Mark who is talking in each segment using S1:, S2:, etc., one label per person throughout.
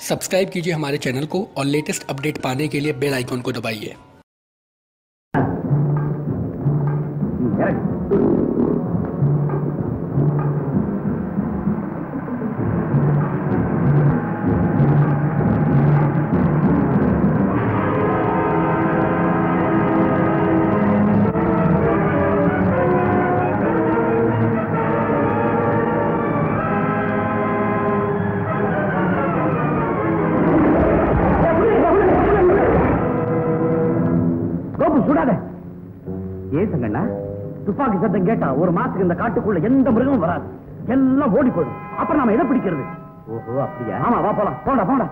S1: Subscribe कीजिए हमारे channel को और लेटेस्ट अपडेट पाने के लिए बेल आइकॉन को दबाइए
S2: கோபு சுடாத ஏன் சங்கண்ணா துப்பாக்கி சத்தம் கேட்டா ஒரு மாசத்துக்கு இந்த காட்டுக்குள்ள எந்த மிருகமும் வராது எல்லாம் ஓடி போயிடும் அப்புறம் நாம எதை பிடிக்கிறது ஓஹோ அப்படியா ஆமா வா போலாம் போடா போடா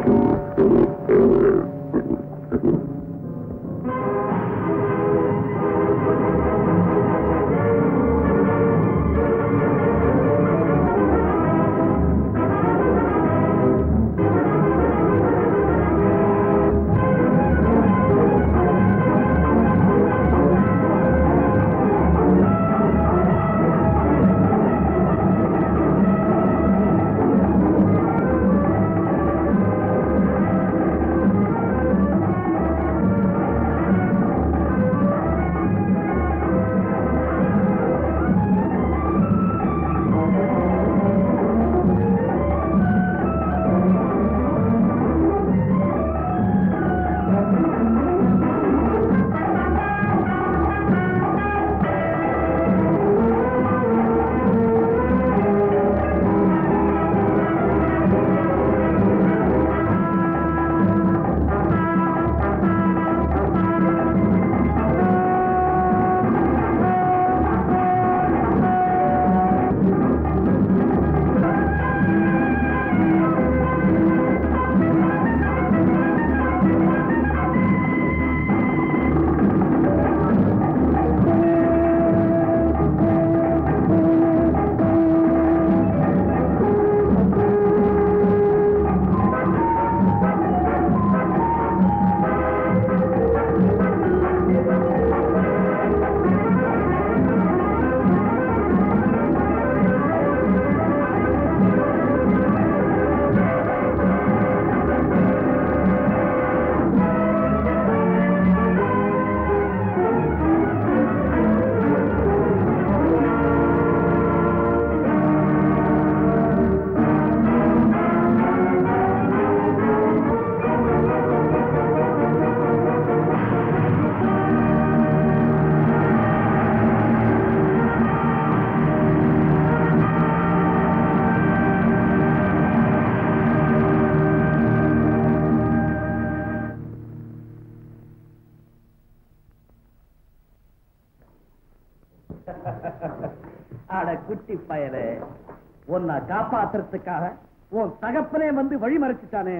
S2: அட குட்டி பயலே உன்னை காப்பாத்துறதுக்காக உன் தகப்பனே வந்து வழி மறைச்சிட்டானே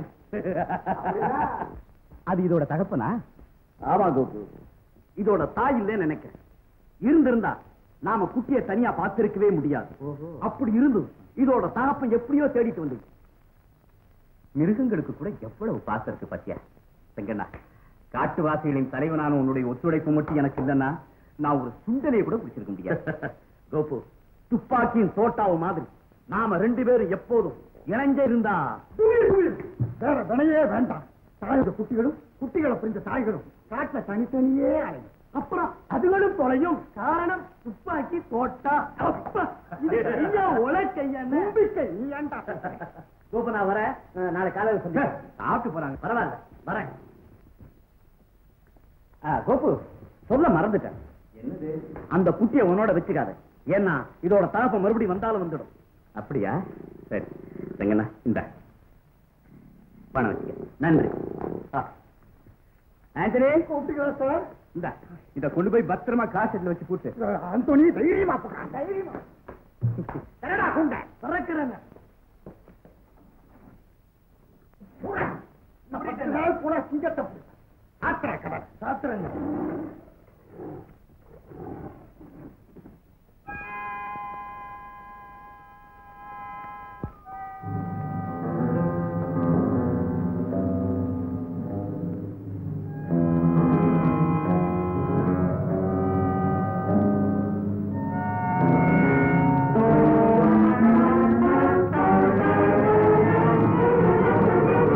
S2: அது இதோட தகப்பனா ஆமா கோபு இதோட தாய் இல்லைன்னு நினைக்கிறேன் இருந்திருந்தா நாம குட்டிய தனியா பார்த்திருக்கவே முடியாது அப்படி இருந்து இதோட தகப்பன் எப்படியோ தேடிட்டு வந்து மிருகங்களுக்கு கூட எவ்வளவு பாசம் இருக்கு பத்தியா செங்கண்ணா காட்டுவாசிகளின் தலைவனான உன்னுடைய ஒத்துழைப்பு மட்டும் எனக்கு இல்லைன்னா நான் ஒரு சுண்டலையை கூட பிடிச்சிருக்க முடியாது கோபு துப்பாக்கியின் தோட்டாவு மாதிரி நாம ரெண்டு பேரும் எப்போதும் இணைஞ்சே இருந்தா
S3: வேற வினையே வேண்டாம் தாயோட குட்டிகளும் குட்டிகளை புரிந்த தாய்களும் காட்டுல தனித்தனியே அலையும்
S2: அப்புறம் அதுகளும் தொலையும் காரணம் துப்பாக்கி தோட்டா அப்பா, இது ஐயா உலக்கையா
S3: நம்பிக்கை நீ ஏன்டா
S2: கோபு நான் வரேன் அஹ், நாளை காலையில் சொல்லி சாப்பிட்டு போறாங்க பரவாயில்ல வரேன் ஆ, கோபு சொல்ல மறந்துட்டேன் என்னது அந்த குட்டியை உன்னோட வச்சுக்காத ஏன்னா இதோட தகப்ப மறுபடியும் வந்தாலும் வந்துடும் அப்படியா சரி செங்கண்ணா இந்த பணம் வச்சுக்க நன்றி ஆ. ஆண்டனி
S3: கூப்பிட்டுக்கிறா சார்
S2: இந்த இத கொண்டு போய் பத்திரமா காசெட்ல வச்சு போட்டு
S3: அந்தோனி தைரியமா போறா தைரியமா என்னடா குண்ட திறக்கிறேங்க கூட சிங்கத்தை ஆத்திர கடை சாத்திரங்க
S2: ஆ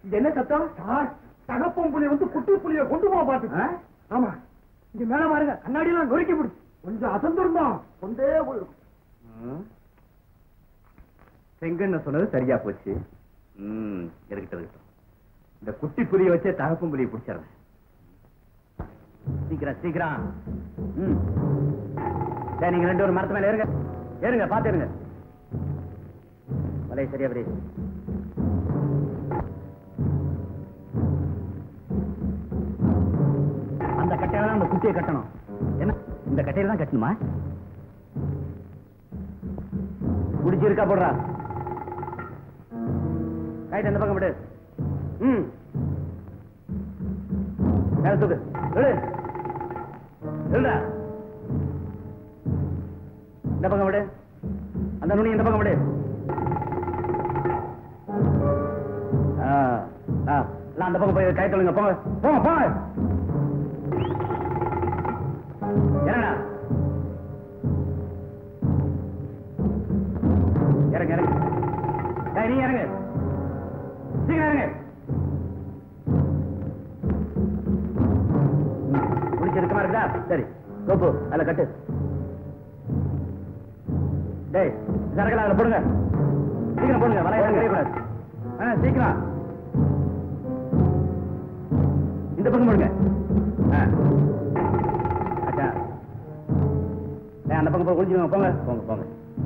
S2: இது என்ன சத்தம்
S3: சார் தகப்பம் புலி வந்து குட்டி புலிய கொண்டு போக பாத்து ஆமா இங்க மேல பாருங்க கண்ணாடி எல்லாம் நொறுக்கி பிடிச்சு கொஞ்சம் அசந்திருந்தோம் கொண்டே போயிருக்கும்
S2: செங்கண்ண சொன்னது சரியா போச்சு ம் இருக்கட்டும் இருக்கட்டும் இந்த குட்டி புலிய வச்சே தகப்பம் புலியை பிடிச்சிடுறேன் சீக்கிரம் சீக்கிரம் ம் சரி நீங்க ரெண்டு பேரும் மரத்து மேல ஏறுங்க ஏறுங்க பாத்து ஏறுங்க வலைய சரியா அப்படி அந்த கட்டையில தான் அந்த குட்டியை கட்டணும் என்ன இந்த கட்டையில தான் கட்டணுமா குடிச்சிருக்கா போடுறா ரைட் அந்த பக்கம் விடு ம் மேல தூக்கு விடு விடுடா இந்த பக்கம் விடு அந்த நுனி இந்த பக்கம் விடு ஆ, ஆ, எல்லாம் அந்த பக்கம் போய் கை தொழுங்க போங்க போங்க போங்க என்னடா இறங்க இறங்க டேய், நீ இறங்க சீக்கிரம் இறங்க குடிச்சு இருக்கமா இருக்குதா சரி கோப்பு அதில் கட்டு டேய் சரக்கல அதில் போடுங்க சீக்கிரம் போடுங்க வலையை கரையக்கூடாது ஆ சீக்கிரம் இந்த பக்கம் போடுங்க ஆ அச்சா ஏய், அந்த பக்கம் போய் குளிச்சுங்க போங்க போங்க போங்க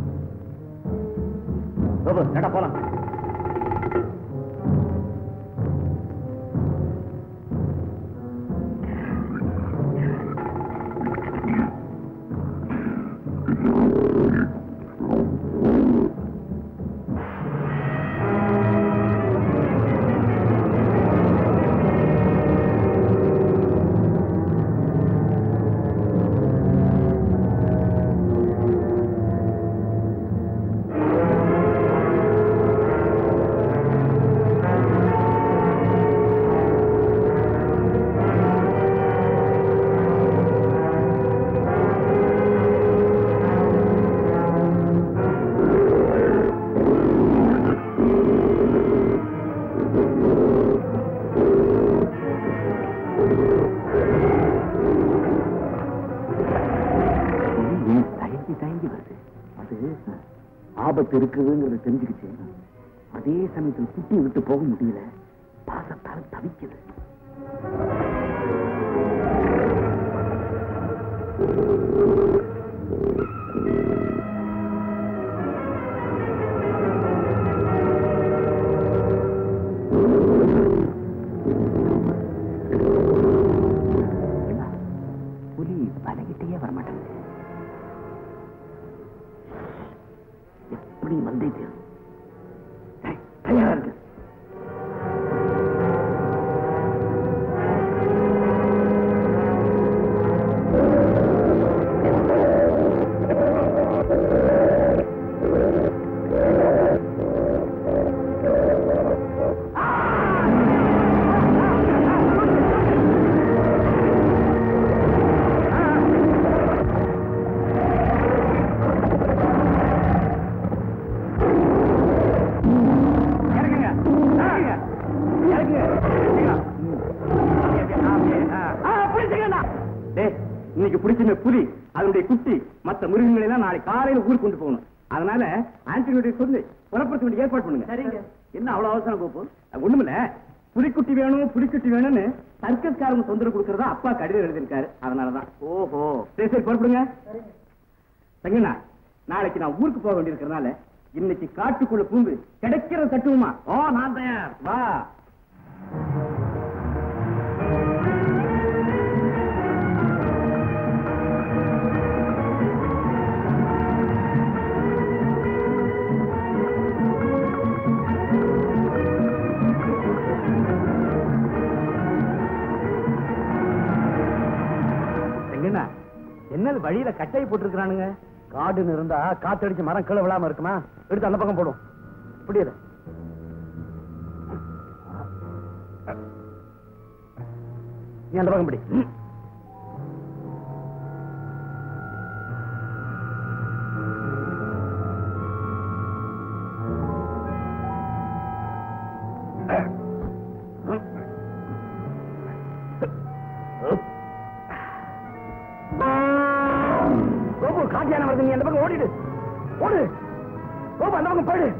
S2: கோபு நட போலாம் தயங்கி தயங்கி வருது அது ஆபத்து இருக்குதுங்கிறத தெரிஞ்சுக்கிச்சு அதே சமயத்தில் குட்டி விட்டு போக முடியல பாசத்தால் தவிக்குது என்ன? புலி வலைகிட்டே வரமாட்டேங்குது எப்படி வந்தே தீரும் ஏய், தயாரா இருக்கு இறங்குங்க இறங்குங்க இறங்குங்க சீக்கிரம். அப்படியே, அப்படியே, ஆ, அப்படியே, ஆ. ஆ, பிடிச்சுக்கங்கண்ணா. டேய், இன்னைக்கு பிடிச்சின புலி அதனுடைய குட்டி மத்த மிருகங்களை எல்லாம் நாளைக்கு காலையில ஊருக்கு கொண்டு போகணும் அதனால ஆண்டனியுடைய சொல்லு புறப்படுத்த வேண்டிய ஏற்பாடு பண்ணுங்க சரிங்க என்ன அவ்வளவு அவசரம் கோப்பு அது ஒண்ணுமில்ல புலிக்குட்டி வேணும் புலிக்குட்டி வேணும்னு சர்க்கஸ்காரங்க தொந்தரவு கொடுக்கறதா அப்பா கடிதம் எழுதியிருக்காரு அதனாலதான் ஓஹோ சரி சரி புறப்படுங்க தங்கண்ணா நாளைக்கு நான் ஊருக்கு போக வேண்டியிருக்கிறதுனால இன்னைக்கு காட்டுக்குள்ள பூந்து கிடைக்கிற தட்டுமா ஓ நான் தயார் வா செங்கண்ணா என்னது வழியில கட்டாய் போட்டிருக்கிறானுங்க காடுன்னு இருந்தா காத்தடிச்சு மரம் கீழே விழாம இருக்குமா எடுத்து அந்த பக்கம் போடும் புரியுது நீ அந்த பக்கம் பிடி
S3: ஓடு கோபா அந்த பக்கம் போயிடு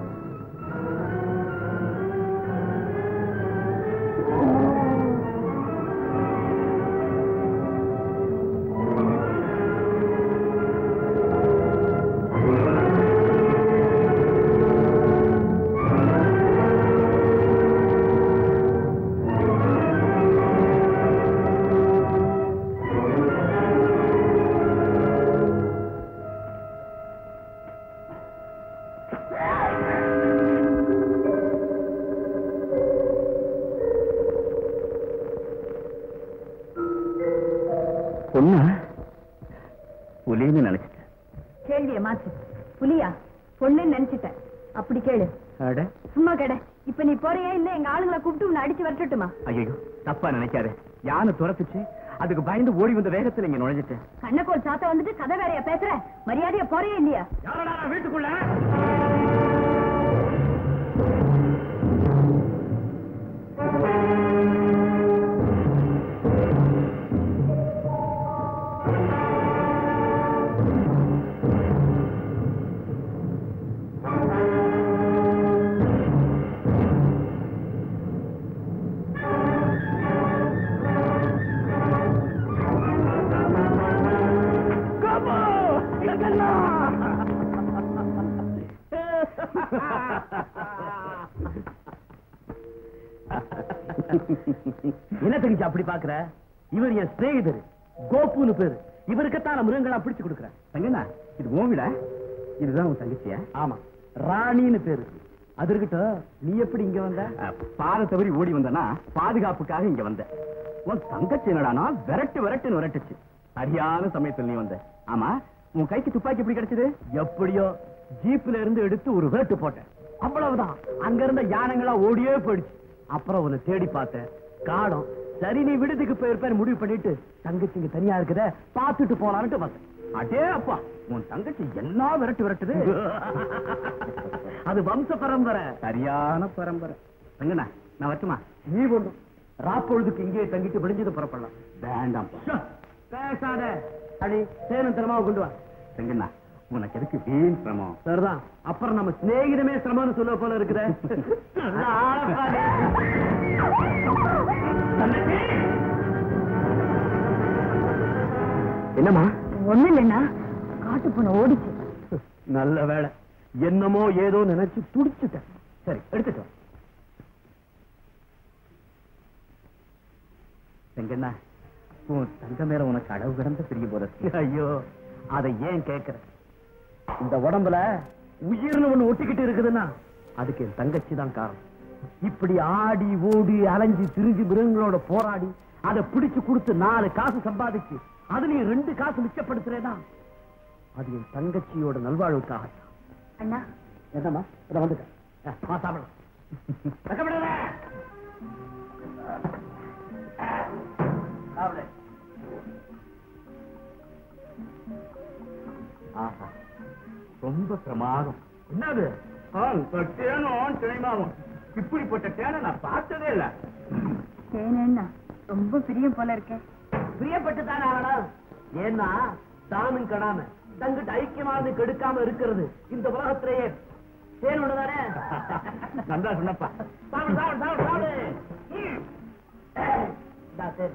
S2: பொண்ணு புலின்னு நினைச்சிட்டேன்
S4: கேள்விய மாத்து புலியா பொண்ணுன்னு நினைச்சிட்டேன் அப்படி கேளு
S2: அட
S4: சும்மா கேட இப்ப நீ போறியா இல்ல எங்க ஆளுங்களை கூப்பிட்டு உன்னை அடிச்சு வரட்டுமா
S2: ஐயோ தப்பா நினைக்காத யானை துரத்துச்சு அதுக்கு பயந்து ஓடி வந்த வேகத்துல இங்க நுழைஞ்சிட்டேன்
S4: கண்ணக்கோல் சாத்த வந்துட்டு கதை வேறையா பேசுற மரியாதையா போறியா இல்லையா
S3: யாரடா நான் வீட்டுக்குள்ள கபோ என்ன தெரிஞ்சு அப்படி பாக்குற இவர் என் சிநேகிதர் கோபுன்னு பேரு இவருக்குத்தான் நான் மிருகங்களா பிடிச்சு கொடுக்குறேன்
S2: தங்கண்ணா இது ஓவிடா இதுதான் உன் தங்கச்சியா
S3: ஆமா ராணின்னு பேரு அது இருக்கட்டும் நீ எப்படி இங்க வந்த
S2: அஹ், பாதை தவறி ஓடி வந்தனா பாதுகாப்புக்காக இங்க வந்த உன் தங்கச்சி என்னடானா விரட்டு விரட்டுன்னு விரட்டுச்சு சரியான சமயத்தில் நீ வந்த ஆமா உன் கைக்கு துப்பாக்கி எப்படி கிடைச்சது
S3: எப்படியோ ஜீப்ல இருந்து எடுத்து ஒரு விரட்டு போட்டேன் அவ்வளவுதான் அங்க இருந்த யானைங்களா ஓடியே போயிடுச்சு அப்புறம் உன்னை தேடி பார்த்தேன் காணோம் சரி நீ விடுதிக்கு போயிருப்பேன் முடிவு பண்ணிட்டு தங்கச்சி இங்க தனியா இருக்குத பாத்துட்டு போலான்ட்டு வந்தேன்
S2: அடே அப்பா உன் தங்கச்சி என்ன விரட்டு விரட்டுது
S3: அது வம்ச பரம்பரை
S2: சரியான பரம்பரை தங்கண்ணா நான் வரட்டுமா
S3: நீ ஒண்ணும் ராப்பொழுதுக்கு இங்கே தங்கிட்டு விடிஞ்சது புறப்படலாம்
S2: வேண்டாம்
S3: ஷோ, பேசாத அடி சேனம் தரமா கொண்டு வா
S2: தங்கண்ணா உனக்கு எதுக்கு வீண் சிரமம்
S3: சரிதான் அப்புறம் நம்ம சிநேகிதமே சிரமம்னு சொல்ல போல இருக்குதே நல்ல ஆளப்பா நீ. என்னம்மா
S4: ஒண்ணு இல்லைன்னா காட்டு பொண்ணு ஓடிச்சு
S3: நல்ல வேலை என்னமோ ஏதோ நினைச்சு துடிச்சுட்டேன் சரி எடுத்துட்டோம்
S2: தங்கண்ணா உன் தங்க மேல உனக்கு அளவு கிடந்த பிரிய போல இருக்கு.
S3: ஐயோ அதை ஏன் கேக்குற இந்த உடம்புல உயிர்னு ஒண்ணு ஒட்டிக்கிட்டு இருக்குதுன்னா அதுக்கு என் தங்கச்சி தான் காரணம் இப்படி ஆடி ஓடி அலைஞ்சு திரிஞ்சு மிருகங்களோட போராடி அதை பிடிச்சு கொடுத்து நாலு காசு சம்பாதிச்சு அதுலயும் ரெண்டு காசு மிச்சப்படுத்துறேன்னா அது என் தங்கச்சியோட நல்வாழ்வுக்காக
S4: அண்ணா
S3: என்னம்மா இதை வந்துட்டேன் அஹ், வா சாப்பிடலாம் வெக்கப்படாத. சாப்பிடு.
S2: ஆஹா ரொம்ப பிரமாதம்
S3: என்னது
S2: தேனும் திணைமாவும் இப்படிப்பட்ட தேனை நான் பார்த்ததே இல்ல
S4: ஏனேன்னா ரொம்ப பிரியம் போல இருக்கேன்
S3: பிரியப்பட்டு தானே ஆகணும் ஏன்னா தானும் கடாம தங்கிட்ட ஐக்கியமானது கெடுக்காம இருக்கிறது இந்த உலகத்திலேயே தேனோட தானே
S2: நல்லா சொன்னப்பா
S3: சாப்பிடு சாப்பிடு சாப்பிடு சாப்பிடு ம். இந்தா, தேன்.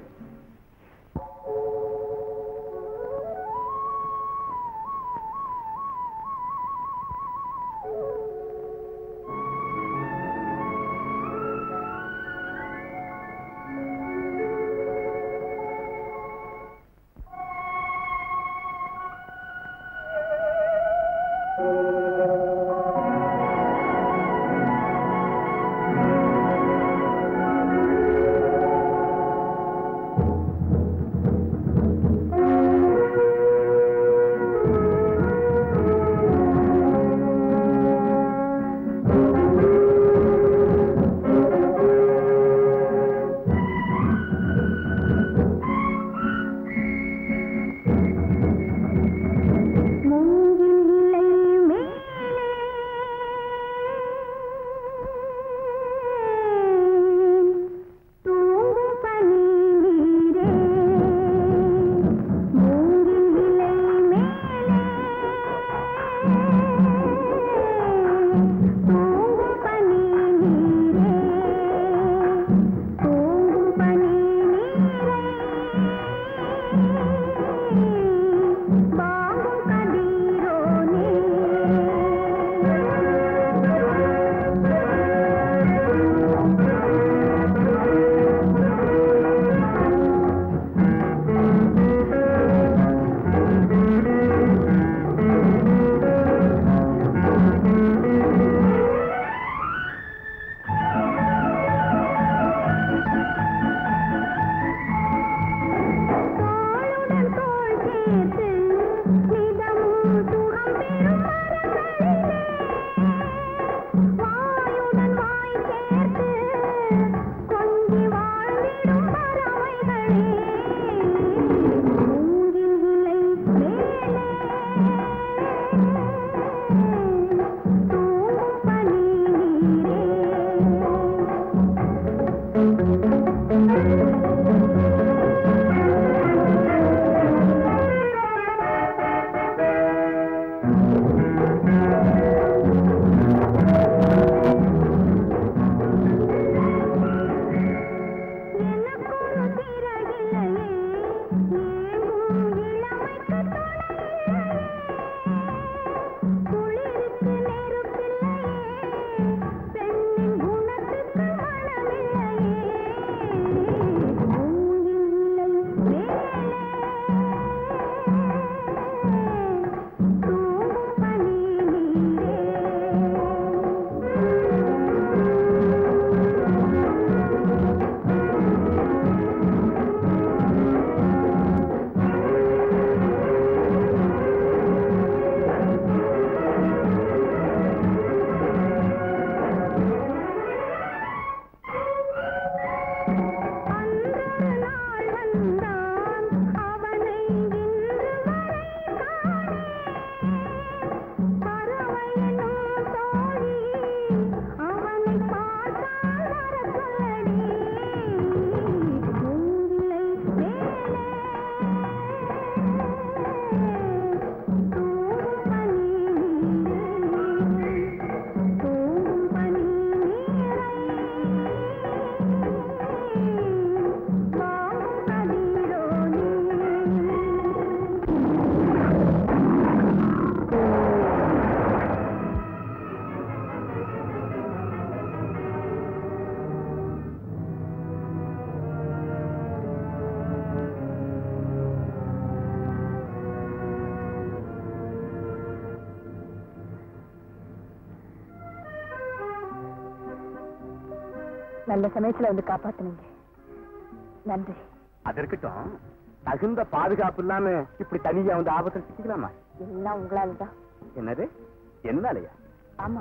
S4: நல்ல சமயத்துல வந்து காப்பாத்துனீங்க நன்றி
S2: அது இருக்கட்டும் தகுந்த பாதுகாப்பு இல்லாம இப்படி தனியா வந்து ஆபத்தில் சிக்கலாமா
S4: எல்லாம் உங்களால தான்
S2: என்னது என்னாலயா
S4: ஆமா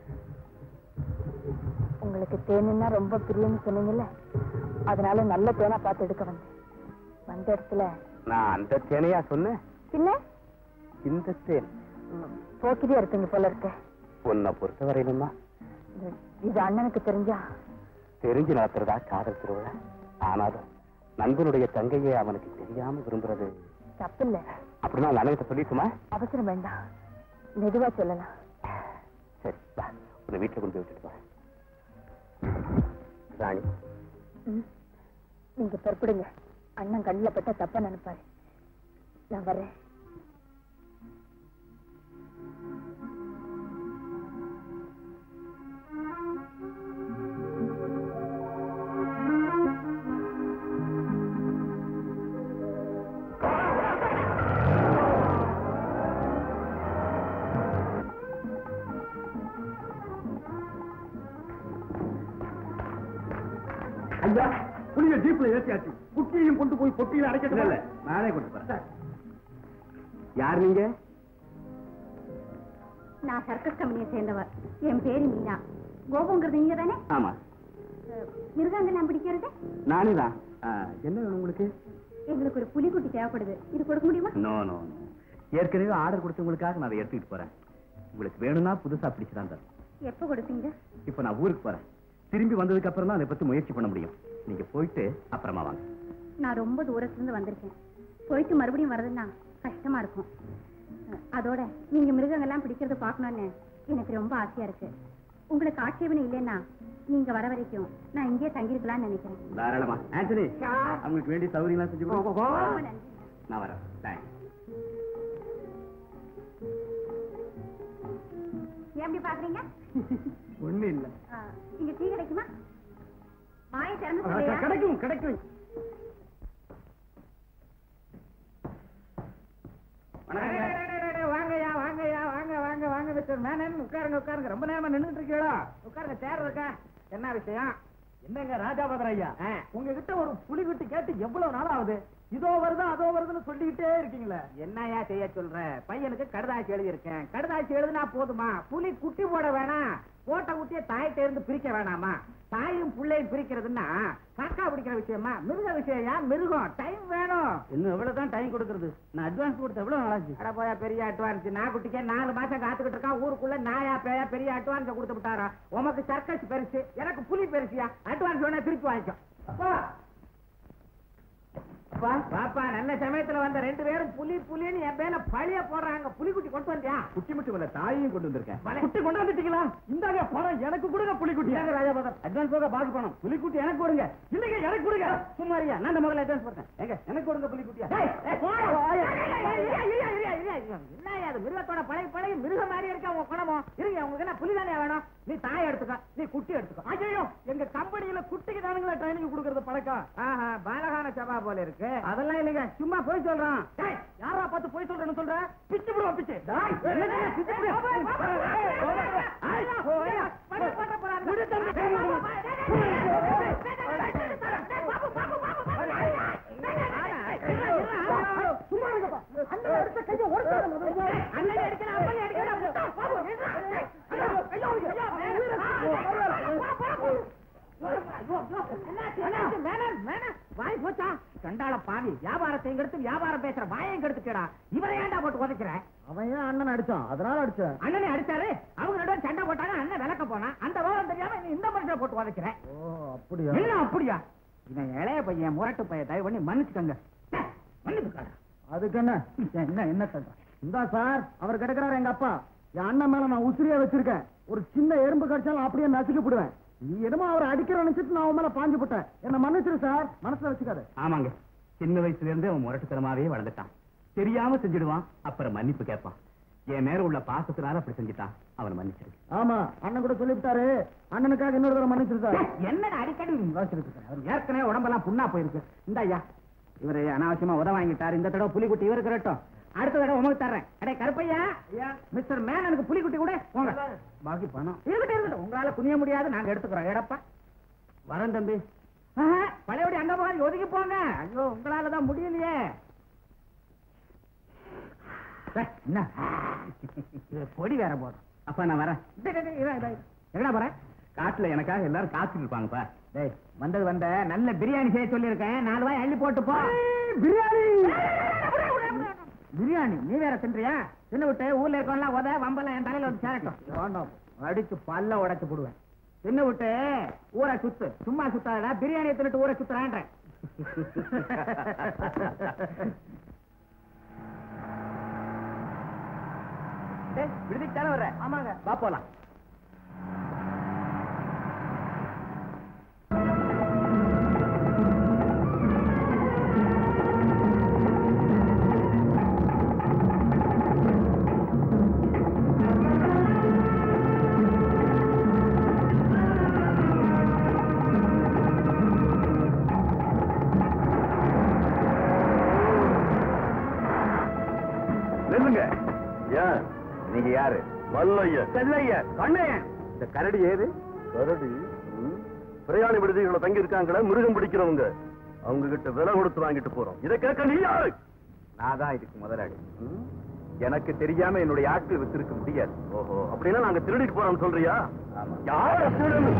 S4: உங்களுக்கு தேனுன்னா ரொம்ப பிரியம்னு சொன்னீங்கல்ல அதனால நல்ல தேனா பார்த்து எடுக்க வந்தேன் வந்த இடத்துல
S2: நான் அந்த தேனையா சொன்னேன்
S4: பின்ன
S2: இந்த தேன்
S4: ம், போக்கிரியா இருப்பீங்க போல இருக்க
S2: உன்னை பொறுத்த வரையிலுமா
S4: இது- இது அண்ணனுக்கு தெரிஞ்சா
S2: தெரிஞ்சு நடத்துறதா காதல் திருவிழா ஆனாலும் நண்பனுடைய தங்கையை அவனுக்கு தெரியாம விரும்புறது
S4: தப்பில்ல
S2: அப்படின்னா உங்க அண்ணன் சொல்லிட்டுமா
S4: அவசரம் வேண்டாம் மெதுவா சொல்லலாம்
S2: சரி வா உன்னை வீட்டுல கொண்டு போய் விட்டுட்டு வா ராணி
S4: ம். நீங்க பொறுப்பிடுங்க அண்ணன் கண்ணில் பட்டா தப்பா நினைப்பாரு நான் வரேன்
S3: ஐயா புளிய ஜீப்ல ஏற்றியாச்சு குட்டியையும் கொண்டு போய் பொட்டியில அடைக்கணும்
S2: இல்ல, நானே கொண்டு போறேன் யார் நீங்க
S5: நான் சர்க்கஸ் கம்பெனியை சேர்ந்தவர் என் பேரு மீனா கோபுங்கிறது நீங்க தானே
S2: ஆமா
S5: மிருகங்கள்லாம் பிடிக்கிறது
S2: நானே தான் என்ன வேணும் உங்களுக்கு
S5: எங்களுக்கு ஒரு புலிக்குட்டி தேவைப்படுது இது கொடுக்க முடியுமா
S2: நோ நோ நோ ஏற்கனவே ஆர்டர் கொடுத்தவங்களுக்காக நான் அதை எடுத்துக்கிட்டு போறேன் உங்களுக்கு வேணும்னா புதுசா பிடிச்சுதான் தரேன்
S5: எப்ப கொடுப்பீங்க
S2: இப்ப நான் ஊருக்கு போறேன் திரும்பி வந்ததுக்கு அப்புறம் தான் அதை பத்தி முயற்சி பண்ண முடியும் நீங்க போயிட்டு அப்புறமா வாங்க
S5: நான் ரொம்ப தூரத்துல இருந்து வந்திருக்கேன் போயிட்டு மறுபடியும் வர்றதுன்னா கஷ்டமா இருக்கும் அஹ், அதோட நீங்க மிருகங்கள்லாம் பிடிக்கிறத பார்க்கணும்னு எனக்கு ரொம்ப ஆசையா இருக்கு உங்களுக்கு ஆட்சேபனை இல்லைன்னா நீங்க வர வரைக்கும் நான் இங்கேயே தங்கியிருக்கலாம்னு நினைக்கிறேன்
S2: தாராளமா ஆண்டனி அவங்களுக்கு வேண்டிய சௌகரியம்லாம் செஞ்சு கொடுங்க.
S5: ரொம்ப நன்றி
S2: நான் வரேன் தேங்க்ஸ்
S5: ஏன் இப்படி பாக்குறீங்க
S3: ஒண்ணு இல்ல
S5: அஹ், இங்க டீ கிடைக்குமா வாயை திறந்து சொல்லையா?
S3: கிடைக்கும் கிடைக்கும்
S6: வாங்கய்யா வாங்கய்யா வாங்க வாங்க வாங்க மிஸ்டர் மேனன் உட்காருங்க உட்காருங்க ரொம்ப நேரமா நின்னுட்டு இருக்கீங்களா உட்காருங்க சேர் இருக்கா என்ன விஷயம்
S3: என்னங்க ராஜாபதர் ஐயா
S6: ஆ.
S3: உங்ககிட்ட ஒரு புலிகுட்டி கேட்டு எவ்வளவு நாள் ஆகுது இதோ வருது அதோ வருதுன்னு சொல்லிக்கிட்டே இருக்கீங்களே
S6: என்னய்யா செய்ய சொல்ற பையனுக்கு கடுதாசி எழுதி இருக்கேன் கடுதாசி எழுதுனா போதுமா புலி குட்டி போட வேணாம் போட்ட குட்டியை தாயிட்ட இருந்து பிரிக்க வேணாமா தாயும் புள்ளையும் பிரிக்கிறதுன்னா காக்கா பிடிக்கிற விஷயமா மிருக விஷயம்யா மிருகம் டைம் வேணும்
S3: இன்னும் எவ்வளவு தான் டைம் கொடுக்கறது நான் அட்வான்ஸ் கொடுத்த எவ்வளவு நாளாச்சு
S6: அட போயா பெரிய அட்வான்ஸ் நான் குட்டிக்கே நாலு மாசம் காத்துக்கிட்டு இருக்கான் ஊருக்குள்ள நாயா பேயா பெரிய அட்வான்ஸ் கொடுத்து விட்டாரா உமக்கு சர்க்கஸ் பெருசு எனக்கு புலி பெருசியா அட்வான்ஸ் வேணா திருப்பி வாங்கிக்கோ அப்பா அப்பா, பாப்பா நல்ல சமயத்துல வந்த ரெண்டு பேரும் புலி புலின்னு என் பேல பழிய போடுறாங்க புலிக்குட்டி கொண்டு வந்தியா
S2: குட்டி மட்டும் இல்ல தாயையும் கொண்டு வந்திருக்கேன்
S3: குட்டி கொண்டாந்துட்டீங்களா இந்தாங்க பணம் எனக்கு கொடுங்க புலிக்குட்டி
S6: இந்தாங்க ராஜாபாதம் அட்வான்ஸ் போக பாக்கு பணம் புலிக்குட்டி எனக்கு கொடுங்க
S3: இல்லைங்க எனக்கு கொடுங்க
S6: சும்மாரியா நான் இந்த முதல்ல அட்வான்ஸ் போட்டேன் எங்க எனக்கு கொடுங்க புலிக்குட்டியா என்ன அது மிருகத்தோட பழைய பழைய மிருக மாதிரி இருக்கா உங்க குணமோ இருங்க உங்களுக்கு என்ன புலி தானே வேணும் நீ தாய் எடுத்துக்கோ நீ குட்டி எடுத்துக்கோ
S3: ஐயோ எங்க கம்பெனியில குட்டிக்கு தானுங்களா ட்ரைனிங் கொடுக்கறது பழக்கம்
S6: ஆஹா பாலகான சபா போல இருக்கு அதெல்லாம் இல்லைங்க சும்மா போய் சொல்றான்
S3: டேய், யாரா பார்த்து போய் சொல்றேன்னு சொல்ற பிச்சு விடுவா பிச்சு
S6: டேய், என்னங்க பிச்சு பிடி?
S3: ஐய்,
S6: போயா, பண்ண போட்ட போறாங்க.
S3: விடு தம்பி.
S6: சும்மா இருங்கப்பா. அண்ணன் எடுத்த கையை ஒடுக்காத முதல்ல. அண்ணன் அடிக்கிறா, அம்மன் அடிக்கிறா. பாபு, நில்றா. ஐயோ, ஐயோ, ஐயோ, என்னாச்சு, என்னாச்சு? வேணாம், வேணாம். வாய் போச்சா கண்டாள பாவி வியாபாரத்தை கெடுத்து வியாபாரம் பேசுற வாயம் கெடுத்துக்கடா இவரை ஏன்டா போட்டு உதைக்கிற
S3: அவன் ஏன் அண்ணன் அடிச்சான் அதனால அடிச்சேன்
S6: அண்ணனை அடிச்சாரு அவங்க ரெண்டு பேரும் சண்டை போட்டாங்க அண்ணன் விளக்க போனா அந்த விவரம் தெரியாம நீ இந்த மனுஷனை போட்டு உதைக்கிறேன்
S3: ஓ அப்படியா
S6: என்ன அப்படியா இவன் இளைய பையன் முரட்டு பையன் தயவு பண்ணி மன்னிச்சுக்கங்க டேய், மன்னிப்பு காடா
S3: அதுக்கு என்ன
S6: என்ன என்ன சொல்ற
S3: இந்தா சார் அவர் கிடக்குறாரு எங்க அப்பா என் அண்ணன் மேல நான் உசிரியா வச்சிருக்கேன் ஒரு சின்ன எறும்பு கடிச்சாலும் அப்படியே நசுக்கி போடுவேன் நீ என்னமோ அவர் அடிக்கிற நினைச்சிட்டு நான் அவன் மேல பாஞ்சு போட்டேன் என்ன மன்னிச்சிரு சார் மனசுல வச்சுக்காரு
S2: ஆமாங்க சின்ன வயசுல இருந்தே அவன் முரட்டுத்தனமாவே வளர்ந்துட்டான் தெரியாம செஞ்சிடுவான் அப்புறம் மன்னிப்பு கேட்பான் என் மேல உள்ள பாசத்தினால அப்படி செஞ்சுட்டான் அவனை மன்னிச்சிரு
S3: ஆமா அண்ணன் கூட சொல்லிவிட்டாரு அண்ணனுக்காக இன்னொரு தடவை மன்னிச்சிரு சார்
S6: டேய், என்னடா அடிக்கடி நீ யோசிச்சுட்டு இருக்க? அவர் ஏற்கனவே உடம்பெல்லாம் புண்ணா போயிருக்கு இந்த ஐயா இவரு அனாவசியமா உத வாங்கிட்டாரு இந்த தடவை புலிக்குட்டி இவருக்கு இருக்கட்டும் அடுத்த தடவை உமக்கு தர்றேன் அடே கருப்பையா மிஸ்டர் மேனனுக்கு புலிக்குட்டி கூட போங்க பாக்கி பணம் இருக்கட்டும் இருக்கட்டும் உங்களால குனிய முடியாது நாங்க எடுத்துக்கிறோம் எடப்பா
S3: வரேன் தம்பி
S6: ஆஹா, பழையபடி அங்க போகாது ஒதுக்கி போங்க ஐயோ உங்களால தான் முடியலையே டேய், என்ன இது பொடி வேற போதும்
S2: அப்பா நான் வரேன்
S6: எங்கடா போற
S2: காட்டுல எனக்காக எல்லாரும் காத்துட்டு இருப்பாங்கப்பா
S6: டேய் வந்தது வந்த நல்ல பிரியாணி செய்ய சொல்லியிருக்கேன் நாலு வாய் அள்ளி போட்டு போ பிரியாணி பிரியாணி நீ வேற தின்றியா தின்னு விட்டு ஊர்ல இருக்கவன்லாம் உத வம்பெல்லாம் என் தலையில வந்து சேரட்டும் வேண்டாம் அடிச்சு பல்ல உடைச்சு போடுவேன் தின்னு விட்டு ஊரை சுத்து சும்மா சுத்தாதடா பிரியாணியை தின்னுட்டு ஊரை சுத்துறான்றேன்
S2: விடுதிக்கு தானே வர்ற
S6: ஆமாங்க
S2: வா போலாம்
S7: நில்லுங்க ஏன் நீங்க யாரு மல்லைய
S2: செல்லைய கண்ணையன்
S7: இந்த கரடி ஏது கரடி பிரயாணி விடுதிகளை தங்கி இருக்காங்களே மிருகம் பிடிக்கிறவங்க அவங்க கிட்ட விலை கொடுத்து வாங்கிட்டு போறோம் இதை கேட்க நீ யாரு
S2: நான் தான் இதுக்கு முதலாளி எனக்கு தெரியாம என்னுடைய ஆட்கள் வித்திருக்க முடியாது
S7: ஓஹோ அப்படின்னா நாங்க திருடிட்டு போறோம்னு சொல்றியா
S2: ஆமா.
S7: யார திருடன்னு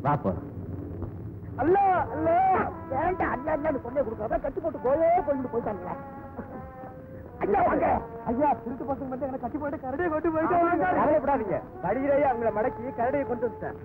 S3: வா போலாம்
S6: அல்ல அல்ல வேண்டாம் அண்ணா அண்ணான்னு கொண்டே கொடுக்காம கட்டி போட்டு கோயே கொண்டு போயிட்டாங்க ஐயா வாங்க ஐயா திருட்டு பசங்க வந்து என்ன கட்டி போட்டு கரடியை கொண்டு போயிட்டாங்க கவலைப்படாதீங்க வழியிலேயே அவங்கள மடக்கி கரடியை கொண்டு வந்துட்டேன்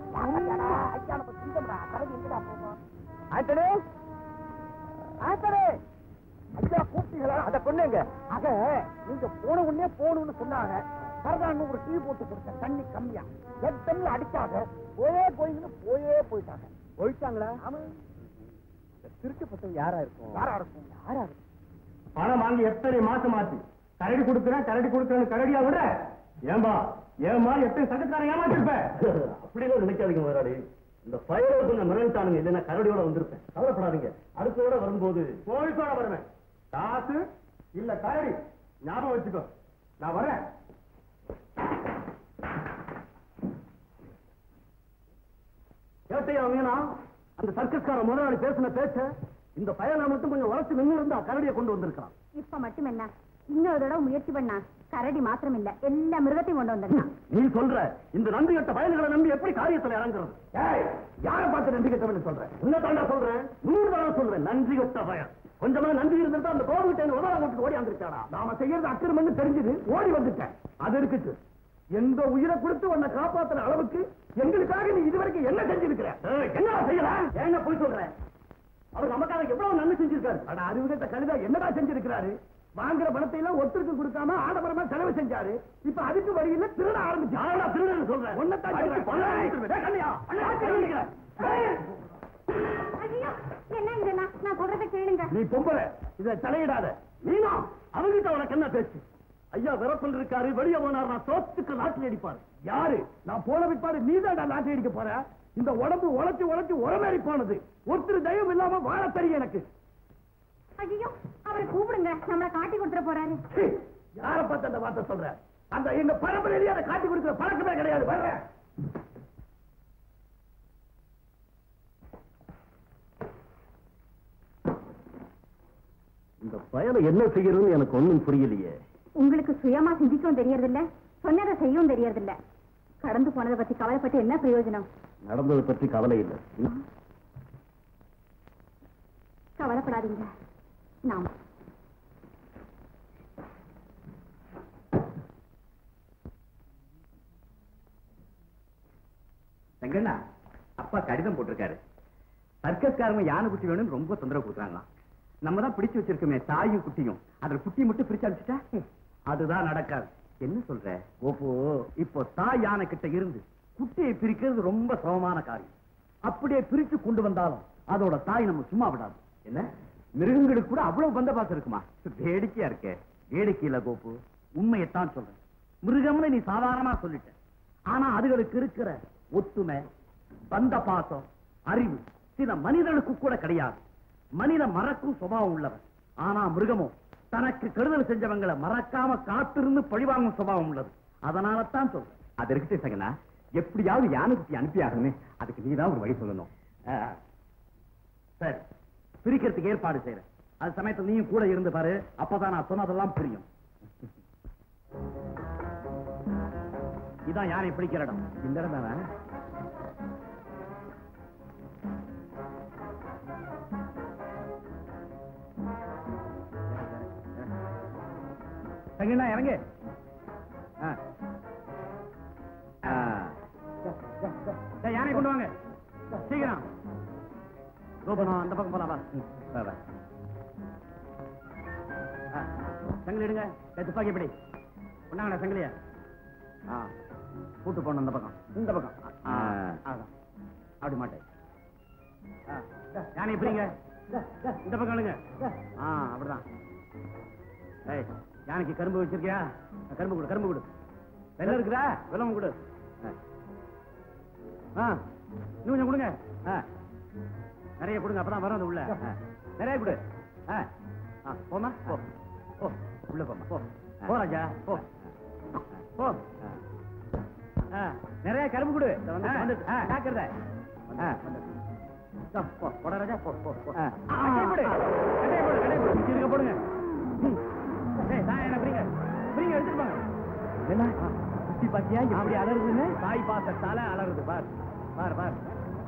S6: ஆண்டனே ஆண்டனே ஐயா கூப்பிட்டீங்களா அத பொண்ணுங்க ஆக நீங்க போன உடனே போகணும்னு சொன்னாங்க சரதான்னு ஒரு டீ போட்டு கொடுத்தேன் தண்ணி கம்மியா என் தண்ணி அடிச்சாங்க போயே போயின்னு போயே போயிட்டாங்க போயிட்டாங்களா ஆமா திருட்டு பசங்க யாரா இருக்கும் யாரா இருக்கும் யாரா இருக்கும்
S7: பணம் வாங்கி எத்தனை மாசம் ஆச்சு கரடி கொடுக்குறேன் கரடி கொடுக்குறேன்னு கரடியா விட ஏம்பா ஏமா எத்தனை சட்டக்காரன் ஏமாத்திருப்ப அப்படிலாம் நினைக்காதீங்க முதலாளி இந்த பயலோட கொஞ்சம் மிரண்டானுங்க இல்லைன்னா கரடியோட வந்திருப்பேன் கவலைப்படாதீங்க அடுத்தோட வரும்போது போலீஸோட வருவேன் காசு இல்ல கரடி ஞாபகம் வச்சுக்கோ நான் வரேன் கேட்டையா வேணா அந்த சர்க்கஸ்கார முதலாளி பேசின பேச்ச இந்த பயனை மட்டும் கொஞ்சம் உழைச்சு நின்று இருந்தா கரடியை கொண்டு வந்திருக்கான்
S5: இப்ப மட்டும் என்ன இன்னொரு தடவை முயற்சி பண்ணா கரடி மாத்திரம் இல்ல எல்லா மிருகத்தையும் கொண்டு வந்துடலாம்
S7: நீ சொல்ற இந்த நன்றி கட்ட பயல்களை நம்பி எப்படி காரியத்துல இறங்குறது யார பார்த்து நன்றி கட்டவன் சொல்றேன் உன்னை தாண்டா சொல்றேன் நூறு தடவை சொல்றேன் நன்றி கட்ட பயம் கொஞ்சமா நன்றி இருந்திருந்தா அந்த கோவிட்ட உதவ கொண்டு ஓடி வந்துருச்சாடா நாம செய்யறது அக்கிரமன்னு தெரிஞ்சது ஓடி வந்துட்டேன் அது இருக்குது எந்த உயிரை கொடுத்து உன்னை காப்பாத்துற அளவுக்கு எங்களுக்காக நீ இதுவரைக்கும் என்ன செஞ்சிருக்கிற என்ன செய்யலாம் என்ன போய் சொல்றேன் அவர் நமக்காக எவ்வளவு நன்மை செஞ்சிருக்காரு ஆனா அறிவுகட்ட கழுதா என்னடா செஞ்சிருக்கிறாரு வாங்குற பணத்தை எல்லாம் ஒருத்தருக்கு கொடுக்காம ஆடம்பரமா செலவு செஞ்சாரு இப்ப அதுக்கு வழியில திருட ஆரம்பிச்சு ஆனா திருடன் சொல்றேன் ஒன்னத்தான்
S5: ஐயோ என்ன இதெல்லாம் நான் சொல்றத கேளுங்க
S7: நீ பொம்பளை இத தலையிடாத நீனா அவங்கிட்ட உனக்கு என்ன பேச்சு ஐயா விரப்பல் இருக்காரு வெளியே போனார் நான் சோத்துக்கு நாட்டில் அடிப்பாரு யாரு நான் போன பிற்பாடு நீதான் நாட்டில் அடிக்க போற இந்த உடம்பு உழைச்சு உழைச்சு உரமேறி போனது ஒருத்தர் தயவு இல்லாம வாழ தெரியும் எனக்கு
S5: ஐயோ அவரை கூப்பிடுங்க நம்மள காட்டி கொடுத்துட போறாரு
S7: சீ, யார பார்த்து அந்த வார்த்தை சொல்ற அந்த எங்க பரம்பரையிலேயே அதை காட்டி கொடுக்கிற பழக்கமே கிடையாது வர்றேன் இந்த பயலை என்ன செய்யறதுன்னு எனக்கு ஒண்ணும் புரியலையே
S5: உங்களுக்கு சுயமா சிந்திக்கவும் தெரியறதில்ல சொன்னதை செய்யவும் தெரியறதில்ல கடந்து போனதை பத்தி கவலைப்பட்டு என்ன பிரயோஜனம்
S7: நடந்ததை பற்றி கவலை இல்லை
S5: கவலைப்படாதீங்க நாம்
S2: தங்கண்ணா அப்பா கடிதம் போட்டிருக்காரு சர்க்கஸ்காரங்க யானை குட்டி வேணும்னு ரொம்ப தொந்தரவு கொடுக்குறாங்களாம் நம்ம தான் பிடிச்சு வச்சிருக்கோமே தாயும் குட்டியும் அதுல குட்டி மட்டும் பிரிச்சு அனுப்பிச்சிட்டா அதுதான் நடக்காது என்ன சொல்ற ஓப்போ இப்போ தாய் யானை கிட்ட இருந்து குட்டியை பிரிக்கிறது ரொம்ப சிரமமான காரியம் அப்படியே பிரிச்சு கொண்டு வந்தாலும் அதோட தாய் நம்ம சும்மா விடாது என்ன மிருகங்களுக்கு கூட அவ்வளவு பந்தபாசம் இருக்குமா வேடிக்கையா இருக்கே வேடிக்கையில கோப்பு உண்மையைத்தான் சொல்றேன் மிருகம்னு நீ சாதாரணமா சொல்லிட்ட ஆனா அதுகளுக்கு இருக்கிற ஒத்துமை பந்த பாசம் அறிவு சில மனிதனுக்கு கூட கிடையாது மனிதன் மறக்கும் சுபாவம் உள்ளவன் ஆனா மிருகமோ தனக்கு கெடுதல் செஞ்சவங்களை மறக்காம காத்திருந்து பழிவாங்கும் சுபாவம் உள்ளது அதனால தான் சொல்றேன் அது இருக்கட்டும் சகனா எப்படியாவது யானை குட்டி அனுப்பி ஆகணும் அதுக்கு நீதான் ஒரு வழி சொல்லணும் சரி பிரிக்கிறதுக்கு ஏற்பாடு செய்யறேன் அது சமயத்துல நீயும் கூட இருந்து பாரு அப்பதான் நான் சொன்னதெல்லாம் புரியும் இதான் யானை பிடிக்கிற இடம் இந்த இடம் தானே தங்கண்ணா இறங்கு ஆ. ஆ. டேய், யானை கொண்டு வாங்க சீக்கிரம் கோபனம் அந்த பக்கம் போலாம் வா ம், வா, வா. ஆ, சங்கிலி எடுங்க டேய், துப்பாக்கி எப்படி கொண்டாங்கடா சங்கிலியா ஆ கூட்டு போன அந்த பக்கம் இந்த பக்கம் ஆ, அதான் அப்படி மாட்டேன் ஆ, யானை எப்படிங்க இந்த பக்கம் எழுங்க ஆ அப்படிதான் ஏய் யானைக்கு கரும்பு வச்சிருக்கியா கரும்பு கொடு கரும்பு கொடு வெள்ளம் இருக்குதா வெள்ளம் கொடு ஆ. ஆ இன்னும் கொஞ்சம் கொடுங்க ஆ நிறைய கொடுங்க அப்பதான் வரும் அது உள்ள ஆ. நிறைய கொடு ஆ ஆ போமா போ போ உள்ள போமா போ போ ராஜா போ போ ஆ நிறைய கரும்பு கொடு வந்து ஆ காக்கிறத ஆ இதோ, போ போட ராஜா போ போ போ கட்டையை போடு கட்டையை போடு கட்டையை போடு இங்க இருக்க போடுங்க ம். ஏய் நான் என்ன பிரிங்க பிரிங்க எடுத்துட்டு போங்க என்ன குட்டி பாத்தியா எப்படி அலறுதுன்னு தாய் பாசத்தால அலறுது பார் பார் பார்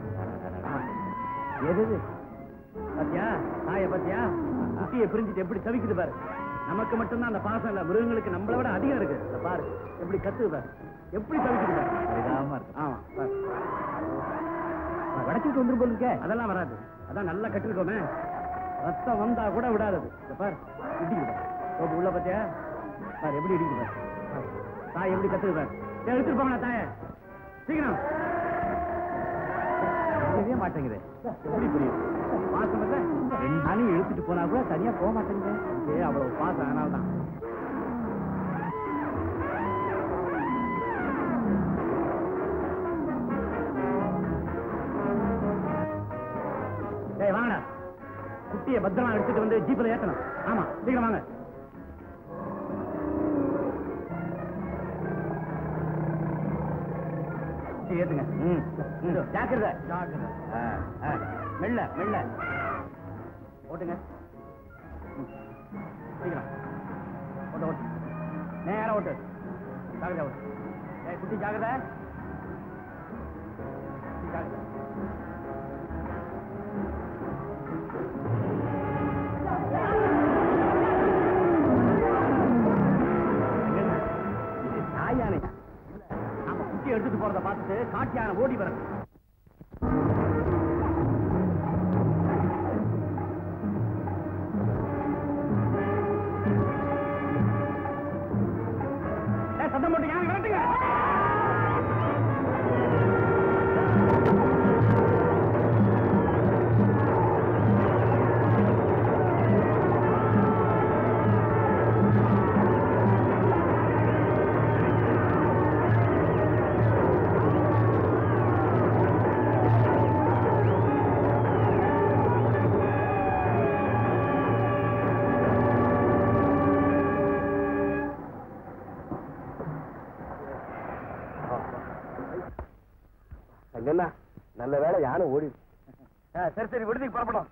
S3: எது இது? பாத்தியா தாய பாத்தியா குட்டியை பிரிஞ்சுட்டு எப்படி தவிக்குது பாரு நமக்கு மட்டும்தான் அந்த பாசம் இல்ல மிருகங்களுக்கு நம்மளை விட அதிகம் இருக்கு இத பாரு எப்படி கத்துது பாரு எப்படி தவிக்குது பாரு பரிதாபமா இருக்கு ஆமா பாரு வடச்சிட்டு வந்துரும் போல இருக்கே அதெல்லாம் வராது அதான் நல்லா கட்டிருக்கோமே ரத்தம் வந்தா கூட விடாதது இத பாரு இடிக்குது பாரு ரோப்பு உள்ள பாத்தியா பாரு எப்படி இடிக்குது பாரு பாரு. தாய் எப்படி கத்துது பாரு ஏய், எடுத்துட்டு போங்கண்ணா தாய சீக்கிரம் புரியவே மாட்டேங்குது எப்படி புரியும் பாசம் இல்ல ரெண்டு நாளையும் இழுத்துட்டு போனா கூட தனியா போக மாட்டேங்குது ஏ அவ்வளவு பாசம் அதனால தான் டேய் வாங்கடா குட்டியை பத்திரமா எடுத்துட்டு வந்து ஜீப்ல ஏத்தணும் ஆமா சீக்கிரம் வாங்க குட்டி ஏத்துங்க ம் ம். ஜாக்கிரதை ஜாக்கிரதை ஆ, ஆ. மெல்ல மெல்ல ஓட்டுங்க ம். சீக்கிரம் ஓட்டு ஓட்டு நேரா ஓட்டு ஜாக்கிரதை ஓட்டு ஏய் குட்டி ஜாக்கிரதை குட்டி ஜாக்கிரதை என்ன? இது தாய் யானையா நாம குட்டி எடுத்துட்டு போறத பார்த்துட்டு காட்டு யானை ஓடி வர சத்தம் போட்டு யானை விரட்டுங்க
S7: அங்கண்ணா நல்ல வேலை யானை ஓடி
S3: சரி சரி விடுதிக்கு புறப்படும்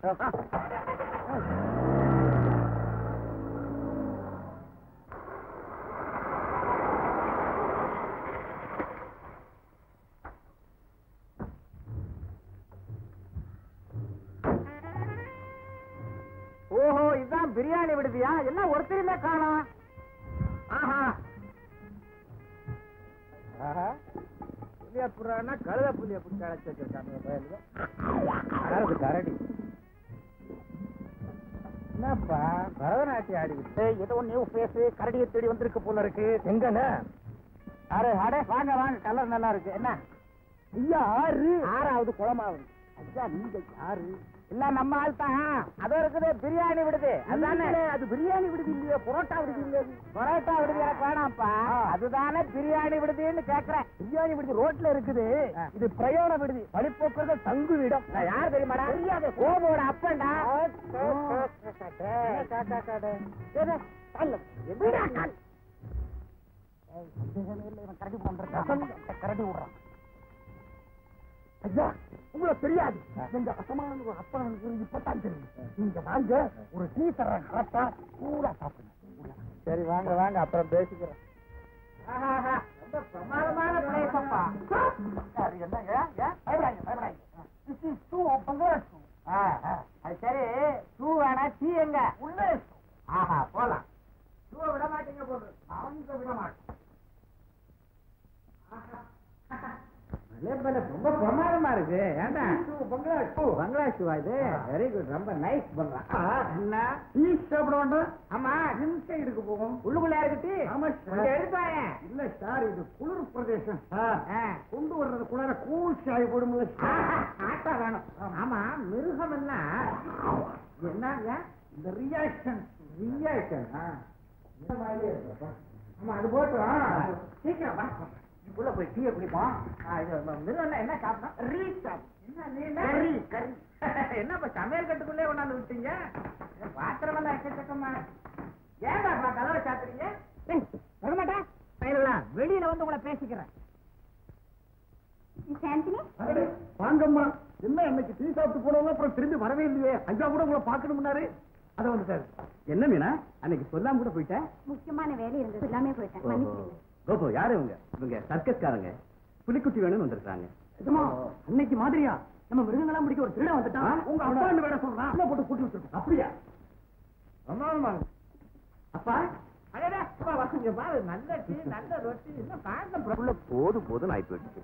S6: ஓஹோ இதுதான் பிரியாணி விடுதியா எல்லாம் ஒருத்தருமே காணோம் ஆஹா ஆஹா புளிய புறானா கழுத புளிய புடிச்சு அழைச்சி வச்சிருக்காங்க பயலுங்க அதாவது கரடி என்னப்பா பரதநாட்டியம் ஆடிக்கிட்டு ஏதோ நியூ ஃபேஸ் கரடியை தேடி வந்திருக்கு போல இருக்கு எங்கண்ணே அடே அடே வாங்க வாங்க கலர் நல்லா இருக்கு என்ன ஐயா ஆறு ஆறாவது குளமாவது ஐயா நீங்க யாரு இல்ல நம்ம ஆள் தான் அதோ இருக்குது பிரியாணி விடுது அதுதானே அது பிரியாணி விடுது இல்லையா புரோட்டா விடுது இல்லையா புரோட்டா விடுது எனக்கு வேணாம்ப்பா அதுதானே பிரியாணி விடுதுன்னு கேக்குறேன் பிரியாணி விடுது ரோட்ல இருக்குது இது பிரயோண விடுதி வழிபோக்குறது தங்கு விடம் யார் தெரியுமாடா தெரியாது கோபோட அப்பன்டா கரடி பண்றான் கரடி விடுறான் ஐயா உங்களுக்கு தெரியாது எங்க அசமான ஒரு அப்பனுக்கு இப்பதான் தெரியும் நீங்க வாங்க ஒரு டீ தர்றேன் கரெக்டா பூரா சாப்பிடுங்க சரி வாங்க வாங்க அப்புறம் பேசிக்கிறேன் ரொம்ப பிரமாதமான பிரதேசப்பா சரி என்னங்க பயப்படாங்க பயப்படாங்க This is two பங்களா two. ஆ, ஆ. அது சரி டூ வேணா டீ எங்க உள்ள ஆஹா போலாம் டூ விட மாட்டீங்க போடுறது அவங்க விட மாட்டோம் ரொம்ப பிரமாதமா இருக்கு ஏண்டா பங்களா ஷூ பங்களா ஷூவா இது வெரி குட் ரொம்ப நைஸ் பண்றான் என்ன டீ சாப்பிட வேண்டாம் ஆமா ஹில் சைடுக்கு போகும் உள்ளுக்குள்ள இருக்கு ஆமா சார் எடுப்பாங்க இல்ல சார் இது குளிர் பிரதேசம் கொண்டு வர்றது குளிர கூல் சாய் போடும்போது ஆட்டா வேணும் ஆமா மிருகம் எல்லாம் என்னங்க இந்த ரியாக்ஷன் ரியாக்ஷன் இந்த மாதிரி இருக்கு ஆமா அது போட்டோம் சீக்கிரம் வா உள்ள போய் டீயை குடிப்போம் ஆ, இது ம- மிருகம் என்ன சாப்பிட்டோம் ரீ சாப்பிட்டோம் கறி கறி என்னப்பா சமையல் கட்டுக்குள்ளே கொண்டாந்து விட்டீங்க பாத்திரம் எல்லாம் எக்கச்சக்கமா ஏன்டா கதவை சாத்துறீங்க வரமாட்டா வெளியில வந்து உங்களை பேசிக்கிறேன்
S5: மிஸ் ஆண்டனி
S7: வாங்கம்மா என்ன அன்னைக்கு டீ சாப்பிட்டு போனவங்க அப்புறம் திரும்பி வரவே இல்லையே ஐயா கூட உங்களை பார்க்கணும்னாரு அதை வந்துட்டாரு
S3: என்ன மீனா அன்னைக்கு சொல்லாம கூட போயிட்டேன்
S5: முக்கியமான வேலை இருந்தது எல்லாமே போயிட்டேன் மன்னிச்சிடுங்க
S3: கோபு யாரு இவங்க இவங்க சர்க்கஸ்காரங்க புலிக்குட்டி வேணும்னு வந்திருக்காங்க
S7: நிஜமா? அன்னைக்கு மாதிரியா
S3: நம்ம மிருகங்களாம் பிடிக்க ஒரு திருட வந்துட்டான் உங்க அப்பா வேட சொல்றான் உள்ள போட்டு கூட்டி வச்சிருக்கோம் அப்படியா அப்பா
S6: அடடே, அப்பா, வா, இங்க பாரு நல்ல டீ நல்ல ரொட்டி இன்னும் காரணம்
S2: உள்ள போது போதும் ஆயி போயிடுச்சு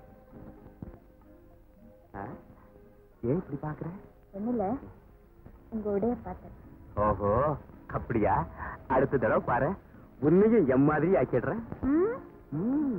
S2: ஆ? ஏன் இப்படி பாக்குற
S4: ஒண்ணுல உங்க உடைய பார்த்தேன்
S2: ஓஹோ அப்படியா அடுத்த தடவை பாரு உன்னையும் எம் மாதிரி ஆக்கிடுறேன் ம்.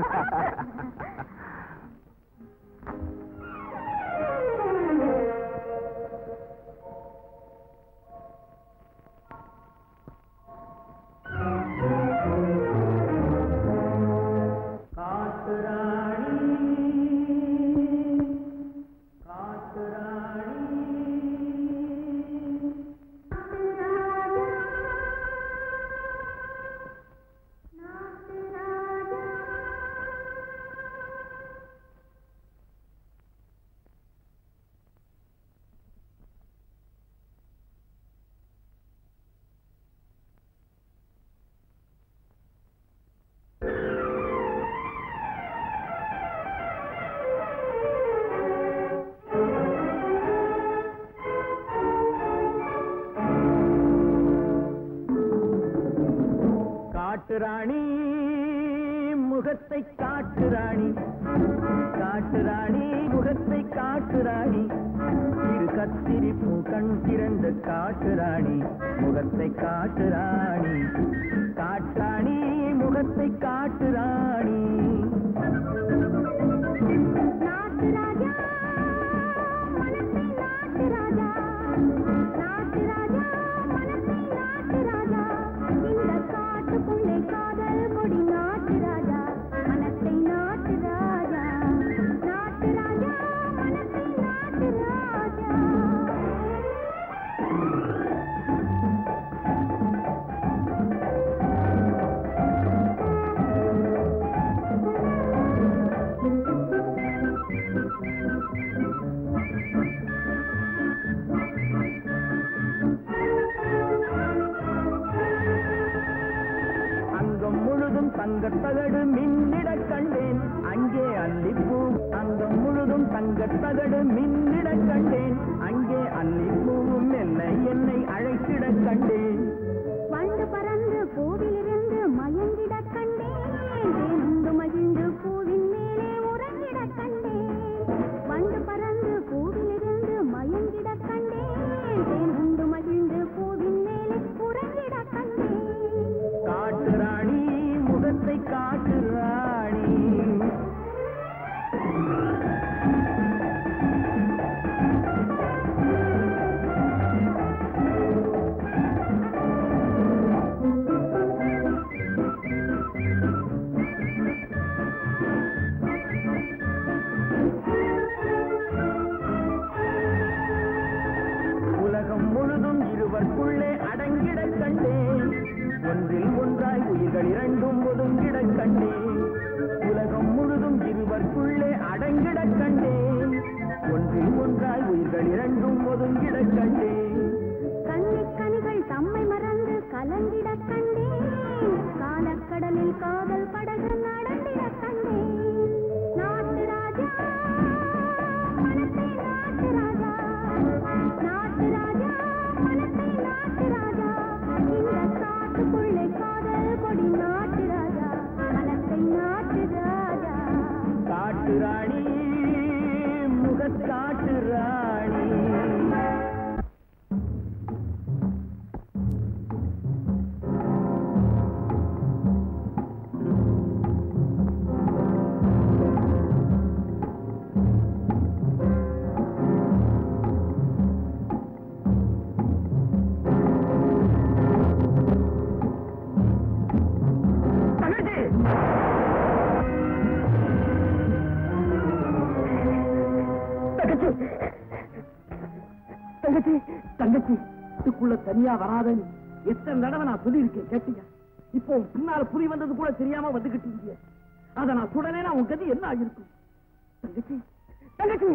S3: காட்டு ராணி முகத்தை காட்டு ராணி காட்டு ராணி முகத்தை காட்டு ராணி இரு கத்திரி பூ கண் திறந்த காட்டு ராணி முகத்தை காட்டு ராணி காட்டாணி முகத்தை காட்டு ராணி
S5: நாட்டு ராஜா மனசை நாட்டு ராஜா நாட்டு ராஜா மனசை நாட்டு ராஜா இந்த காட்டுக்குள்ளே காதல் கொடி நாட்டு ராஜா மனசை நாட்டு ராஜா நாட்டு ராஜா மனசை நாட்டு ராஜா
S3: அங்கம் முழுதும் தங்கத்தகடு மின்னிட கண்டேன் அங்கே அல்லிப்பூ அங்கம் முழுதும் தங்கத்தகடு மின்னிட கண்டேன் அங்கே அல்லிப்பூவும் என்னை என்னை அழைத்திட கண்டேன்
S5: வண்டு பறந்து பூவிலிருந்து மயங்கிட கண்டேன் தேனுண்டு மகிழ்ந்து பூவின் மேலே உறங்கிட கண்டேன் வண்டு பறந்து பூவிலிருந்து மயங்கிட கண்டேன் தேனுண்டு மகிழ்ந்து பூவின் மேலே உறங்கிட கண்டேன்
S3: காட்டு ராணி முகத்தை காட்டு ராணி உலகம் முழுதும் இருவருக்குள்ளே அடங்கிட கண்டேன் ஒன்றில் ஒன்றாய் உயிர்கள் இரண்டும் ஒதுங்கிட கண்டேன் உலகம் முழுதும் இருவருக்குள்ளே அடங்கிட கண்டேன் ஒன்றில் ஒன்றாய் உயிர்கள் இரண்டும் ஒதுங்கிட கண்டேன்
S5: கண்ணிக் கனிகள் தம்மை மறந்து கலங்கிட கண்டேன் காலக்கடலில் காதல் படகு நடந்திட கண்டேன் நாட்டு ராஜா மனசை நாட்டு ராஜா நாட்டு ராஜா மனசை நாட்டு ராஜா இந்த காட்டுக்குள்ளே காதல் கொடி நாட்டு ராஜா மனசை நாட்டு ராஜா
S3: காட்டு ராணி முகக்காட்டு ராணி தங்கச்சி தங்கச்சி இதுக்குள்ள தனியா வராதன்னு எத்தனை தடவை நான் சொல்லியிருக்கேன் கேட்டீங்க இப்போ உன் பின்னால புலி வந்தது கூட தெரியாம வந்துகிட்டு இருந்தீங்க அத நான் சுடனேனா உன் கதி என்ன ஆகிருக்கும் தங்கச்சி தங்கச்சி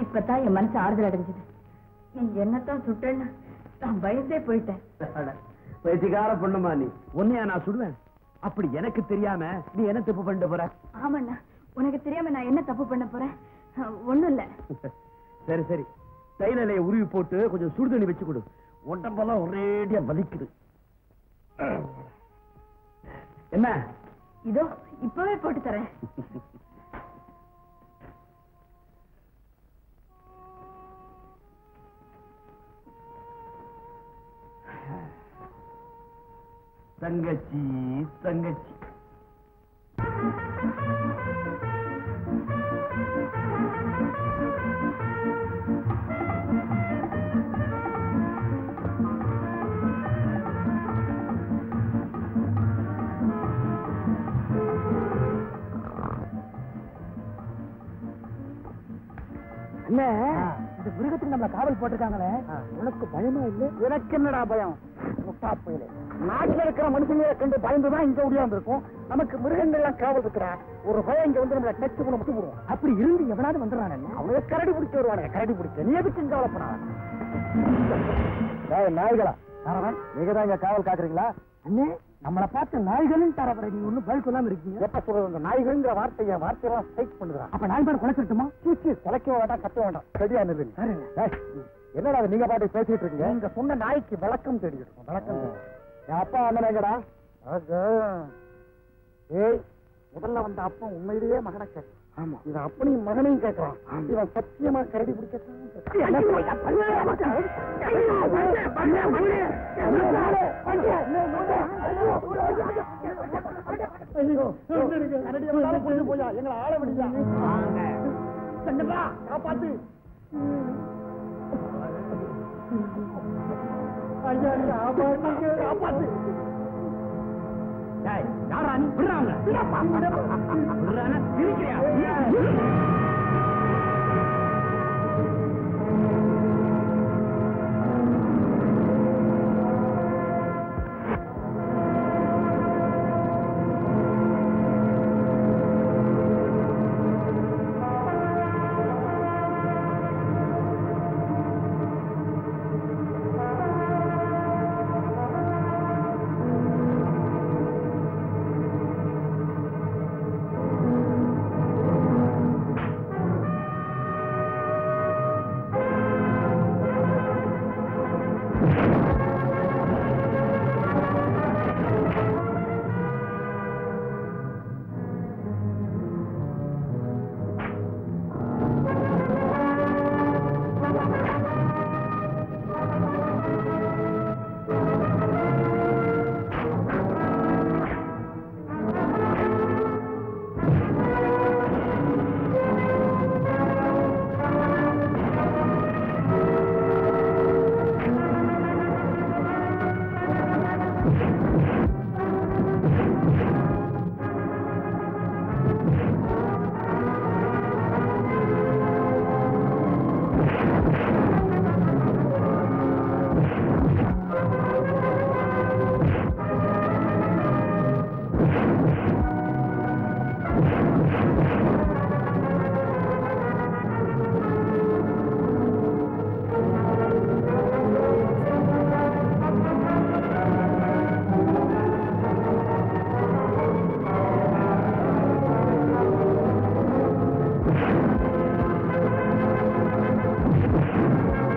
S4: இப்பதான் என் மனசு ஆறுதல் அடைஞ்சது நீ என்னத்தான் சுட்டேன்னு நான் பயந்தே போயிட்டேன்
S3: பைத்தியக்கார பொண்ணுமா நீ உன்னையா நான் சுடுவேன் அப்படி எனக்கு தெரியாம நீ என்ன தப்பு பண்ணிட்டு போற
S4: ஆமாண்ணா உனக்கு தெரியாம நான் என்ன தப்பு பண்ண போறேன் ஒண்ணும் இல்ல
S3: சரி சரி தைலைய உருவி போட்டு கொஞ்சம் சுடுதண்ணி வச்சு கொடு உடம்பெல்லாம் ஒரேடியா வலிக்குது என்ன
S4: இதோ இப்பவே போட்டு தரேன்
S3: தங்கச்சி தங்கச்சி
S6: அண்ணே இந்த மிருகத்துக்கு நம்மள காவல் போட்டிருக்காங்களே உனக்கு பயமா இல்ல எனக்கு என்னடா பயம் முட்டா புயலே நாட்டுல இருக்கிற மனுஷங்களை கண்டு பயந்துதான் இங்க ஒடியாந்துருக்கும் நமக்கு மிருகங்கள்லாம் காவல் இருக்கிறா ஒரு பயம் இங்க வந்து நம்மள டச் பண்ண மட்டும் போடுவோம் அப்படி இருந்து எவனாவது வந்துடுறான் அவனுக்கு கரடி பிடிக்க வருவானுங்க கரடி பிடிக்க நீ எதுக்கு இங்க கவலைப்படாத நாய்களா தரவன் நீங்க தான் இங்க காவல் காக்குறீங்களா அண்ணே நம்மள பார்த்து நாய்களும் தரவர நீ ஒண்ணும் பதில் சொல்லாம இருக்கீங்க எப்ப சொல்றது இந்த நாய்கள்ங்கிற வார்த்தைய வார்த்தையெல்லாம் ஸ்ட்ரைக் பண்ணுறா அப்ப நாய் பேர் குலைச்சிட்டுமா சீச்சி குலைக்க வேண்டாம் கத்த வேண்டாம் சரியா நில்லு ஏய், என்னடா அது நீங்க பாட்டு பேசிட்டு இருக்கீங்க நீங்க சொன்ன நாய்க்கு விளக்கம் தேடிட்டு இருக்கோம் விளக்கம் தேடி. என் அப்பா அண்ணன் எங்கடா ஏய் முதல்ல வந்த அப்பா உண்மையிலேயே மகனை கேட்க ஆமா இவன் அப்பனையும் மகனையும் கேட்கறான் இவன் சத்தியமா கரடி பிடிக்க எங்களை ஆள விடுங்க காப்பாத்து ஐயா காப்பாத்து காப்பாத்து
S3: யாரா நீ விடுறாங்க விடுறானா சிரிக்கிறியா
S6: ஆ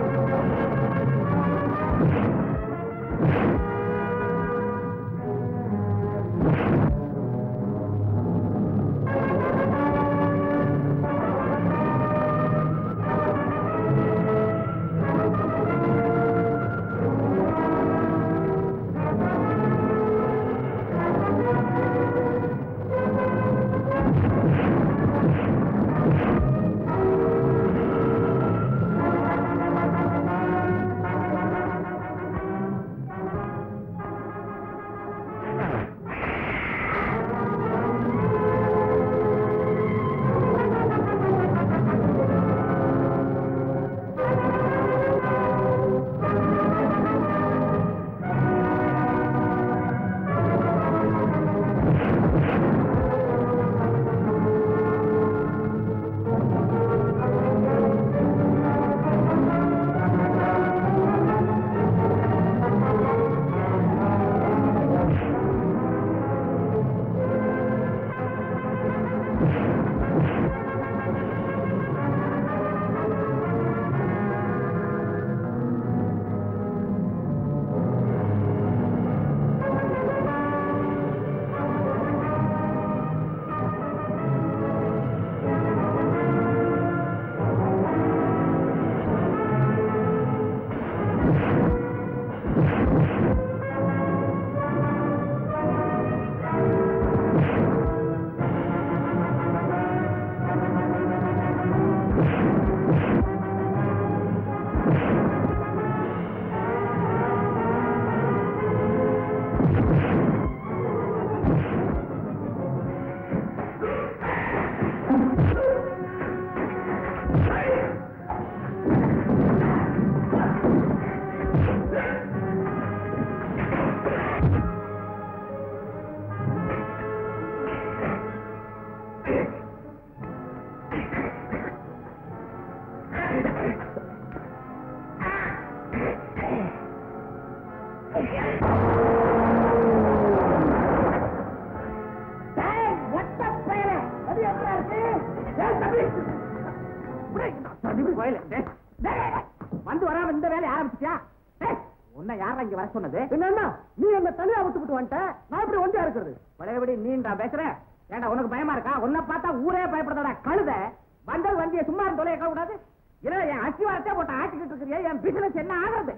S6: கோயில வந்து வராம இந்த வேலையை ஆரம்பிச்சியா டேய், உன்னை யாரா இங்க வர சொன்னது
S3: என்ன நீ என்ன தனியா விட்டு விட்டு வந்துட்ட நான் எப்படி ஒண்டியா இருக்கிறது
S6: பழையபடி நீண்டா பேசுற ஏண்டா உனக்கு பயமா இருக்கா உன்னை பார்த்தா ஊரே பயப்படுறதா கழுத வந்தது வந்திய சும்மா இருந்து தொலைய கூடாது இல்ல என் அச்சி வரத்தே போட்டு ஆட்டிக்கிட்டு இருக்கிறியா என் பிசினஸ் என்ன ஆகுறது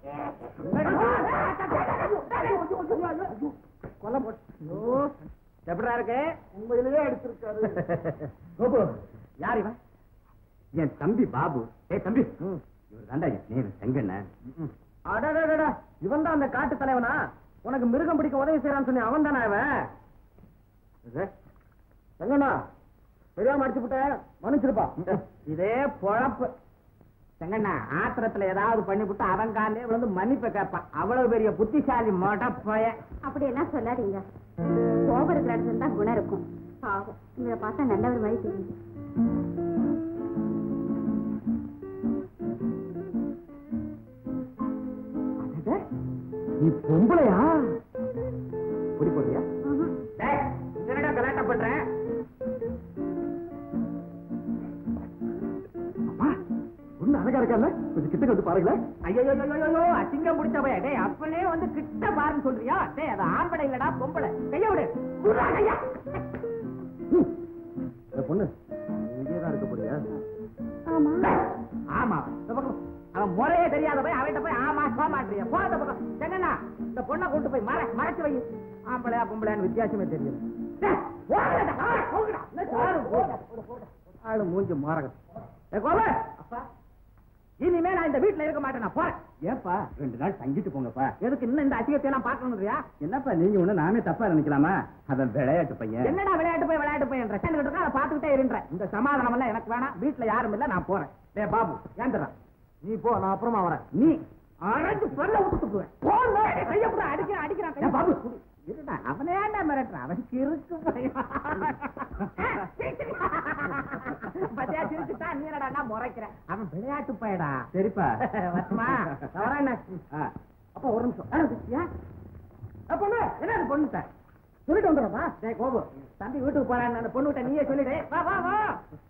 S6: கொல்ல போட்டு எப்படா இருக்கு
S3: உண்மையிலேயே எடுத்திருக்காரு
S2: கோபு யார் இவன் என் தம்பி பாபு ஏய் தம்பி இவர் தாண்டா என் நேரு செங்கண்ண
S3: அடடடடா இவன் தான் அந்த காட்டு தலைவனா உனக்கு மிருகம் பிடிக்க உதவி செய்யறான்னு சொன்னி அவன் தானே அவன் எங்கண்ணா தெரியாம அடிச்சு விட்ட மன்னிச்சிருப்பா
S6: இதே பொழப்பு செங்கண்ணா ஆத்திரத்துல ஏதாவது பண்ணிவிட்டு அவன் காலே விழுந்து மன்னிப்பை கேட்பான் அவ்வளவு பெரிய புத்திசாலி மொட போய
S5: அப்படியெல்லாம் சொல்லாதீங்க கோபம் இருக்கிற இடத்துல தான் குணம் இருக்கும் பாவம் இவரை பார்த்தா நல்லவர் மாதிரி தெரியுது
S3: நீ பொம்பளையா குடி போறியா
S6: டேய், என்னடா கலாட்டா பண்றேன்
S3: ஒண்ணு அழகா இருக்கா கொஞ்சம் கிட்ட வந்து பாருங்களேன்
S6: ஐயோ ஐயோ அசிங்கம் பிடிச்ச பைய டேய் அப்பளே வந்து கிட்ட பாருன்னு சொல்றியா டேய் அது ஆம்பளை இல்லடா பொம்பளை கைய விடு குர்ரா கையா
S3: இந்த பொண்ணு இங்கே தான் இருக்க போறியா
S6: ஆமா இந்த பக்கம் அவன் முறையே தெரியாத போய் அவன்கிட்ட போய் ஆமா சோமாட்டியா போ அந்த பக்கம் செங்கண்ணா இந்த பொண்ணை கொண்டு போய் மறை மறைச்சு வை ஆம்பளையா பொம்பளையான்னு வித்தியாசமே தெரியல டேய், ஓடுடா, ஆ, போங்கடா. என்ன சாரு, போடா, போடா, போடா. ஆளு மூஞ்சி மாறகம் ஏ கோபு அப்பா இனிமே நான் இந்த வீட்டுல இருக்க மாட்டேன் நான் போறேன்
S2: ஏப்பா ரெண்டு நாள் தங்கிட்டு போங்கப்பா
S6: எதுக்கு இன்னும் இந்த அசிங்கத்தை எல்லாம் பார்க்கணும்ன்றியா
S2: என்னப்பா நீங்க ஒண்ணு நாமே தப்பா நினைக்கலாமா அவன் விளையாட்டு பையன்
S6: என்னடா விளையாட்டு போய் விளையாட்டு போய் என்ற சேர்ந்துட்டு இருக்கா அதை பார்த்துக்கிட்டே இருன்றேன் இந்த சமாதானம் எல்லாம் எனக்கு வேணாம் வீட்டுல யாரும் இல்ல நான் போறேன் டேய் பாபு ஏந்துடா
S3: நீ போ நான் அப்புறமா வரேன்
S6: நீ அரைஞ்சு பொருளை விட்டு துப்புவேன் போன கையப்பட அடிக்கிறான் அடிக்கிறான் கையை பாபு இருடா அவனே ஏன்டா மிரட்டுறான் அவனுக்கு இருக்கு பயம். பத்தியா சிரிச்சுட்டா நீ என்னடா முறைக்கிற அவன் விளையாட்டு பயடா
S2: சரிப்பா
S6: வரட்டுமா தவறா என்ன
S2: ஆ.
S6: அப்ப ஒரு நிமிஷம் ஆ, ஏன்? ஆ, பொண்ணு என்ன அது பொண்ணு சார் சொல்லிட்டு வந்துடுறப்பா டேய் கோபு தம்பி வீட்டுக்கு போறான்னு அந்த பொண்ணுகிட்ட நீயே சொல்லிடு வா வா வா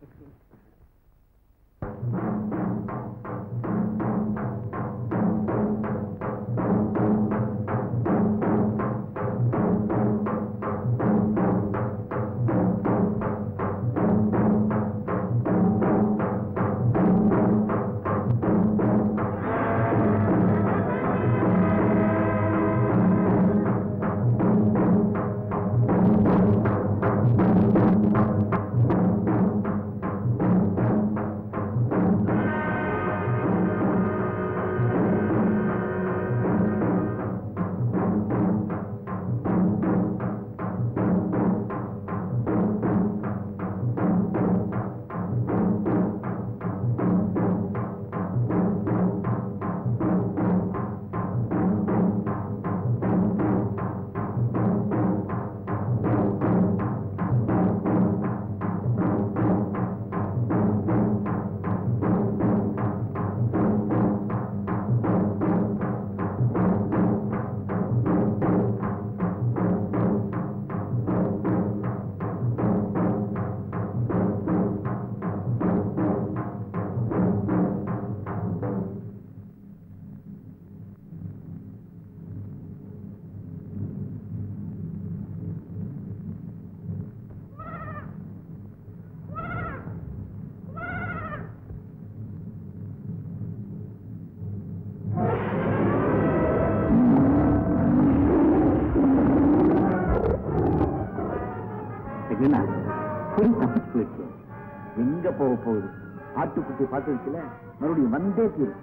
S2: என்ன புலி தப்பிச்சு போயிடுச்சு எங்க போக போகுது ஆட்டுக்குட்டி பார்த்துருச்சுல மறுபடியும் வந்தே தீரும்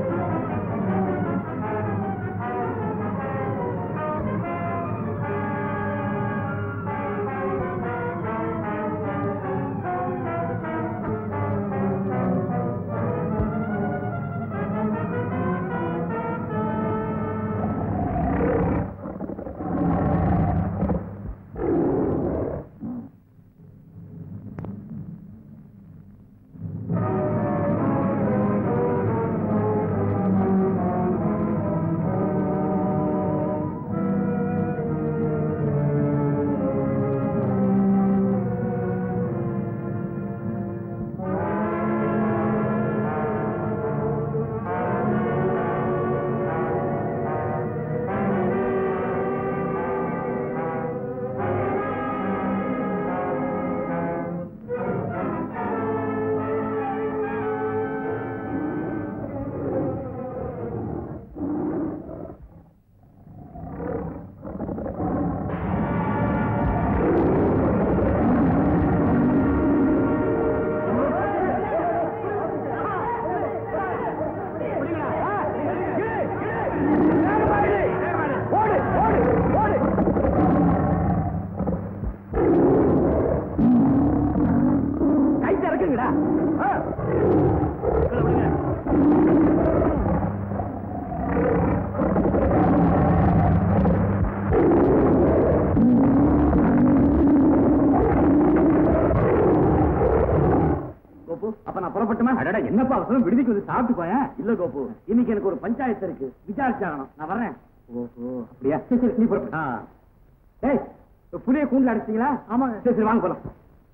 S6: ஆ
S3: என்னப்பா அவசரம் விடுதிக்கு வந்து சாப்பிட்டு போயேன் இல்ல கோபு இன்னைக்கு எனக்கு ஒரு பஞ்சாயத்து இருக்கு விசாரிச்சாகணும் நான் வர்றேன் ஓஹோ அப்படியா சரி சரி நீ புறப்படு ஏய் புளிய கூண்டுல அடிச்சிங்களா ஆமாங்க சரி சரி வாங்க போலாம்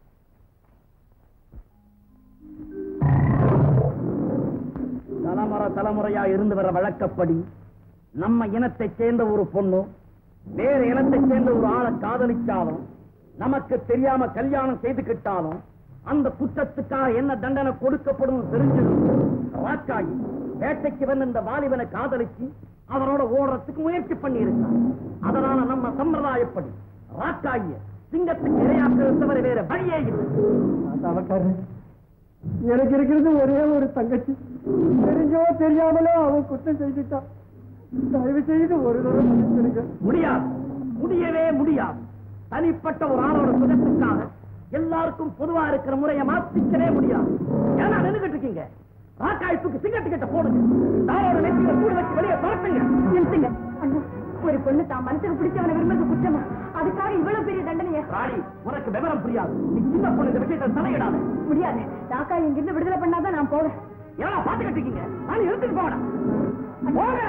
S3: தலைமுறை தலைமுறையா இருந்து வர வழக்கப்படி நம்ம இனத்தைச் சேர்ந்த ஒரு பொண்ணு வேற இனத்தைச் சேர்ந்த ஒரு ஆளை காதலிச்சாலும் நமக்கு தெரியாம கல்யாணம் செய்துக்கிட்டாலும் அந்த குற்றத்துக்காக என்ன தண்டனை கொடுக்கப்படும் தெரிஞ்சிருக்கும் ராக்காயி வேட்டைக்கு வந்து இந்த வாலிபனை காதலிச்சு அவனோட ஓடுறதுக்கு முயற்சி பண்ணி இருக்கான் அதனால நம்ம சம்பிரதாயப்படி ராக்காய சிங்கத்துக்கு இரையாக்குறது தவிர வேற வழியே இல்லை
S7: எனக்கு இருக்கிறது ஒரே ஒரு தங்கச்சி தெரிஞ்சோ தெரியாமலோ அவன் குற்றம் செய்துட்டான் தயவு செய்து ஒரு தடவை மன்னிச்சிடுங்க
S3: முடியாது முடியவே முடியாது தனிப்பட்ட ஒரு ஆளோட சுகத்துக்காக எல்லாருக்கும் பொதுவா இருக்கிற முறையை மாத்திக்கவே முடியாது ஏன்னா நின்னுகிட்டு இருக்கீங்க ராக்காய்ப்புக்கு சிங்கத்து கிட்ட போடுங்க தாரோட நெத்தியில கூடு வச்சு வெளியே பரப்புங்க
S5: நிறுத்துங்க அண்ணா ஒரு பொண்ணு தான் மனசுக்கு பிடிச்சவனை விரும்புறது குற்றமா அதுக்காக இவ்வளவு பெரிய தண்டனைய
S3: ராணி உனக்கு விவரம் புரியாது நீ சின்ன பொண்ணு இந்த விஷயத்தை தலையிடாத
S5: முடியாது ராக்கா இங்கிருந்து விடுதலை பண்ணாதான் நான் போவேன்
S3: ஏன்னா பாத்துக்கிட்டு இருக்கீங்க ராணி எடுத்துட்டு போடா போடா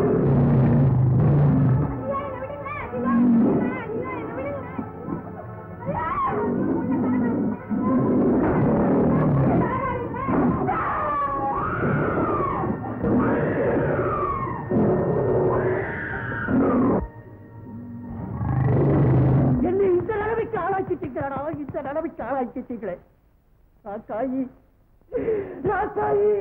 S7: என்னை இந்த நிலைமைக்கு ஆளாக்கிட்டீங்களா இந்த நிலைமைக்கு ஆளாக்கிட்டீங்களே ராக்காயி ராக்காயி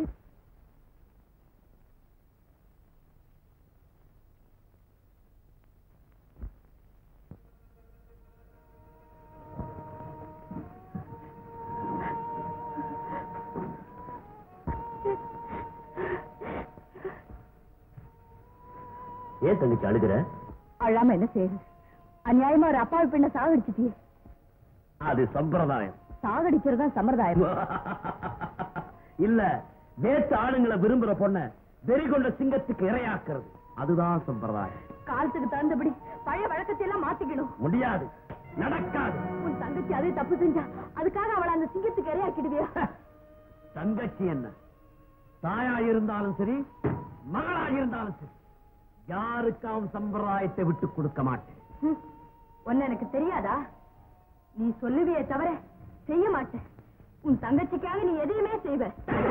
S3: ஏன் தங்கச்சி அழுகிற
S5: அழாம என்ன செய்யுது அநியாயமா ஒரு அப்பாவி பெண்ணை சாகடிச்சிட்டியே
S3: அது சம்பிரதாயம்
S5: சாகடிக்கிறதா சம்பிரதாயம்
S3: இல்ல வேற்று ஆளுங்களை விரும்புற பொண்ண வெறி கொண்ட சிங்கத்துக்கு இரையாக்குறது அதுதான் சம்பிரதாயம்
S5: காலத்துக்கு தகுந்தபடி பழைய வழக்கத்தை எல்லாம் மாத்திக்கணும்
S3: முடியாது நடக்காது
S5: உன் தங்கச்சி அதே தப்பு செஞ்சா அதுக்காக அவளை அந்த சிங்கத்துக்கு இரையாக்கிடுவியா
S3: தங்கச்சி என்ன தாயா இருந்தாலும் சரி மகளா இருந்தாலும் சரி யாருக்காவும் சம்பிரதாயத்தை விட்டு கொடுக்க மாட்டேன்
S5: ஹம். உன்னை எனக்கு தெரியாதா நீ சொல்லுவியே தவிர செய்ய மாட்டேன் உன் தங்கச்சிக்காக நீ எதையுமே செய்வ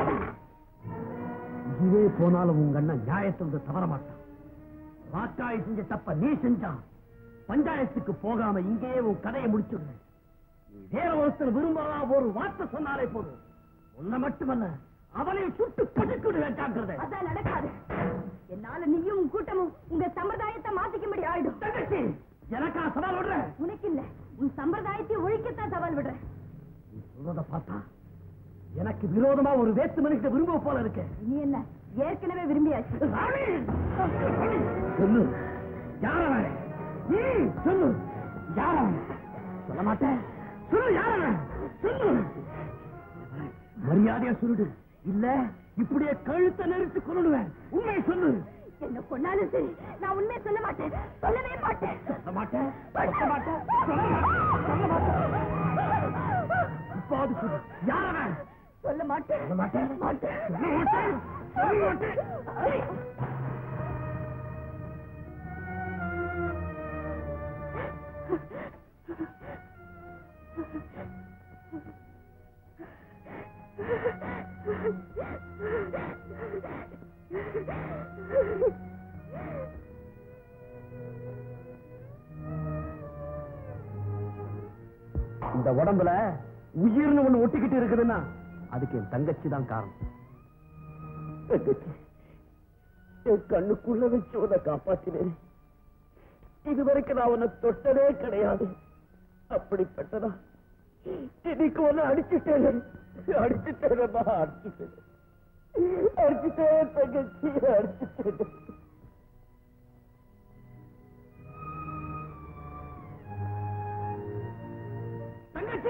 S3: இதுவே போனாலும் உங்க அண்ணன் நியாயத்தை தவற மாட்டான் ராக்காய் செஞ்ச தப்ப நீ செஞ்சான் பஞ்சாயத்துக்கு போகாம இங்கேயே உன் கதையை முடிச்சுடுற நீ வேற ஒருத்தர் விரும்பாதா ஒரு வார்த்தை சொன்னாலே போதும் உன்னை மட்டுமல்ல அவனையும் சுட்டு பதுக்கிடுவேன் ஜாக்கிரதை
S5: அதான் நடக்காது என்னால நீயும் உன் கூட்டமும் உங்க சம்பிரதாயத்தை மாத்திக்கும்படி ஆயிடும்
S3: தங்கச்சி எனக்கா சவால் விடுற
S5: உனக்கு இல்ல உன் சம்பிரதாயத்தை ஒழிக்கத்தான் சவால் விடுறேன்
S3: நீ சொல்றத பார்த்தா எனக்கு விரோதமா ஒரு வேத்து மனுஷன் விரும்ப போல இருக்கு
S5: நீ என்ன ஏற்கனவே விரும்பியாச்சு
S3: ராணி! ராணி! சொல்லு யார அவன்? நீ சொல்லு யார அவன்? சொல்ல மாட்டேன் சொல்லு யார அவன்? சொல்லு மரியாதையா சொல்லிடு இல்ல இப்படியே கழுத்தை நெரிச்சு கொள்ளுடுவேன் உண்மையை சொல்லு
S5: என்ன கொன்னாலும் சரி நான் உண்மையை சொல்ல மாட்டேன் சொல்லவே மாட்டேன்
S3: சொல்ல மாட்டேன் சொல்ல மாட்டேன் சொல்ல மாட்டேன் சொல்ல மாட்டேன் இப்போது சொல்லு யார அவன்?
S5: சொல்ல மாட்டேன்
S3: சொல்ல மாட்டேன் மாட்டேன் சொல்ல மாட்டேன் சொல்ல மாட்டேன் இந்த உடம்புல உயிர்னு ஒண்ணு ஒட்டிக்கிட்டு இருக்குதுன்னா அதுக்கு என் தங்கச்சி தான் காரணம் தங்கச்சி என் கண்ணுக்குள்ள வச்சு உன்னை காப்பாத்தினேன் இதுவரைக்கும் நான் உன்னை தொட்டதே கிடையாது அப்படிப்பட்டதா இன்னைக்கு ஒண்ணு அடிச்சுட்டேன் அடிச்சுட்டேனப்பா அடிச்சுட்டேன் அடிச்சுட்டேன் தங்கச்சி அடிச்சுட்டேன் தங்கச்சி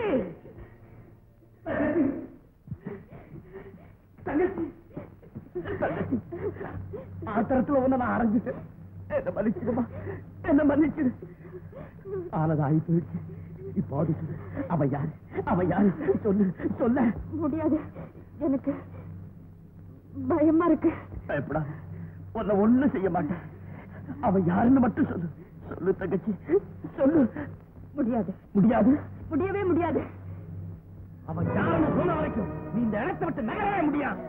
S3: தங்கச்சி தங்கச்சி ஆத்திரத்துல ஒண்ணு நான் அரைஞ்சிட்டேன் என்ன மன்னிச்சிடுமா என்ன மன்னிச்சிடு ஆனது ஆகி போயிடுச்சு இப்போ அது சொல்லு. அவன் யாரு அவன் யாரு சொல்லு சொல்ல
S5: முடியாது
S4: எனக்கு பயமா இருக்கு
S3: பயப்படாத உன்னை ஒண்ணும் செய்ய மாட்டேன் அவன் யாருன்னு மட்டும் சொல்லு சொல்லு தங்கச்சி சொல்லு
S4: முடியாது
S3: முடியாது
S4: முடியவே முடியாது
S3: அவன் யாருன்னு சொல்ல வரைக்கும் நீ இந்த இடத்தை விட்டு நகரவே முடியாது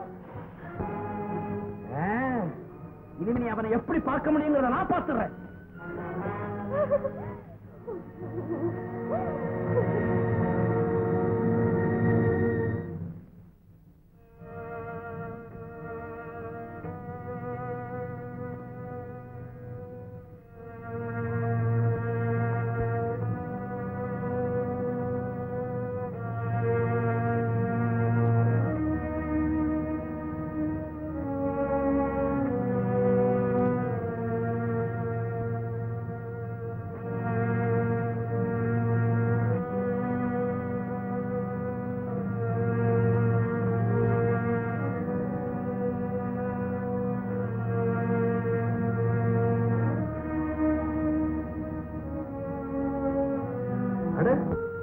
S3: ஆ, இனிமே நீ அவனை எப்படி பார்க்க முடியுங்கிறத நான் பார்த்துறேன் அட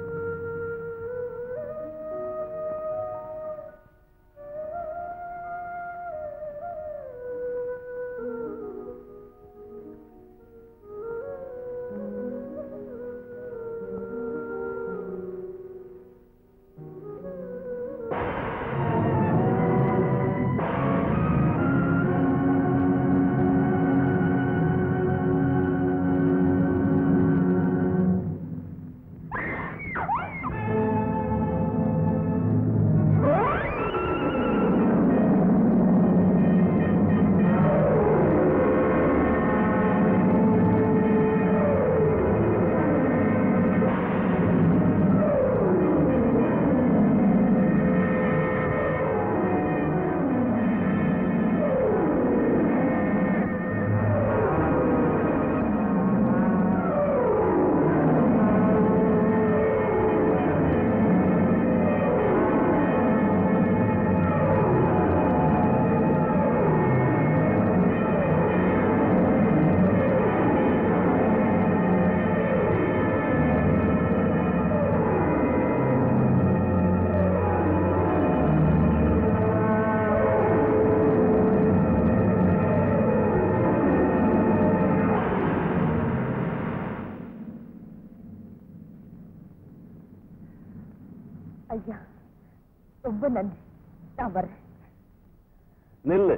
S4: ஐயா ரொம்ப நன்றி நான் வர்றேன்
S7: நில்லு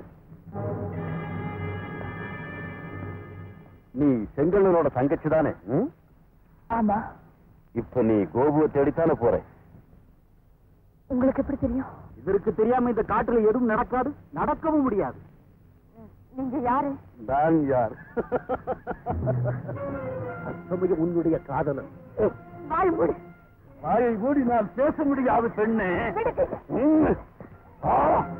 S7: நீ செங்கல்லனோட தங்கச்சி தானே ம்?
S4: ஆமா
S7: இப்ப நீ கோபுவை தேடித்தானே போற
S4: உங்களுக்கு எப்படி தெரியும்
S3: இதற்கு தெரியாம இந்த காட்டுல எதுவும் நடக்காது நடக்கவும் முடியாது
S4: நீங்க யாரு
S7: நான் யார்
S3: அச்சமயம் உன்னுடைய காதலன்
S4: வாய் மூடு
S7: வாயை மூடி நான் பேச முடியாது பெண்ணே
S4: விடுங்க.
S7: ம். ஆ.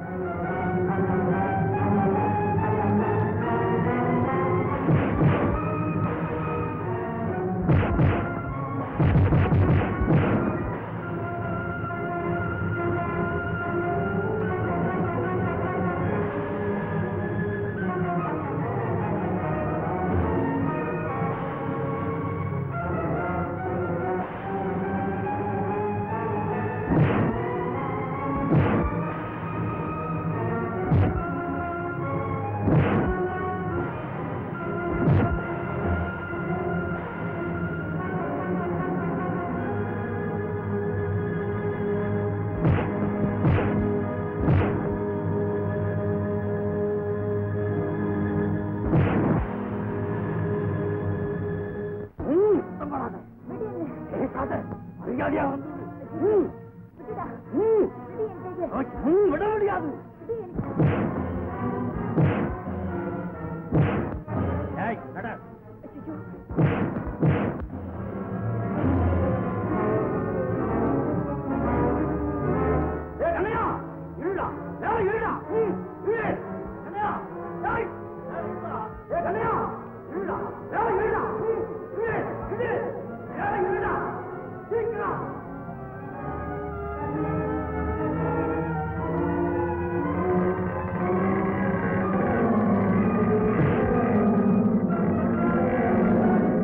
S7: ம். நம்பாத. பேசாத. மரியாதையா வந்துடு. ம். ம். ம், விட முடியாது ஏய், நட. ஏய், கண்ணையா, இழுடா. ஏய், இழுடா. ம், இழு. கண்ணையா, ஏய், ஏய், இழுடா. ஏய், கண்ணையா, இழுடா. ஏய், இழுடா. ம், இழு, இழு. ஏய், இழுடா. சீக்கிரம்.
S4: ஆ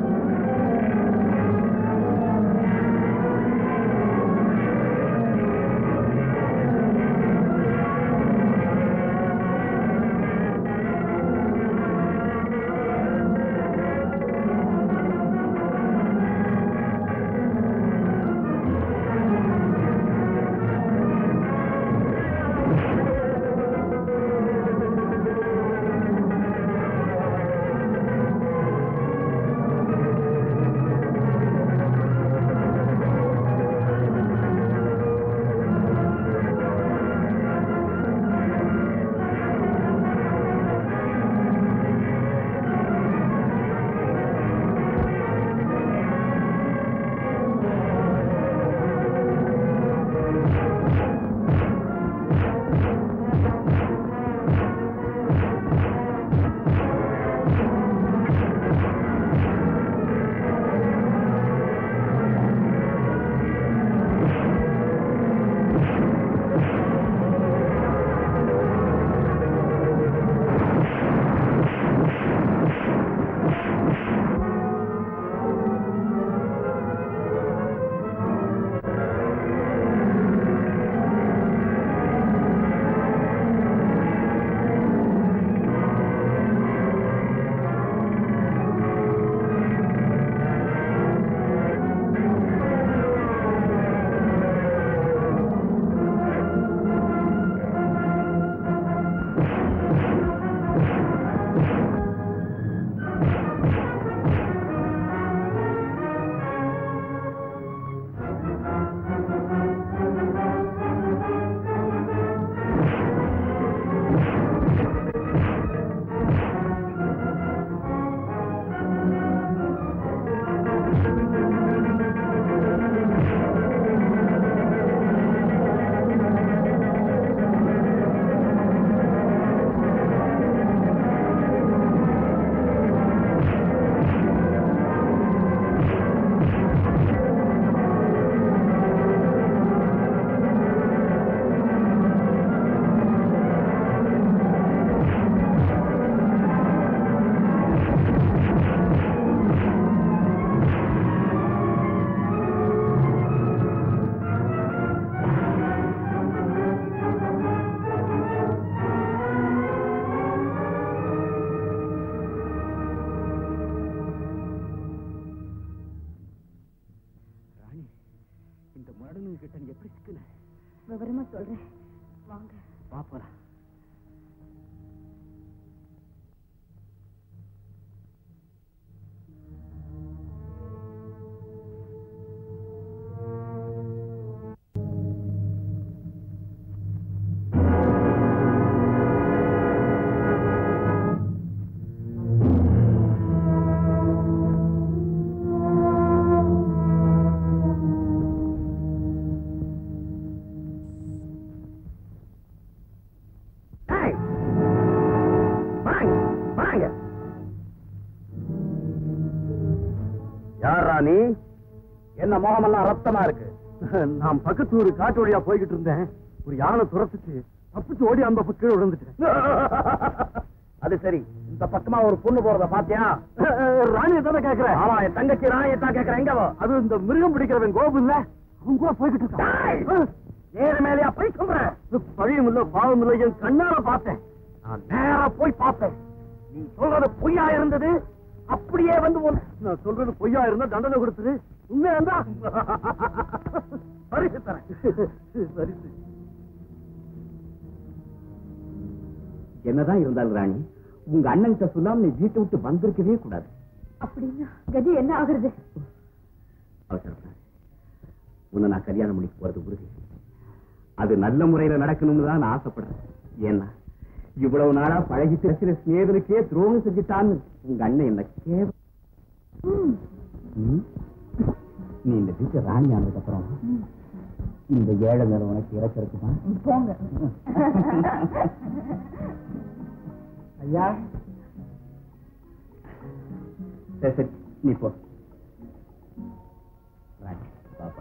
S3: பிசுக்குன
S4: விவரமா சொல்றேன் வாங்க
S3: பாப்பரா
S2: யாரா நீ என்ன முகமெல்லாம் ரத்தமா இருக்கு
S3: நான் பக்கத்து ஊரு காட்டு வழியா போய்கிட்டு இருந்தேன் ஒரு யானை துரத்துச்சு தப்பிச்சு ஓடி அந்த பக்கம் கீழே விழுந்துட்டேன்
S2: அது சரி இந்த பக்கமா ஒரு பொண்ணு போறத பாத்தியா
S3: ராணியை தானே கேக்குறேன்
S2: ஆமா என் தங்கச்சி ராணியை தான் கேக்குறேன் எங்க வா?
S3: அது இந்த மிருகம் பிடிக்கிறவன் கோபு இல்ல அவன் கூட போய்கிட்டு இருக்கான்
S2: நேரு மேலேயா போய் சொல்றேன்
S3: பழியும் இல்ல பாவம் இல்ல என் கண்ணால பார்த்தேன்
S2: நான் நேரா போய் பார்த்தேன் நீ சொல்றது பொய்யா இருந்தது அப்படியே வந்து உன்
S3: நான் சொல்றது பொய்யா இருந்தா தண்டனை கொடுத்துரு உண்மையா இருந்தா
S2: பரிசு தரேன்
S3: பரிசு
S2: என்னதான் இருந்தாலும் ராணி உங்க அண்ணன் கிட்ட சொல்லாம நீ வீட்டை விட்டு வந்திருக்கவே கூடாது
S4: அப்படின்னா கதி என்ன ஆகுறது
S2: அவசரப்படாது உன்னை நான் கல்யாணம் பண்ணிக்க போறது உறுதி அது நல்ல முறையில நடக்கணும்னு தான் நான் ஆசைப்படுறேன் ஏன்னா இவ்வளவு நாளா பழகி பேசுற சிநேகனுக்கே துரோகம் செஞ்சுட்டான்னு உங்க அண்ணன் என்ன கேவ ம்? நீ இந்த வீட்டை ராணி ஆனதுக்கு அப்புறம் இந்த ஏழை நிறம் உனக்கு இறக்கிறதுக்கு தான்
S4: போங்க
S2: ஐயா சரி சரி நீ போ ராணி பாப்பா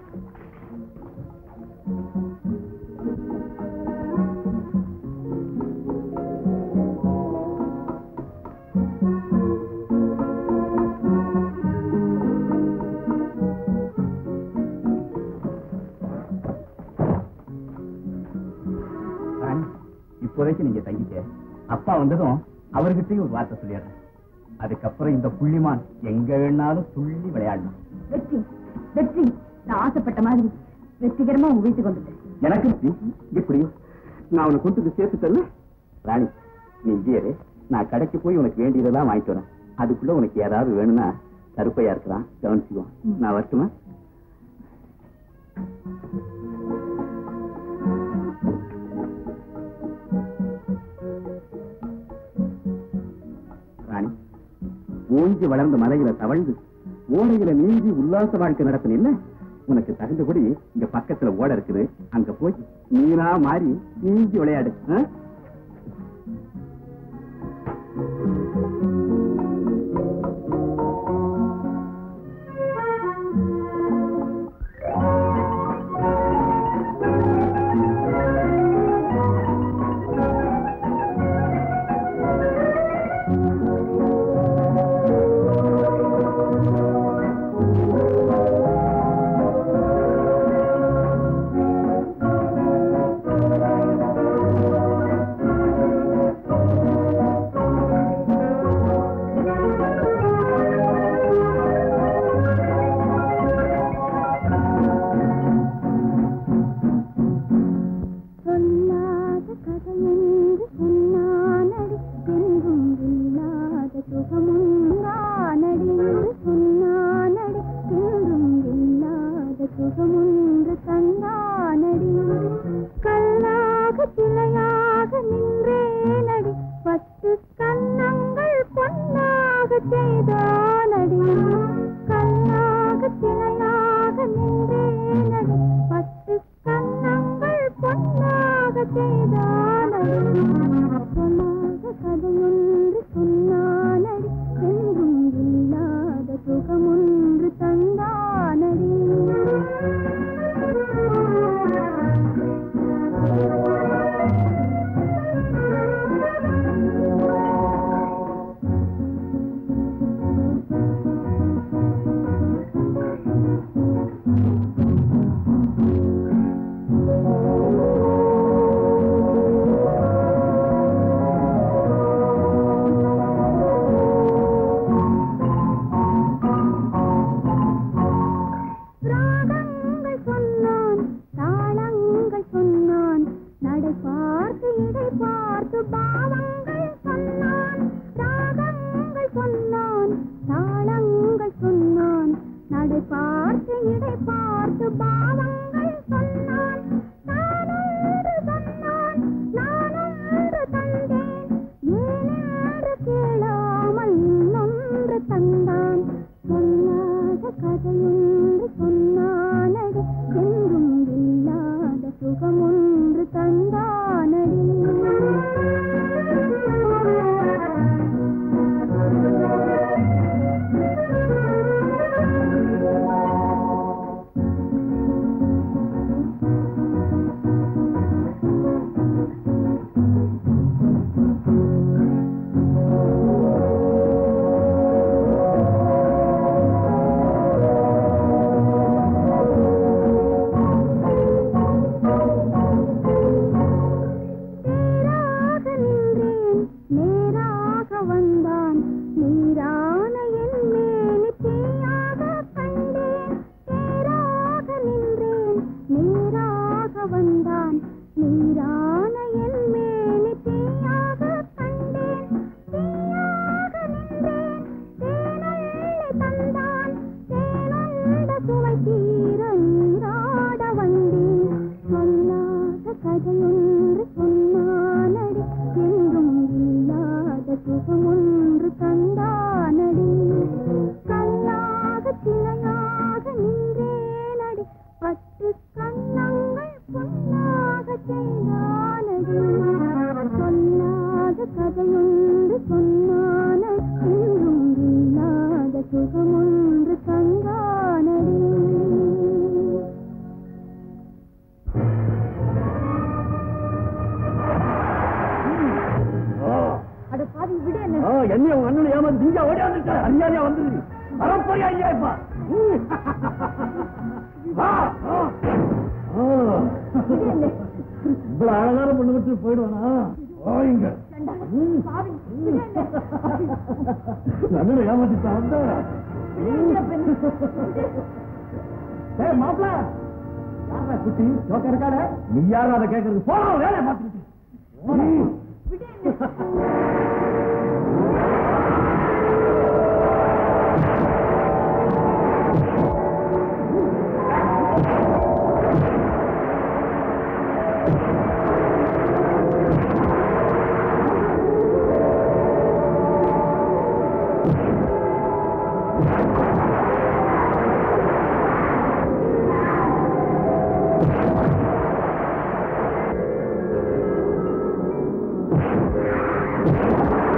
S2: ராணி, இப்போதைக்கு நீங்க தங்கிக்க அப்பா வந்ததும் அவர்கிட்டயும் ஒரு வார்த்தை சொல்லிடுறேன் அதுக்கப்புறம் இந்த புள்ளிமான் எங்க வேணாலும் துள்ளி விளையாடலாம்
S4: வெற்றி வெற்றி நான் ஆசைப்பட்ட மாதிரி வெற்றிகரமா உங்க வீட்டுக்கு வந்துட்டேன்
S2: எனக்கு எப்படி நான் உனக்கு கொண்டு சேர்த்து தரல ராணி நீ இங்கே இரு. நான் கடைக்கு போய் உனக்கு வேண்டியதெல்லாம் வாங்கிட்டு வரேன் அதுக்குள்ள உனக்கு ஏதாவது வேணும்னா கருப்பையா இருக்கிறான் கவனிச்சுக்குவோம் நான் வரட்டுமா ராணி ஓங்கி வளர்ந்த மலையில தவழ்ந்து ஓடையில நீந்தி உல்லாச வாழ்க்கை நடத்தின உனக்கு தகுந்தபடி இங்க பக்கத்துல ஓட இருக்குது அங்க போய் நீரா மாறி நீந்தி விளையாடு ஆ?
S5: சொல்லாத கதையென்று சொன்னானடி என்றும் இல்லாத சுகமுண்டானடி என்று சொன்னானடி என்றும் இல்லாத சுகமுண்டு தந்தானடி கல்லாக சிலையாக நின்றேனடி பத்து கன்னங்கள் பொன்னாக செய்தானடி கல்லாக சிலையாக நின்றேனடி பத்து கன்னங்கள் பொன்னாக செய்தானடி சொல்லாத கதையொன்று சொன்னானடி என்றும் இல்லாத சுகமொன்று தந்தானடி
S8: பார்த்து இடை பார்த்து பாவங்கள் சொன்னான் தானொன்று சொன்னான் நானொன்று தந்தேன் ஏனென்று கேளாமல் இன்னொன்று தந்தான் சொல்லாத கதையொன்று சொன்னானடி என்றும் இல்லாத சுகமொன்று தந்தானடி நேராக நின்றேன் நேராக வந்தான் நீரான என் மேனி தீயாக கண்டேன் நேராக நின்றேன் நேராக வந்தான் நீரான என் மேனி தீயாக கண்டேன் தீயாக நின்றேன் தேனள்ளி தந்தான் தேனண்ட சுவை தீர நீராட வந்தேன் சொல்லாத கதையொன்று சொன்னானடி என்றும் இல்லாத சுகமொன்று தந்தானடி கல்லாக சிலையாக நின்றேனடி பத்து கண்ணங்கள் பொன்னாக செய்தானடி சொல்லாத கதையொன்று சொன்னான என்றும் இல்லாத சுகமொன்று தந்தானடி அட பாவி விடு என்ன
S7: என்ன உங்க அண்ணன் ஏமாந்து இங்க ஓடியாந்துட்ட அறியாதையா வந்துரு வரப்போறியா ஐயா இப்ப ம். வா. ஆ. ஆ. இவ்வளவு அழகான பொண்ணு விட்டு போயிடுவானா போயிங்க
S8: பாவி விடு என்ன
S7: அண்ணனை ஏமாத்திட்டான் ஏய் மாப்பிள யாரா குட்டி ஜோக்க இருக்காட நீ யாரும் அதை கேட்கறது போலாம் வேலையை பார்த்துக்கிட்டு
S8: ஆ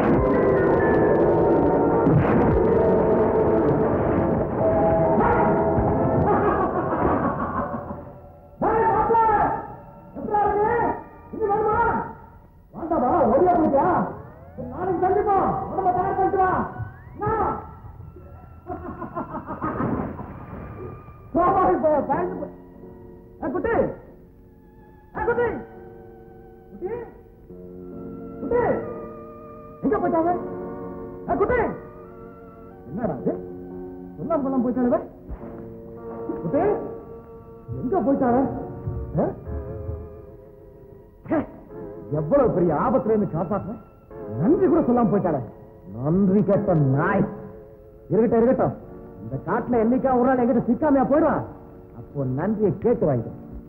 S7: வாண்டாடா ஓடியா போயிட்டா நாளைக்கு சந்திப்போம் உடம்ப தயார் பண்ணிட்டு வா நான் கோபால் போய் பேங்க் போய் ஏ, குட்டி ஏ, குட்டி குட்டி குட்டி எங்க போயிட்டாங்க ஏ, குட்டி என்னடா இது சொல்லாம கொள்ளாம போயிட்டாங்க குட்டி எங்க போயிட்டாங்க ஆ? ச்சே, எவ்வளவு பெரிய ஆபத்துல இருந்து காப்பாற்ற நன்றி கூட சொல்லாம போயிட்டாளே நன்றி கேட்ட நாய் இருக்கட்டும் இருக்கட்டும் இந்த காட்டுல என்னைக்கா ஒரு நாள் எங்கிட்ட சிக்காமையா போயிடுவான் அப்போ நன்றியை கேட்டு வாங்கிடும்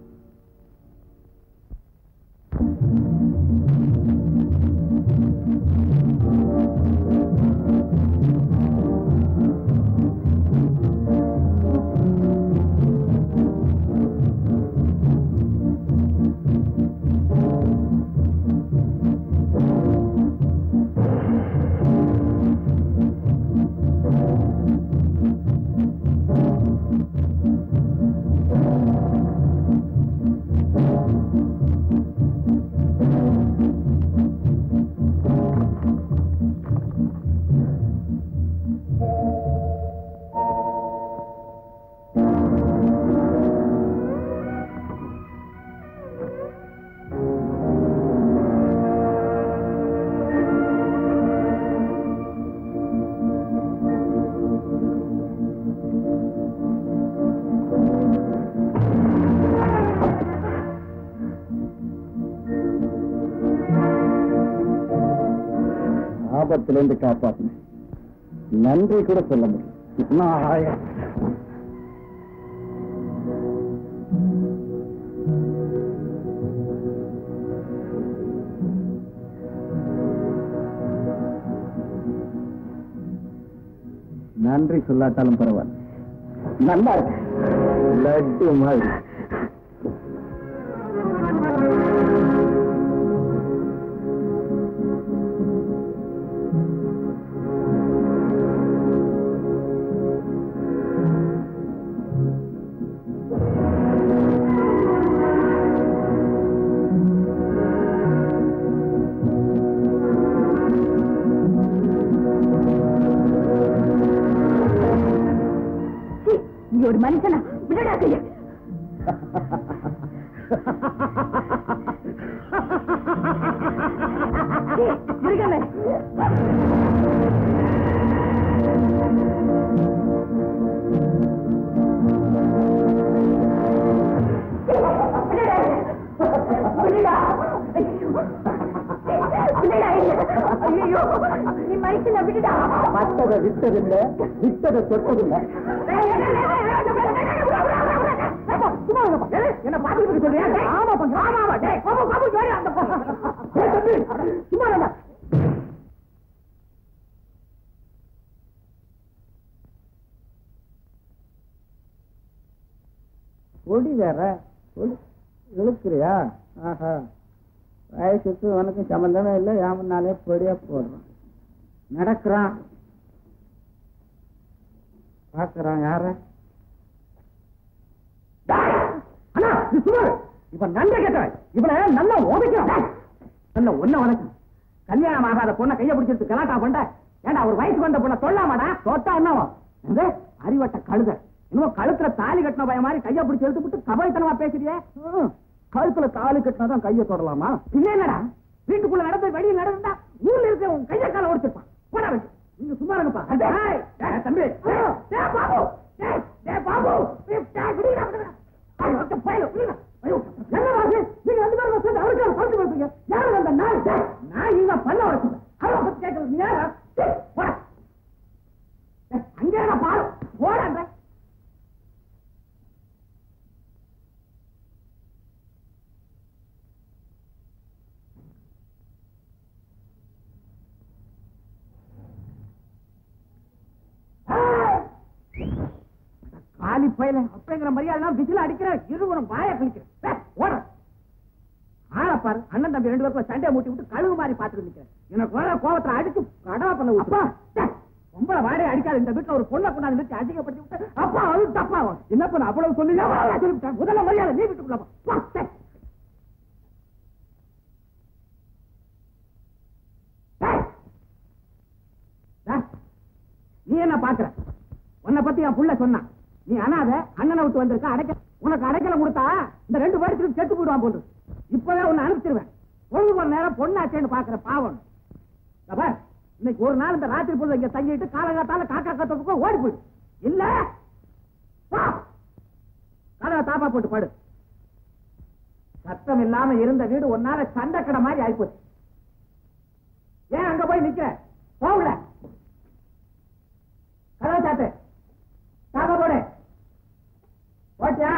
S7: ஆபத்திலிருந்து காப்பாத்தினேன் நன்றி கூட சொல்ல முடியும் நாராயண். நன்றி சொல்லாட்டாலும் பரவாயில்ல நல்லா இருக்கு லட்டு மாதிரி
S8: நீ ஒரு மனுஷனா விடடா கைய மிருகமே ஐயோ நீ மனுஷன விடுடா
S7: மற்றதை விட்டதில்லை விட்டதை தொட்டதில்லை
S6: என்ன பாத்துக்கிட்டு சொல்றியா ஆமா பங்க ஆமா ஆமா டேய் பாபு பாபு ஜோடி அந்த டேய் தம்பி சும்மா இல்ல
S3: பொடி வேற பொடி இழுக்கிறியா ஆஹா வயசுக்கு உனக்கு சம்பந்தமே இல்லை ஏமனாலே பொடியா போடுறான் நடக்கிறான் பாக்குறான் யார
S6: அண்ணா நீ சும்மா இரு. இப்ப நன்றி கேட்டவன் இவனை நல்லா உதைக்கணும் நல்ல ஒன்ன வணக்கம் கல்யாணம் ஆகாத பொண்ணை கைய பிடிச்சிட்டு கலாட்டா பண்ண ஏண்டா ஒரு வயசுக்கு வந்த பொண்ணை சொல்லாமாடா தொட்டா என்னவோ எந்த அறிவட்ட கழுத இன்னும் கழுத்துல தாலி கட்டின பய மாதிரி கைய பிடிச்சி எடுத்து விட்டு கபலித்தனமா பேசுறியே ம், கழுத்துல தாலி கட்டினாதான் கைய தொடலாமா இல்ல என்னடா வீட்டுக்குள்ள நடந்து வெளியில் நடந்தா ஊர்ல இருக்க உன் கைய கால ஒடிச்சிருப்பான் போடா வச்சு நீங்க சும்மா இருங்கப்பா டேய், டேய், தம்பி டேய், டேய், பாபு டேய், டேய், பாபு டேய், டேய், விடுடா, விடுடா. ஐயோ, இந்த பயலு, விடுடா. ஐயோ, என்ன ராஜு? நீங்க ரெண்டு பேரும் சேர்ந்து அவருக்காக பறிச்சு கொடுப்பீங்க. யாரு அந்த நாய்? டேய், நாய் இங்க பல்ல உடைச்சுது. அவரை பத்தி கேட்கறது நீ யாரா? டேய், போடா. டேய், அங்கே நான் பாரு. போடா, டேய். காலி பயில அப்படிங்கிற மரியாதை விசில அடிக்கிற இருவரும் வாய கழிக்கிறேன் ஓட ஆளை பாரு அண்ணன் தம்பி ரெண்டு பேருக்கும் சண்டை மூட்டி விட்டு கழுகு மாதிரி பாத்துட்டு நிக்கிறேன் எனக்கு வர கோவத்துல அடிச்சு கடவா பண்ண அப்பா பொம்பளை வாடகை அடிக்காது இந்த வீட்டுல ஒரு பொண்ணை கொண்டாந்து நிறுத்தி அதிகப்படுத்தி விட்டு அப்பா அது தப்பா என்ன பண்ண அவ்வளவு சொல்லி சொல்லிவிட்டேன் முதல்ல மரியாதை நீ வீட்டுக்குள்ள போ. போ, டேய். டேய். டேய். நீ என்ன பாக்குற உன்னை பத்தி என் புள்ள சொன்னான் நீ அனாத அண்ணனை விட்டு வந்திருக்க அடைக்க உனக்கு அடைக்கல கொடுத்தா இந்த ரெண்டு பேருக்கு செத்து போயிடுவான் போது இப்பவே உன்னை அனுப்பிச்சிருவேன் ஒரு மணி நேரம் பொண்ணாச்சேன்னு பாக்குற பாவம் இதோ பார், இன்னைக்கு ஒரு நாள் இந்த ராத்திரி பொழுது இங்க தங்கிட்டு காலகாத்தால காக்கா கத்தப்புக்கும் ஓடி போயிடு இல்ல வா. கதவை தாப்பா போட்டு படு சத்தம் இல்லாம இருந்த வீடு ஒன்னால சண்டை கடை மாதிரி ஆயிப்போச்சு ஏன் அங்க போய் நிக்கிற போகல கதவை சாத்து தாப்பா போடு போட்டியா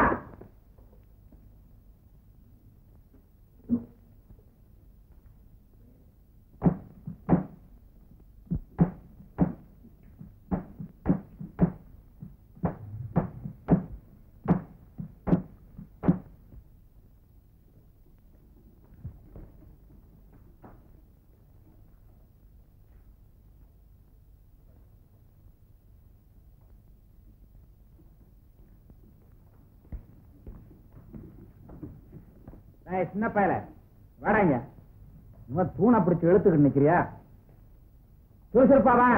S6: ஏய், சின்ன பயல வாடாங்க இவன் தூணை பிடிச்சு இழுத்துக்கிட்டு நிக்கிறியா சுறுசுறுப்பாவா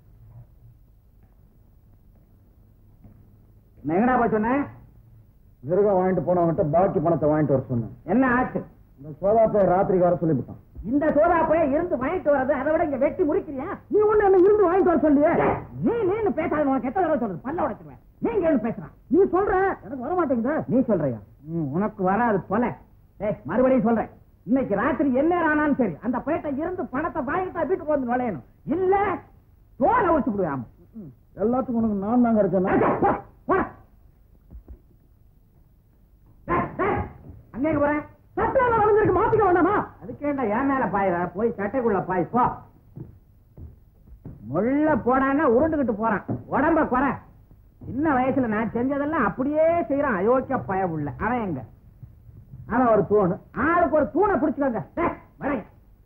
S6: நான் எங்கடா போய் சொன்னேன்
S7: மிருகம் வாங்கிட்டு போனவங்கிட்ட பாக்கி பணத்தை வாங்கிட்டு வர சொன்னேன்
S6: என்ன ஆச்சு
S7: இந்த சோதா போய் ராத்திரிக்கு வர சொல்லிவிட்டான்
S6: இந்த சோதா போய் இருந்து வாங்கிட்டு வர்றது அதை விட இங்க வெட்டி முறிக்கிறியா நீ ஒண்ணு என்ன இருந்து வாங்கிட்டு வர சொல்லியே நீ நீன்னு பேசாத உனக்கு எத்தனை தடவை சொல்றது பல்ல உடைச்சிருவேன் நீங்க எழுந்து பேசுறான் நீ சொல்ற எனக்கு வர மாட்டேங்குது நீ சொல்றியா ம், உனக்கு வராது போல ஏய் மறுபடியும் சொல்றேன் இன்னைக்கு ராத்திரி என்ன ஆனாலும் சரி அந்த பேட்டை இருந்து பணத்தை வாங்கிட்டா வீட்டுக்கு வந்து நுழையணும் இல்ல தோலை உடிச்சு விடுவான்
S7: எல்லாத்துக்கும் உனக்கு நான் தாங்க இருக்கேன்
S6: அங்கே போறேன் சட்டையில வளர்ந்துருக்கு மாத்திக்க வேண்டாமா அதுக்கேண்டா என் மேல பாயிர போய் சட்டைக்குள்ள பாய் போ முள்ள போடாங்க உருண்டுகிட்டு போறான் உடம்ப குறை சின்ன வயசுல நான் செஞ்சதெல்லாம் அப்படியே செய்யறான் அயோக்கிய பய உள்ள அவன் எங்க அவன் ஒரு தூணு ஆளுக்கு ஒரு தூணை பிடிச்சுக்கோங்க டேய், வரேன்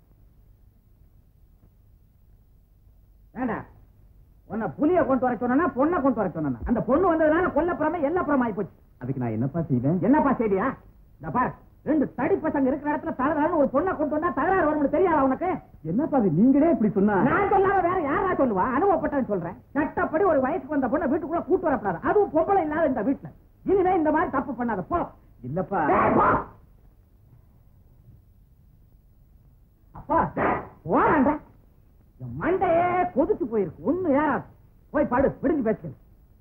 S6: வேண்டா உன்னை புலிய கொண்டு வர சொன்னா பொண்ணை கொண்டு வர சொன்னா அந்த பொண்ணு வந்ததுனால கொல்லப்புறமே எல்லாப்புறம் ஆயி போச்சு
S7: அதுக்கு நான் என்னப்பா செய்வேன்
S6: என்னப்பா செய்தியா இந்த பார் ரெண்டு தடி பசங்க இருக்கிற இடத்துல தகராறு ஒரு பொண்ணை கொண்டு வந்தா தகராறு வரும்னு தெரியாதா உனக்கு
S7: என்னப்பா அது நீங்களே இப்படி சொன்னா
S6: நான் சொல்லாம வேற யாரா சொல்லுவா அனுபவப்பட்டேன்னு சொல்றேன் சட்டப்படி ஒரு வயசுக்கு வந்த பொண்ணை வீட்டுக்குள்ள கூட்டு வரப்படாது அதுவும் பொம்பளை இல்லாத இந்த வீட்டுல இனிமே இந்த மாதிரி தப்பு பண்ணாத போ
S7: இல்லப்பா
S6: டேய், போ. அப்பா போறாண்ட என் மண்டையே கொதிச்சு போயிருக்கு ஒண்ணு ஏறாது போய் படு விடுஞ்சு பேசுங்க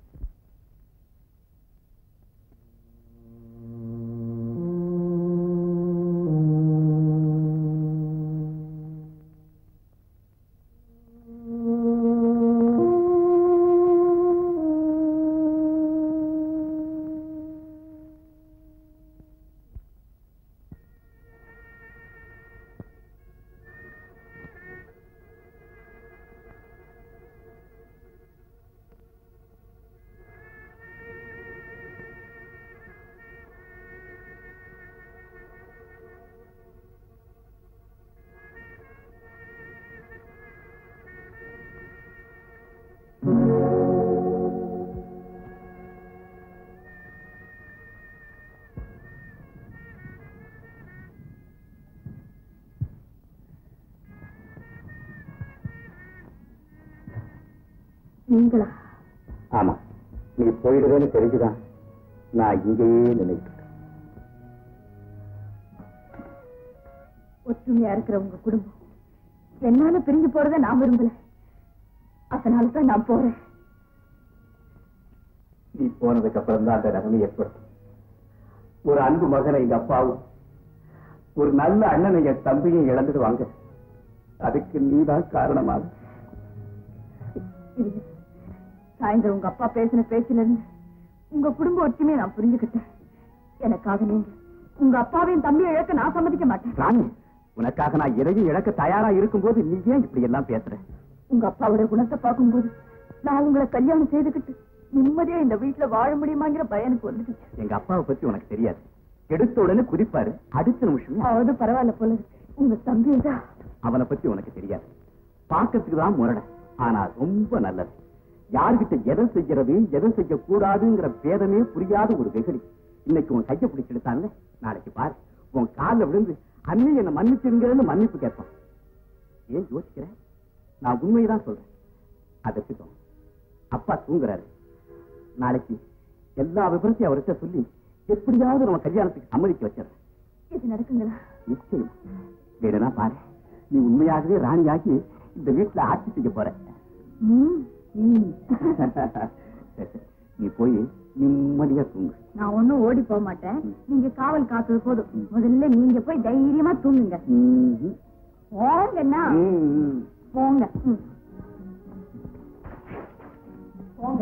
S4: நீங்களா
S2: ஆமா நீ போயிடுவேன்னு தெரிஞ்சுதான் நான் இங்கேயே நினைக்கிறேன்
S4: ஒற்றுமையா இருக்கிற உங்க குடும்பம் என்னால பிரிஞ்சு போறதை நான் விரும்பல அதனால தான் நான் போறேன்
S2: நீ போனதுக்கு அப்புறம் தான் அந்த நிலைமை ஏற்படும் ஒரு அன்பு மகனை எங்க அப்பாவும் ஒரு நல்ல அண்ணனை என் தம்பியும் இழந்துடுவாங்க அதுக்கு நீதான் காரணமாக
S4: இருங்க சாயந்தரம் உங்க அப்பா பேசின பேச்சுல இருந்து உங்க குடும்ப ஒற்றுமையை நான் புரிஞ்சுக்கிட்டேன் எனக்காக நீங்க உங்க அப்பாவையும் தம்பியை இழக்க நான் சம்மதிக்க மாட்டேன்
S2: ராணி உனக்காக நான் எதையும் இழக்க தயாரா இருக்கும்போது நீ ஏன் இப்படி எல்லாம் பேசுற
S4: உங்க அப்பாவோட குணத்தை பார்க்கும்போது நான் உங்களை கல்யாணம் செய்துக்கிட்டு நிம்மதியா இந்த வீட்டுல வாழ முடியுமாங்கிற பயம் எனக்கு வந்துடுச்சு
S2: எங்க அப்பாவை பத்தி உனக்கு தெரியாது எடுத்த உடனே குதிப்பாரு அடுத்த நிமிஷமே
S4: அவது பரவாயில்ல போல இருக்கு. உங்க தம்பி தான்
S2: அவனை பத்தி உனக்கு தெரியாது பார்க்கறதுக்கு தான் முரட ஆனா ரொம்ப நல்லது யார்கிட்ட எதை செய்யறது எதை செய்யக்கூடாதுங்கிற பேதமே புரியாத ஒரு வெகுளி இன்னைக்கு உன் கையை பிடிச்செடுத்தாங்க நாளைக்கு பாரு உன் காலில் விழுந்து அண்ணி என்ன மன்னிச்சிருங்கிறது மன்னிப்பு கேட்பான் ஏன் யோசிக்கிற நான் உண்மையதான் சொல்றேன் அதை இருக்கட்டும். அப்பா தூங்குறாரு நாளைக்கு எல்லா விபரத்தையும் அவர்கிட்ட சொல்லி எப்படியாவது நம்ம கல்யாணத்துக்கு சம்மதிக்க வச்சிடறேன்
S4: இது நடக்குங்களா
S2: நிச்சயம் வேணும்னா பாரு நீ உண்மையாகவே ராணியாகி இந்த வீட்டுல ஆட்சி செய்ய போற
S4: ம், ம்.
S2: சரி, சரி. நீ போய் நிம்மதியா தூங்கு
S4: நான் ஒண்ணும் ஓடி போக மாட்டேன் நீங்க காவல் காத்தது போதும் முதல்ல நீங்க போய் தைரியமா தூங்குங்க
S2: ம்ஹும்.
S4: போங்கண்ணா
S2: ம், ம்.
S4: போங்க ம். போங்க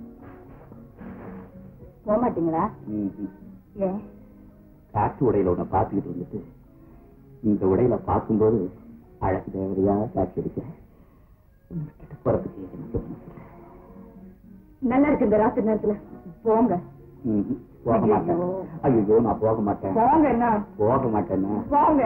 S4: போக மாட்டீங்களா
S2: ம்ஹும்.
S4: ஏன்
S2: காட்டு உடையில உன்னை பார்த்துக்கிட்டு இருந்துட்டு இந்த உடையில பார்க்கும்போது அழகு தேவதையா காட்சி அடிக்கிறேன் கிட்ட போறதுக்கு எனக்கு மனசு இல்லை.
S4: நல்லா இருக்கு இந்த ராத்திரி நேரத்துல போங்க
S2: ம்ஹும். போக மாட்டேன்
S4: ஐயோ.
S2: ஐயோ நான் போக மாட்டேன்
S4: போங்க அண்ணா
S2: போக மாட்டேன்னா
S4: போங்க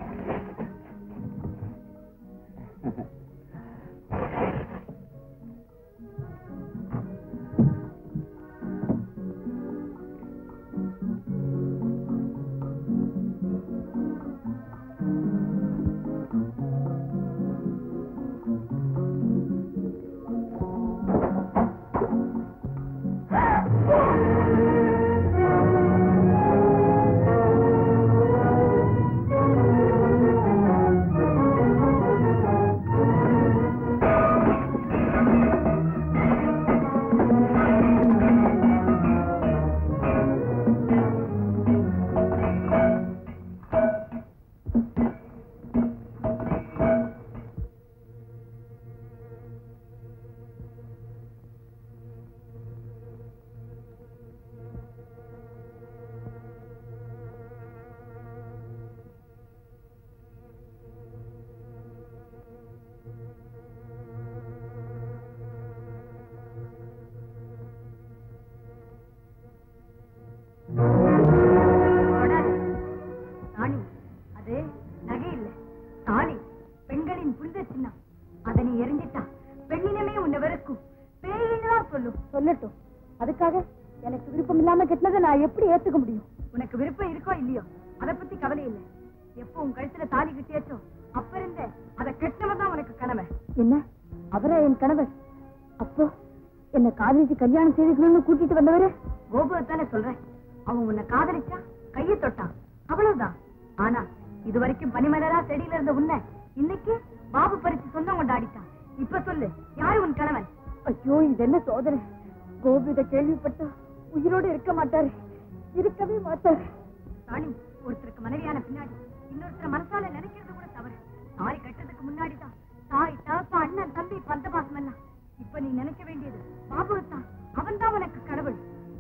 S8: தொடாதே. ராணி அது நகை இல்ல தாலி பெண்களின் புனித சின்னம் அதை நீ எரிஞ்சிட்டா பெண்ணினமே உன்னை வெறுக்கும் பேயின்னு தான் சொல்லும்
S4: சொல்லட்டும் அதுக்காக எனக்கு விருப்பம் இல்லாம கெட்டினதை நான் எப்படி ஏத்துக்க முடியும்
S8: உனக்கு விருப்பம் இருக்கோ இல்லையோ அத பத்தி கவலை இல்லை எப்போ உன் கழுத்துல தாலி கட்டியாச்சோ அப்ப இருந்த அதை கெட்டவன் தான் உனக்கு கனவை
S4: என்ன அவரா என் கணவர் அப்போ என்ன காதலிச்சு கல்யாணம் செய்துக்கணும்னு கூட்டிட்டு வந்தவரு
S8: கோபுரத்தால சொல்றேன் அவன் உன்னை காதலிச்சா கையை தொட்டான் அவ்வளவுதான் ஆனா இது வரைக்கும் பனிமலரா செடியில இருந்த உன்னை இன்னைக்கு பாபு பறிச்சு சொந்தம் கொண்டாடிட்டான் இப்ப சொல்லு யாரு உன் கணவன்
S4: ஐயோ இது என்ன சோதனை கோபி இதை கேள்விப்பட்டா உயிரோடு இருக்க மாட்டாரு இருக்கவே மாட்டாரு
S8: ராணி ஒருத்தருக்கு மனைவியான பின்னாடி இன்னொருத்தர் மனசால நினைக்கிறது கூட தவறு தாய் கட்டதுக்கு முன்னாடி தான் தாய் தகப்பா அண்ணன் தம்பி பந்த பாசம் எல்லாம் இப்ப நீ நினைக்க வேண்டியது பாபுவைத்தான் அவன் தான் உனக்கு கடவுள்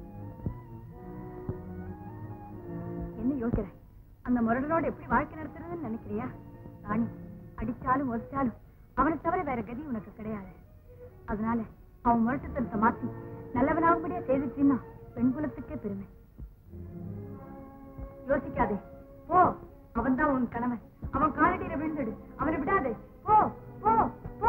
S8: என்ன யோசிக்கிற அந்த முரடனோட எப்படி வாழ்க்கை நடத்துறதுன்னு நினைக்கிறியா ராணி அடிச்சாலும் ஒதிச்சாலும் அவனை தவிர வேற கதி உனக்கு கிடையாது அதனால அவன் முரட்டுத்தனத்தை மாத்தி நல்லவனாகும்படியா செய்துட்டீன்னா பெண் குலத்துக்கே பெருமை யோசிக்காதே போ அவன் தான் உன் கணவன் அவன் காலடியில விழுந்துடு அவனை விடாதே போ போ போ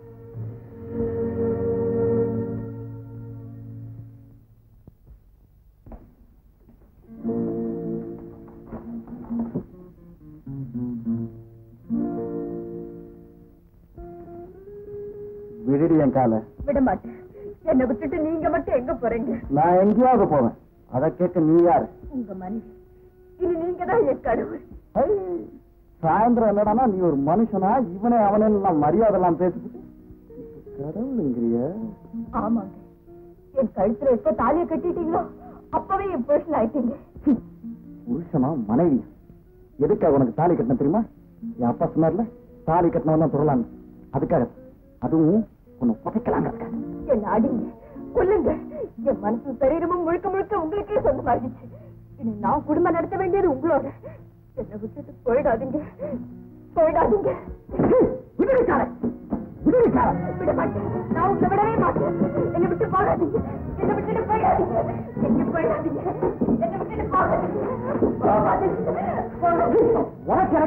S3: விடுடி என் காலை
S4: விட மாட்டேன் என்னை விட்டுட்டு நீங்க மட்டும் எங்க போறீங்க
S3: நான் எங்கேயாவது போவேன் அதை கேட்க நீ யாரு
S4: உங்க மனைவி இனி நீங்க தான் என் கடவுள்
S3: ஐ, சாயந்தரம் என்னடானா நீ ஒரு மனுஷனா இவனே அவனே எல்லாம் மரியாதை எல்லாம் பேசிக்கிட்டு கடவுளுங்கிறிய
S4: ஆமாங்க என் கழுத்துல எப்ப தாலியை கட்டிட்டீங்களோ அப்பவே என் பர்சன் ஆயிட்டீங்க
S3: புருஷனா மனைவி எதுக்காக உனக்கு தாலி கட்டணும் தெரியுமா என் அப்பா சொன்னார்ல தாலி கட்டினவன் தான் தொடலான்னு அதுக்காக அதுவும் உன்னை புதைக்கலாங்கிறதுக்காக
S4: என்ன அடிங்க கொல்லுங்க என் மனசு சரீரமும் முழுக்க முழுக்க உங்களுக்கே சொந்தமாகிடுச்சு இனி நான் குடும்பம் நடத்த வேண்டியது உங்களோட என்னை விட்டுட்டு போயிடாதீங்க போயிடாதீங்க
S3: விடுவிக்கார விடுவிக்கார
S4: விட மாட்டேன் நான் உங்களை விடவே மாட்டேன் என்னை விட்டு போகாதீங்க என்னை விட்டுட்டு போயிடாதீங்க எங்க போயிடாதீங்க என்னை விட்டுட்டு போகாதீங்க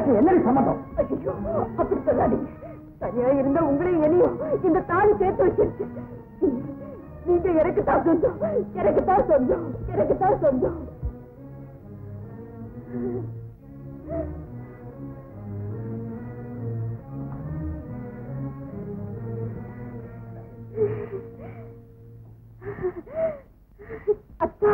S3: எனக்கு என்னடி சம்மந்தம்
S4: ஐயோ அப்படி சொல்லாதீங்க தனியா இருந்த உங்களையும் என்னையும் இந்த தாலி சேர்த்து வச்சிருச்சு நீங்க எனக்கு தான் சொந்தம் எனக்கு தான் சொந்தம் எனக்கு தான் சொந்தம் அத்தா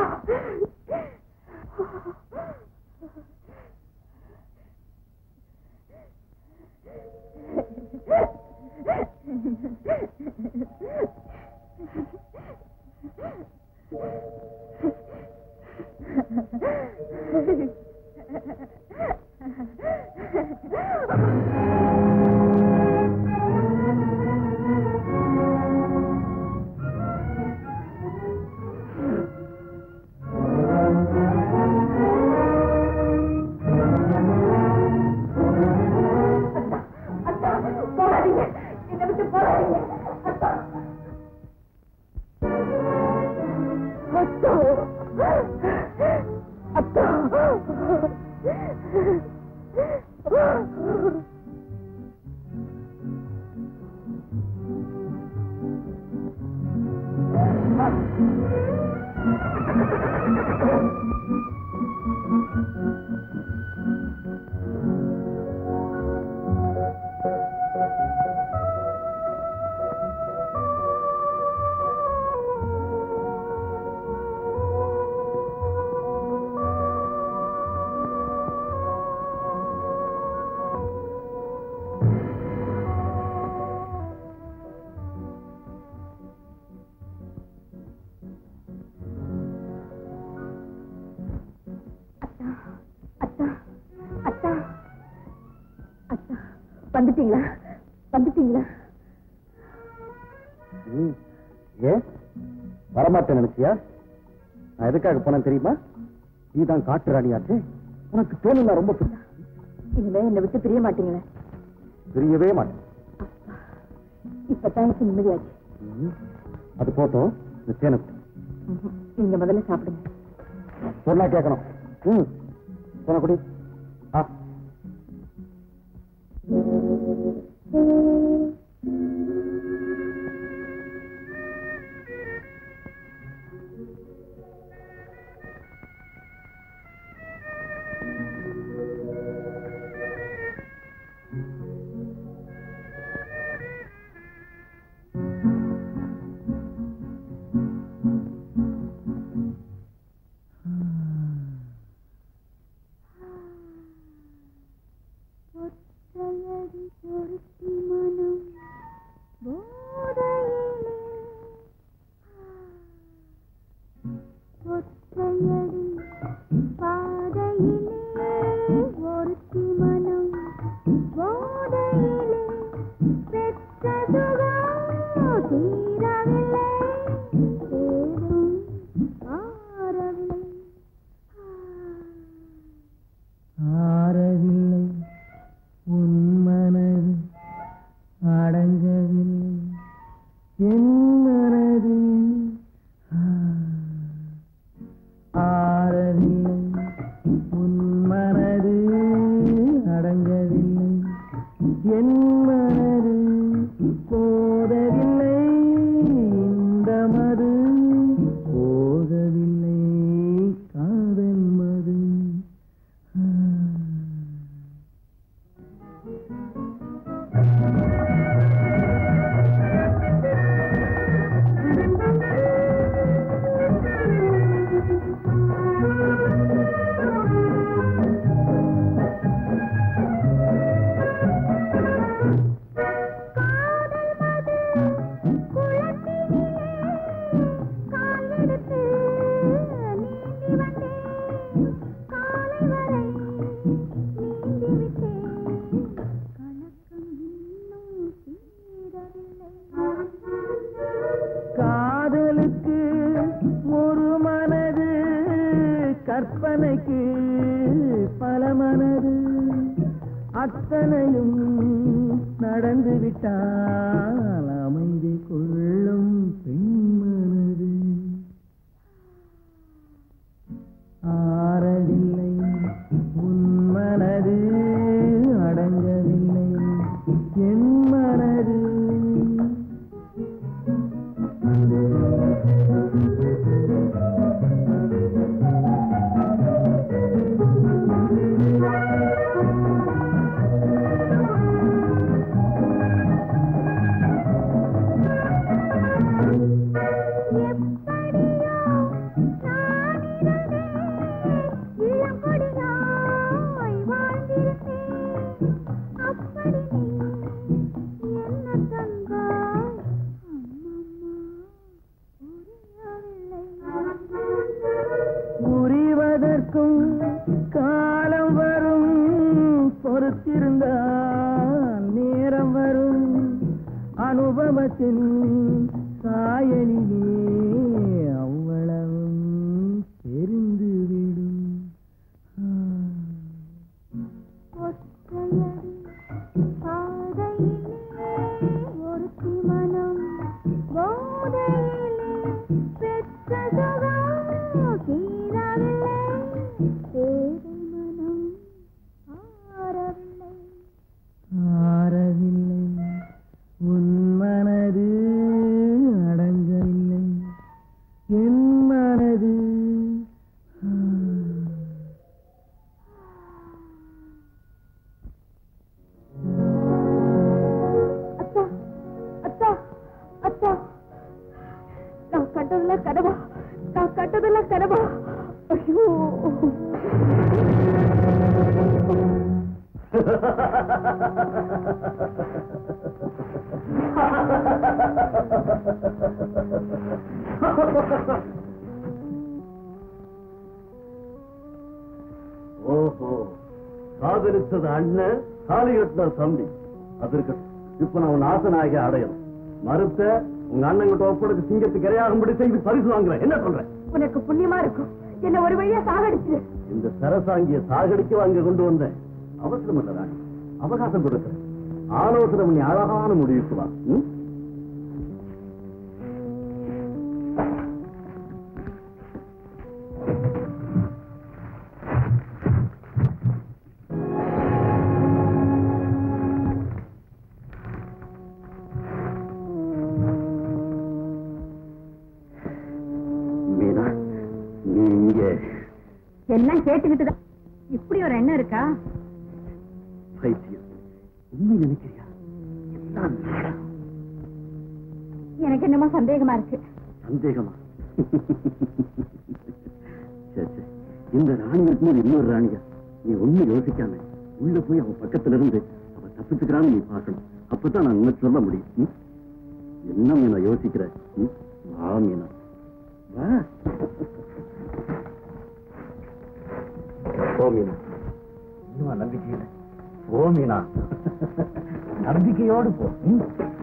S4: அத்தா போகாதீங்க என்னை விட்டு போகாதீங்க அத்தா அத்தா அத்தா அத்தா அத்தா அத்தா அத்தா வந்துட்டீங்களா வந்துட்டீங்களா
S3: ஏன் வரமாட்டேன் நினைச்சியா நான் எதுக்காக போனேன் தெரியுமா நீதான் காட்டு ராணியாச்சு உனக்கு தோணுனா ரொம்ப பிடிக்கும்.
S4: இனிமே என்னை விட்டு பிரிய மாட்டீங்களே
S3: பிரியவே மாட்டேன்
S4: இப்பதான் எனக்கு நிம்மதியாச்சு
S3: ம். அது போட்டோம் இந்த தேனை குடி.
S4: ம்ஹும். நீங்க முதல்ல சாப்பிடுங்க
S3: சொன்னா கேட்கணும் ம் தேனை குடி ஆ
S9: ஆறவில்லை உன் மனது அடங்கவில்லை என் மனது ஆறவில்லை உன் மனது அடங்கவில்லை என் மனது போதவில்லை இந்த மது போதவில்லை காதல் மது காதலுக்கு ஒரு மனது கற்பனைக்கு பல மனது அத்தனையும் நடந்து விட்டால் அமைதி கொள்ளும் பெண் மனது ஆறவில்லை உன் மனது ஆசிரமத்தின் சாயலிலே அவ்வளவும் தெரிந்துவிடும் ஆ. ஆறவில்லை உன் மனது அடங்கவில்லை என் மனது ஆ.
S4: அத்தா அத்தா அத்தா நான் கட்டதெல்லாம் கனவா நான் கட்டதெல்லாம் கனவா ஐயோ
S7: ஓஹோ காதலிச்சது அண்ணன் தாலி கட்டின தம்பி அது இருக்கட்டும் இப்ப நான் உன் ஆசனாகி அடையணும் மறுத்த உங்க அண்ணன் கிட்ட ஒப்படைச்சு சிங்கத்துக்கு இரையாகும்படி செய்து பரிசு வாங்குறேன் என்ன சொல்றேன்
S4: உனக்கு புண்ணியமா இருக்கும் என்ன ஒரு வழியா சாகடிச்சு
S7: இந்த சரசாங்கிய சாகடிக்க அங்க கொண்டு வந்தேன் அவசரம் இல்ல ராணி அவகாசம் கொடுக்கிறேன் ஆலோசனை பண்ணி அழகான முடிவுக்கு வா ம்? மீனா நீ இங்கே
S8: எல்லாம் கேட்டுக்கிட்டு தான் இப்படி ஒரு எண்ணம் இருக்கா
S7: பைத்தியம் உண்மை நினைக்கிறியா எல்லாம் நாடகம்.
S8: எனக்கு என்னமோ சந்தேகமா இருக்கு
S7: சந்தேகமா சரி சரி இந்த ராணி இருக்கும்போது இன்னொரு ராணியா நீ ஒண்ணு யோசிக்காம உள்ள போய் அவன் பக்கத்துல இருந்து அவ தப்பிச்சுக்கிறான்னு நீ பார்க்கணும் அப்பதான் நான் உனக்கு சொல்ல முடியும் ம்? என்ன மீனா யோசிக்கிற ம்? வா மீனா வா ஓ மீனா இன்னும் நம்பிக்கை இல்லை ஓ மீனா நம்பிக்கையோடு போ ம்?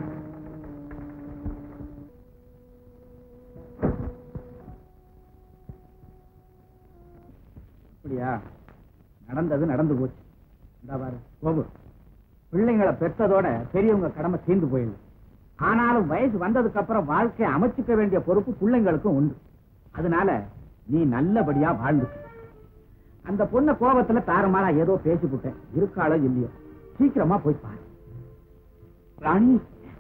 S6: அப்படியா நடந்தது நடந்து போச்சு இந்தா பாரு கோபு பிள்ளைங்களை பெற்றதோட பெரியவங்க கடமை தீர்ந்து போயிடுது ஆனாலும் வயசு வந்ததுக்கு அப்புறம் வாழ்க்கையை அமைச்சுக்க வேண்டிய பொறுப்பு பிள்ளைங்களுக்கும் உண்டு அதனால நீ நல்லபடியா வாழ்ந்து அந்த பொண்ண கோபத்துல தாறுமாறா ஏதோ பேசிவிட்டேன் இருக்காளோ இல்லையோ சீக்கிரமா போய் பாரு ராணி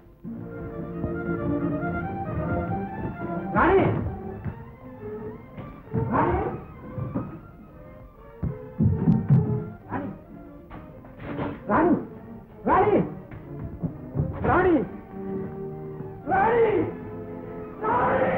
S6: ராணி ராணி ராணி ராணி ராணி ராணி ராணி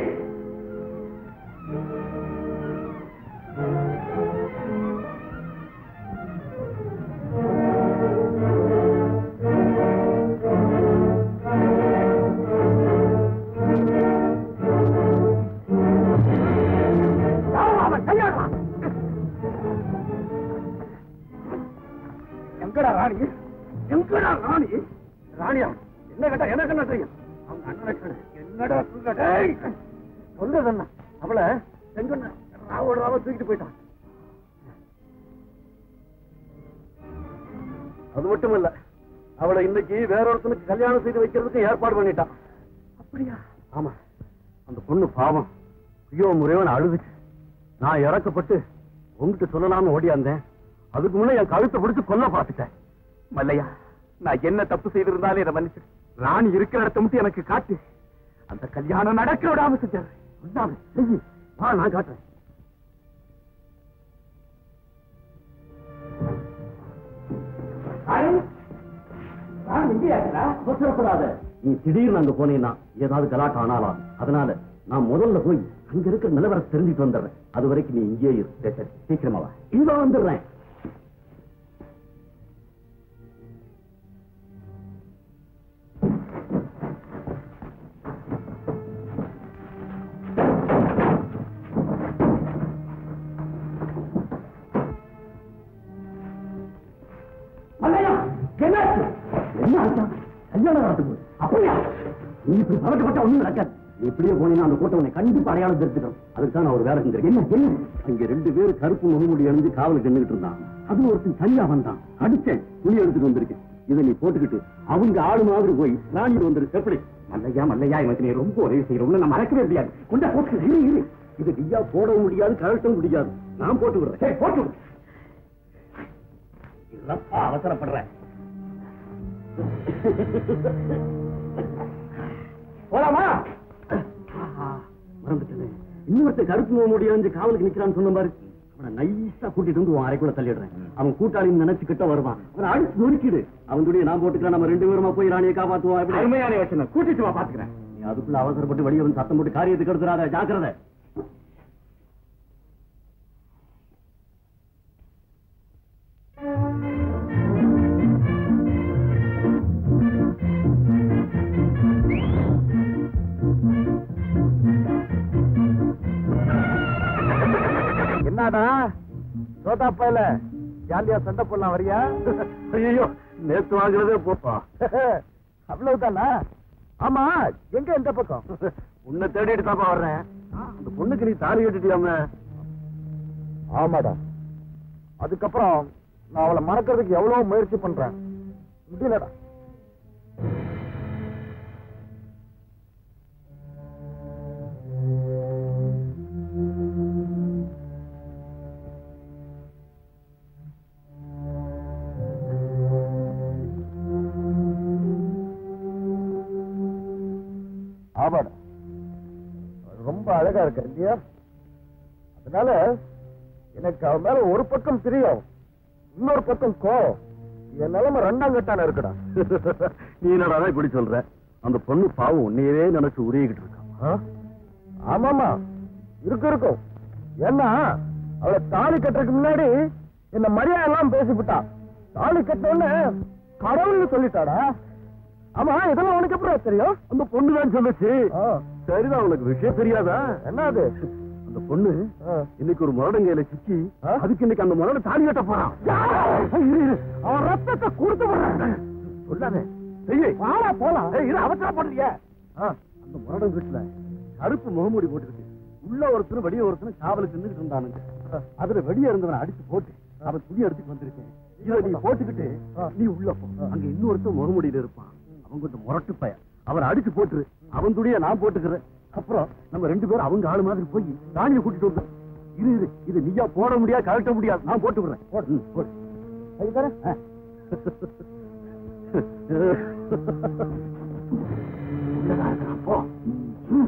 S6: எங்கடா ராணி எங்கடா ராணி ராணியா என்ன கேட்டா எனக்கு என்ன தெரியும் அவங்க அண்ணனை கேளு. என்னடா சொல்ற டேய் சொல்றது என்ன அவளை செங்கண்ண ராவோட ராவ தூக்கிட்டு போயிட்டான்
S7: அது மட்டும் இல்ல அவளை இன்னைக்கு வேற ஒருத்தனுக்கு கல்யாணம் செய்து வைக்கிறதுக்கு ஏற்பாடு பண்ணிட்டான் அப்படியா ஆமா அந்த பொண்ணு பாவம் ஐயோ முறைவன் அழுதுச்சு நான் இறக்கப்பட்டு உங்ககிட்ட சொல்லலாம்னு ஓடியாந்தேன் அதுக்கு முன்ன என் கழுத்தை பிடிச்சு கொல்ல பார்த்துட்டேன் மல்லையா நான் என்ன தப்பு செய்திருந்தாலும் இதை மன்னிச்சு ராணி இருக்கிற இடத்த மட்டும் எனக்கு காட்டு அந்த கல்யாணம் நடக்க விடாம செஞ்சாரு விடாம செய்யு. வா நான் காட்டுறேன் அவசரப்படாத நீ திடீர்னு அங்க போனீன்னா ஏதாவது கலாட்டம் ஆனாலாம் அதனால நான் முதல்ல போய் அங்க இருக்கிற நிலவரம் தெரிஞ்சுட்டு வந்துடுறேன் அது வரைக்கும் நீ இங்கேயே இரு சரி, சரி, சீக்கிரமா வா இங்க வந்துடுறேன்
S6: மல்லையா என்னாச்சு
S7: என்ன ஆச்சா கல்யாணம் நடந்து போகுது அப்படியா நீ இப்படி பதட்டப்பட்ட ஒண்ணும் நடக்காது நீ இப்படியே போனீங்கன்னா அந்த கூட்டம் உன்னை கண்டிப்பா அடையாளம் தெரிஞ்சுக்கணும் அதுக்கு தான் நான் ஒரு வேலை செஞ்சிருக்கேன் என்ன என்ன அங்க ரெண்டு பேரும் கருப்பு முகமுடி எழுந்து காவலுக்கு நின்றுட்டு இருந்தான் அது ஒருத்தன் சரியா வந்தான் அடிச்சேன் துணி எடுத்துட்டு வந்திருக்கேன் இதை நீ போட்டுக்கிட்டு அவங்க ஆளு மாதிரி போய் ராணிட்டு வந்துரு எப்படி மல்லையா மல்லையா எனக்கு நீ ரொம்ப உதவி செய்யறோம்னு நான் மறக்கவே முடியாது கொண்டா போட்டு இரு இரு இது நீயா போடவும் முடியாது கழட்டவும் முடியாது நான் போட்டு விடுறேன் சரி, போட்டு விடு இல்லப்பா அவசரப்படுறேன் போலாமா மறந்துட்டேன் இன்னொருத்த கருப்பு நோய் முடியாது காவலுக்கு நிக்கிறான்னு சொன்ன பாரு அவனை நைஸா கூட்டிட்டு வந்து உன் அறைக்குள்ள தள்ளிடுறேன் அவன் கூட்டாளின்னு நினைச்சு கிட்ட வருவான் அவனை அடிச்சு நொறுக்கிடு அவன் கூடயே நான் போட்டுக்கிறேன் நம்ம ரெண்டு பேருமா போய் ராணியை காப்பாத்துவோம் எப்படி
S2: அருமையான யோசனை கூட்டிட்டு வா பாத்துக்கிறேன்
S7: நீ அதுக்குள்ள அவசரப்பட்டு வெளியே வந்து சத்தம் போட்டு காரியத்துக்கு எடுத்துறாத ஜாக்கிரதை
S3: என்னடா சோதா பையல ஜாலியா சண்டை போடலாம் வரியா
S7: ஐயோ நேத்து வாங்குறதே போப்பா
S3: அவ்வளவுதானா ஆமா எங்க இந்த பக்கம்
S7: உன்னை தேடிட்டு தாப்பா வர்றேன் அந்த பொண்ணுக்கு நீ தாலி கட்டிட்டியாம
S3: ஆமாடா அதுக்கப்புறம் நான் அவளை மறக்கிறதுக்கு எவ்வளவு முயற்சி பண்றேன் முடியலடா ஆமாடா ரொம்ப அழகா இருக்க இல்லையா அதனால எனக்கு அவன் மேல ஒரு பக்கம் தெரியும் இன்னொரு பக்கம் கோவம் என் நிலைமை ரெண்டாம் கட்டான இருக்குடா
S7: நீ என்னடா இப்படி சொல்ற அந்த பொண்ணு பாவம் உன்னையவே நினைச்சு உருகிக்கிட்டு இருக்கான்
S3: ஆ? ஆமாமா இருக்கும் இருக்கும் ஏன்னா அவளை தாலி கட்டுறதுக்கு முன்னாடி என்ன மரியாதை எல்லாம் பேசிவிட்டா தாலி கட்டோன்னு கடவுள்னு சொல்லிட்டாடா ஆமா இதெல்லாம் உனக்கு எப்படி தெரியும்
S7: அந்த பொண்ணு தான் சொல்லுச்சு
S3: ஆ.
S7: சரிதான் உனக்கு விஷயம் தெரியாதா
S3: என்ன அது
S7: அந்த பொண்ணு
S3: ஆ.
S7: இன்னைக்கு ஒரு முரடங்கையில சிக்கி
S3: ஆ?
S7: அதுக்கு இன்னைக்கு அந்த முரட தாலி கட்ட போறான்
S3: இரு, இரு. அவன் ரத்தத்தை கொடுத்து விடுறான் சொல்லாதே
S7: ஐயே,
S3: வாடா போலாம்
S7: ஏய், இரு, அவசரப்படுறியே. ஆ, அந்த முரடம் வீட்டுல கருப்பு முகமூடி போட்டுருக்கு உள்ள ஒருத்தரும் வெளிய ஒருத்தரும் காவலுக்கு நின்றுட்டு இருந்தானுங்க அதுல வெளிய இருந்தவனை அடிச்சு போட்டு அவன் துணி எடுத்துட்டு வந்திருக்கேன் இத நீ போட்டுக்கிட்டு நீ உள்ள போ அங்க இன்னொருத்தன் முகமூடியில இருப்பான் அவன் கொஞ்சம் முரட்டு பையன் அவனை அடிச்சு போட்டுரு அவன் துணியை நான் போட்டுக்கிறேன் அப்புறம் நம்ம ரெண்டு பேரும் அவங்க ஆளு மாதிரி போய் ராணியை கூட்டிட்டு வந்தோம் இரு இரு இது நீயா போட முடியாது கழட்ட முடியாது நான் போட்டு விடுறேன் போடு ம், போடு ஆ. உள்ளதா இருக்கிறான், போ ம்.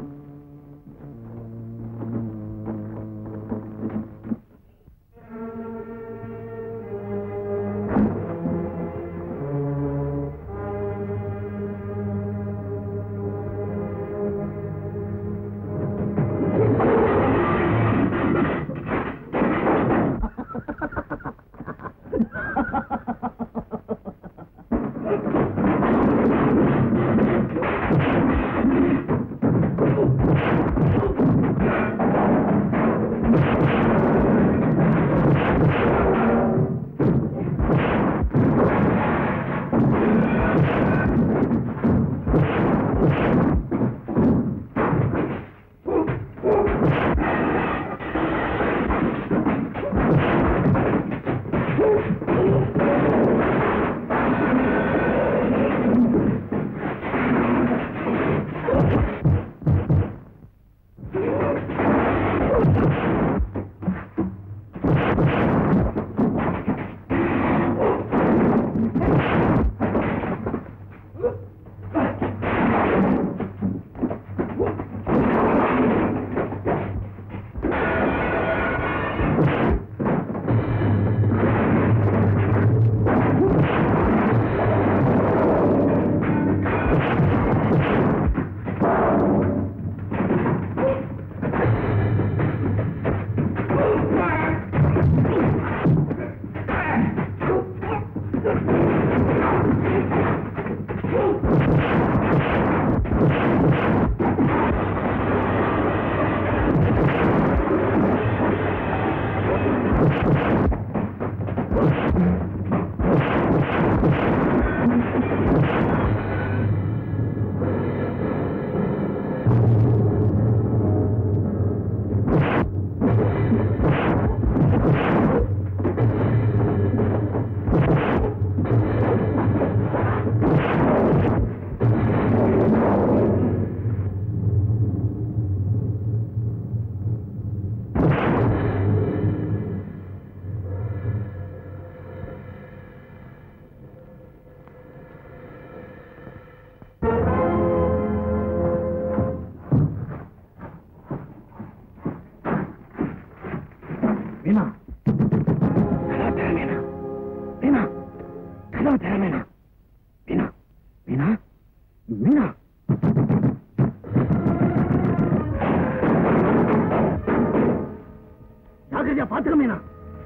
S7: வச்சுக்க மீனா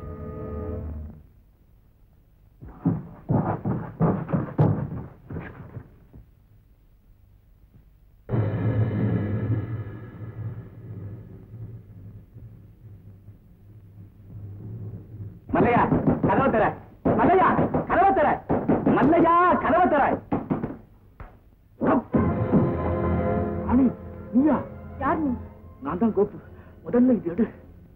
S2: மல்லையா கதவை தர மல்லையா கதவை தர மல்லையா கதவை தர
S7: அணி நீயா
S8: யார் நீ
S7: நான் தான் கோப்பு முதல்ல இது எடு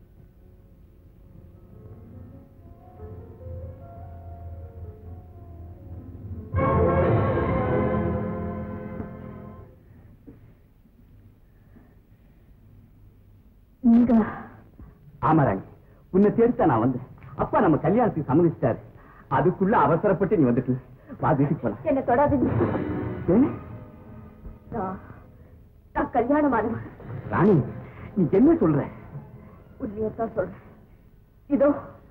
S8: நீங்க
S2: ஆமாராணி உன்னை தேடித்தான் நான் வந்தேன் அப்பா நம்ம கல்யாணத்துக்கு சம்மதிச்சிட்டாரு அதுக்குள்ள அவசரப்பட்டு நீ வந்துட்டு வா வீட்டுக்கு போலாம்
S4: என்ன தொடாதீங்க
S2: ஏன்?
S4: நான் நான் கல்யாணமானவன்
S2: ராணி நீ என்ன சொல்ற
S4: உண்மையத்தான் சொல்றேன் இதோ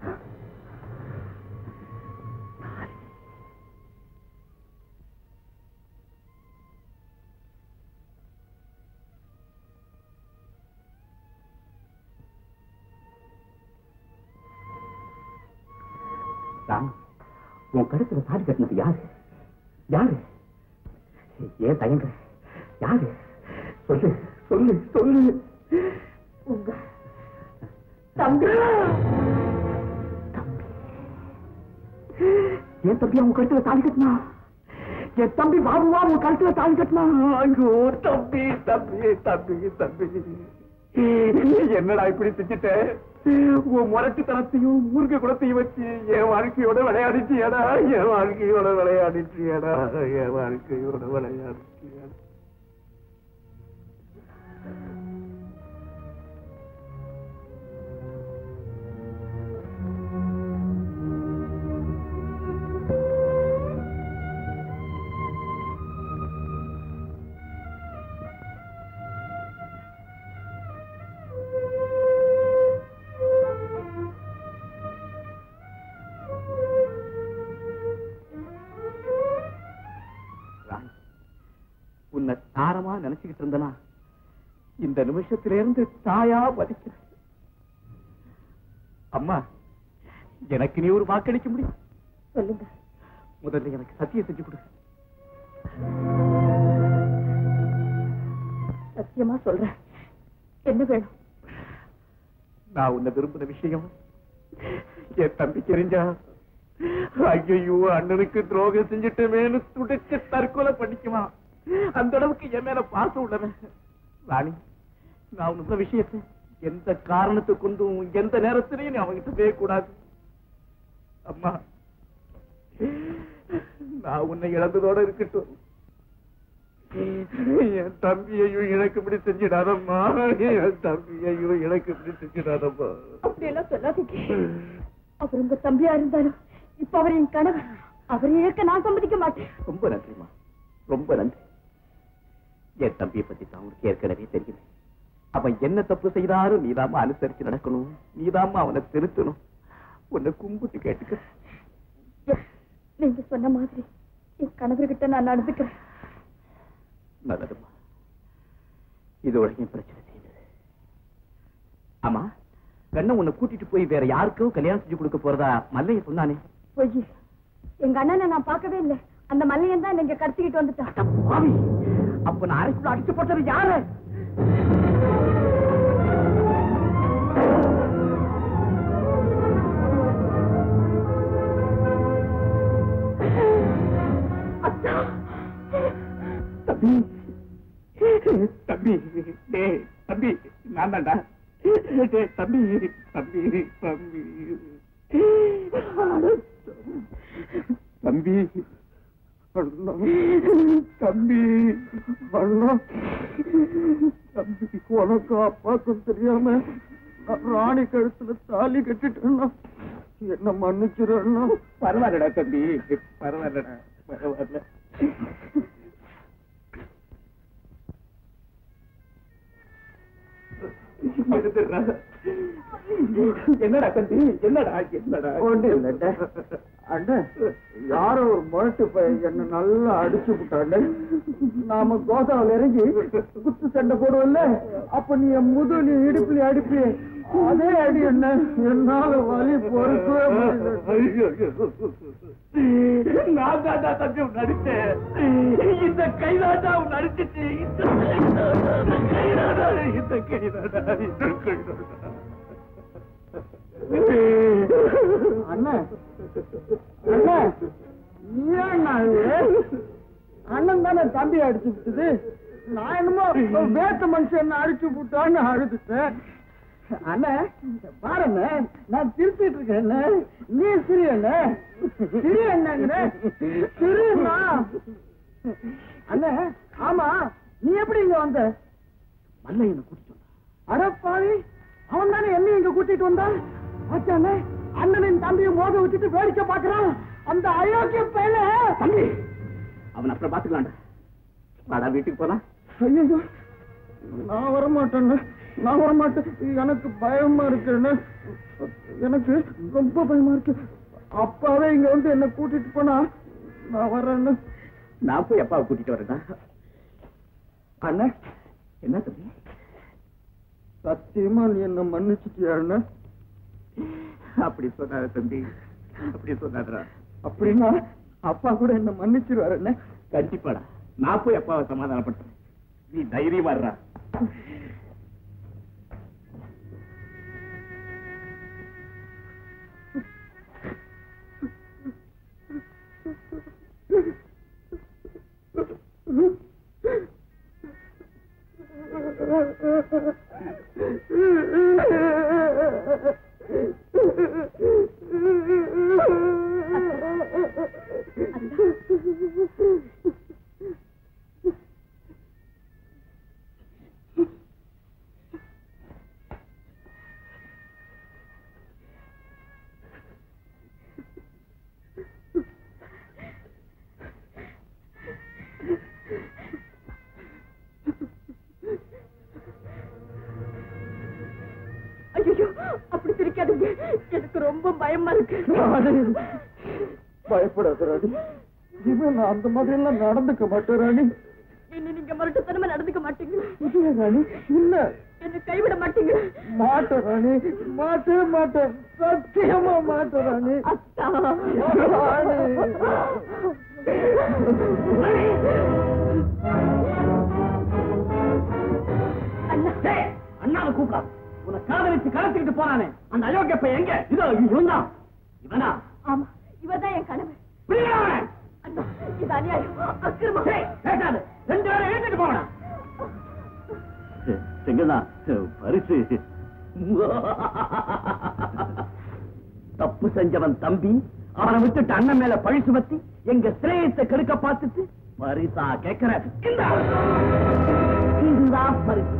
S2: ராணி உன் கழுத்துல தாடி கட்டினது யாரு யாரு ஏன் தயங்குற யாரு சொல்லு சொல்லு சொல்லு
S4: உங்க தம்பி
S2: என் தம்பி அவன் கழுத்துல தாலி கட்டினா என் தம்பி பாபுவா உன் கழுத்துல தாலி கட்டினா ஐயோ தம்பி தம்பி தம்பி தம்பி என்னடா இப்படி செஞ்சுட்ட உன் முரட்டுத்தனத்தையும் ஊருக்கு குடத்தையும் வச்சு என் வாழ்க்கையோட விளையாடிச்சியடா என் வாழ்க்கையோட விளையாடிச்சியடா என் வாழ்க்கையோட விளையாடிச்சியடா ராணி, உன்னை தாரமா நினைச்சுக்கிட்டு இருந்தனா இந்த நிமிஷத்துல இருந்து தாயா வதிக்கிறேன் அம்மா எனக்கு நீ ஒரு வாக்களிக்க முடியும்
S4: சொல்லுங்க
S2: முதல்ல எனக்கு சத்தியம் செஞ்சு கொடு
S4: சத்தியமா சொல்றேன் என்ன வேணும்
S2: நான் உன்னை விரும்பின விஷயம் என் தம்பி தெரிஞ்சா ஐயோ அண்ணனுக்கு துரோகம் செஞ்சுட்டமேனு துடிச்சு தற்கொலை பண்ணிக்குவான் அந்த அளவுக்கு என் மேல பாசம் உள்ளவன் ராணி நான் உனக்கு சொன்ன விஷயத்தை எந்த காரணத்தை கொண்டும் எந்த நேரத்திலையும் நீ அவன்கிட்ட போக கூடாது அம்மா நான் உன்னை இழந்ததோட இருக்கட்டும் என் தம்பியையும் எனக்கு இப்படி செஞ்சிடாதம்மா என் தம்பியையும் எனக்கு இப்படி செஞ்சிடாதம்மா
S4: அப்படியெல்லாம் சொல்லாதீங்க அவர் உங்க தம்பியா இருந்தாலும் இப்ப அவர் என் கணவர் அவரை இழக்க நான் சம்மதிக்க மாட்டேன்
S2: ரொம்ப நன்றிம்மா ரொம்ப நன்றி என் தம்பியை பத்தி தான் உனக்கு ஏற்கனவே தெரியும் அவன் என்ன தப்பு செய்தாலும் நீதாம்மா அனுசரிச்சு நடக்கணும் நீதாம்மா அவனை திருத்தணும் உன்னை கும்பிட்டு கேட்டுக்க
S4: நீங்க சொன்ன மாதிரி என் கணவர்கிட்ட நான் நடந்துக்கிறேன்
S2: நல்லதும்மா இதோட என் பிரச்சனை தீர்ந்தது ஆமா கண்ணன் உன்னை கூட்டிட்டு போய் வேற யாருக்கும் கல்யாணம் செஞ்சு கொடுக்க போறதா மல்லைய சொன்னானே
S4: பொய் எங்க அண்ணனை நான் பார்க்கவே இல்லை அந்த மல்லையன் தான் நீங்க கடத்திக்கிட்டு வந்துட்டான்
S2: பாவி அப்ப நான் அரைக்குள்ள அடிச்சு போட்டது யாரு தம்பி தம்பி டேய் தம்பி நான் தான்டா டேய் தம்பி தம்பி தம்பி தம்பி அண்ணா, தம்பி அண்ணா தம்பி உனக்கு அப்பாக்கும் தெரியாம நான் ராணி கழுத்துல தாலி கட்டிட்டேன்னா என்ன மன்னிச்சிடணும் பரவாயில்லடா தம்பி பரவாயில்லடா பரவாயில்ல எடுத்துடுறா என்னடா தம்பி என்னடா என்னடா
S3: ஒண்ணு இல்ல அண்ணே யாரோ ஒரு முரட்டு பையன் என்ன நல்லா அடிச்சு விட்டாண்ட நாம கோதாவில் இறங்கி குத்து சண்டை போடுவோம்ல அப்ப நீ என் முதுலி இடுப்புலி அடிப்பி அதே அடி என்ன என்னால வலி பொறுக்கவே முடியல
S2: நான் தாண்டா தம்பி உன் நடிச்சேன் இந்த கைதாண்டா உன் நடிச்சிச்சு இந்த கைதாண்டா இந்த கைதாண்டா இந்த கைதாண்டா
S3: அண்ணா அண்ணா ஏன் அழுவுற? அண்ணன் தானே தம்பி அடிச்சு விட்டது நான் என்னமோ வேத்த மனுஷன் என்ன அடிச்சு விட்டான்னு அழுதுட்டேன் அண்ணா பாருங்க நான் திருத்திட்டு இருக்கேன் நீ சிரி அண்ணா சிரி என்னங்கிற சிரிண்ணா அண்ணா ஆமா நீ எப்படி இங்க வந்த
S2: மல்லையனை கூட்டிட்டு வந்தா
S3: அடப்பாவி அவன் தானே என்ன இங்க கூட்டிட்டு வந்தான் ஆச்சானே அண்ணனின் தம்பியை மோத விட்டுட்டு வேடிக்கை பாக்குறான் அந்த அயோக்கிய பையல
S2: தம்பி அவன் அப்புறம் பாத்துக்கலாம்டா வாடா வீட்டுக்கு போலாம்
S3: ஐயோ நான் வரமாட்டேன்னு நான் வரமாட்டேன் எனக்கு பயமா இருக்குன்னு எனக்கு ரொம்ப பயமா இருக்கு அப்பாவே இங்க வந்து என்ன கூட்டிட்டு போனா நான் வரேன்னு
S2: நான் போய் அப்பாவை கூட்டிட்டு வரேன்டா
S3: அண்ணே
S2: என்ன தம்பி
S3: சத்தியமா நீ என்ன மன்னிச்சிட்டியாண்ணே
S2: அப்படி சொன்னார தம்பி அப்படி சொன்னாரா
S3: அப்படின்னா அப்பா கூட என்ன மன்னிச்சிருவாருண்ணே
S2: கண்டிப்பாடா நான் போய் அப்பாவை சமாதானப்படுத்துறேன் நீ தைரியமா இருடா
S4: ஐயோ அப்படி சிரிக்காதீங்க எனக்கு ரொம்ப பயமா இருக்கு
S3: பயப்படாத ராணி இனிமே நான் அந்த மாதிரி எல்லாம் நடந்துக்க மாட்டேன் ராணி
S4: இனி நீங்க மறுட்டுத்தனமா நடந்துக்க மாட்டீங்க
S3: இல்ல ராணி இல்ல
S4: என்ன கைவிட மாட்டீங்க
S3: மாட்டேன் ராணி மாட்டே மாட்டேன் சத்தியமா மாட்டேன் ராணி
S4: அத்தா
S3: ராணி
S2: அண்ணாவை கூப்பிடா உன்னை காதலிச்சு கலத்திக்கிட்டு போனானே அந்த அயோக்கிய பையன் எங்க இதோ இவன் தான் இவனா
S4: ஆமா இவர்தான் என் கனவு
S2: பிடிக்கடா அவனை.
S4: அண்ணா இது அநியாயம் அக்கிரமம்
S2: டேய், பேசாத ரெண்டு பேரும் எழுந்துட்டு போங்கடா செங்கதா பரிசு தப்பு செஞ்சவன் தம்பி அவனை விட்டுட்டு அண்ணன் மேல பழி சுமத்தி எங்க சிரேயத்தை கெடுக்க பார்த்துட்டு பரிசா கேட்கிற இந்தா. இதுதான் பரிசு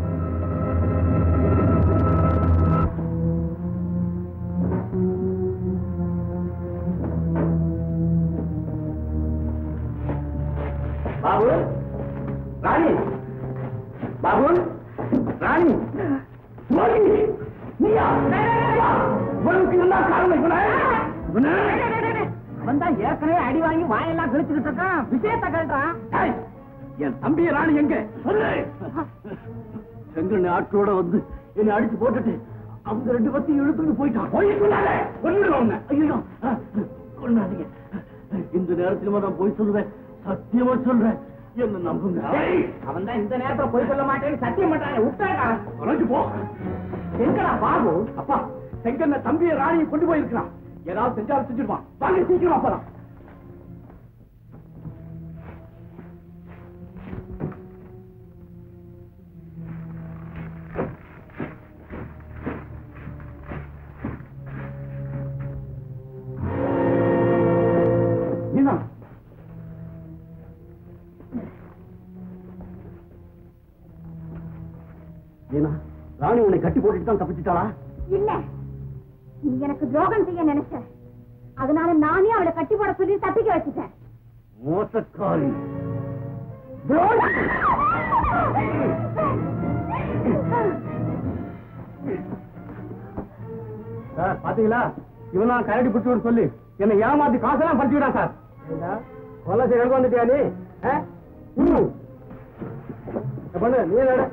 S2: பாபு ராணி பாபு ராணி மோகினி நீயா உனக்கு என்ன காரணம் இவனை? இவனை?
S6: வந்தா ஏற்கனவே அடி வாங்கி வாயெல்லாம் கிழிச்சுக்கிட்டு இருக்கான் விஷயத்த கழட்டான்
S2: ஏய், என் தம்பி ராணி எங்க சொல்லு செங்கண்ணு ஆற்றோட வந்து என்னை அடிச்சு போட்டுட்டு அவங்க ரெண்டு பத்தி இழுத்துட்டு போயிட்டான் போய் சொல்லாத கொன்னுடுவாங்க ஐயோ கொண்டாதீங்க இந்த நேரத்துல நான் போய் சொல்லுவேன் சத்தியமா சொல்றேன் என்ன நம்புங்க
S6: அவன் தான் இந்த நேரத்துல போய் சொல்ல மாட்டேன்னு சத்தியம் பண்றாங்க விட்டாடா
S2: தொலைஞ்சு போ எங்கடா பாபு அப்பா செங்கண்ண தம்பியை ராணியை கொண்டு போயிருக்கிறான் ஏதாவது செஞ்சாலும் செஞ்சிருவான் வாங்க சீக்கிரம் அப்பதான் மீனா மீனா ராணி உன்னை கட்டி போட்டுட்டு தான் தப்பிச்சிட்டாளா
S5: இல்ல நீ எனக்கு துரோகம் செய்ய நினைச்ச அதனால நானே அவளை கட்டி போட சொல்லி தப்பிக்க வச்சுட்டேன்
S2: மோசக்காரி
S7: சார் பாத்தீங்களா இவன் கரடி பிடிச்சு சொல்லி என்னை ஏமாத்தி காசெல்லாம் பறிச்சுக்கிட்டான் சார் கொலை செய்ய வந்துட்டியா நீ ஆ? ம். இத பண்ணு நீ நட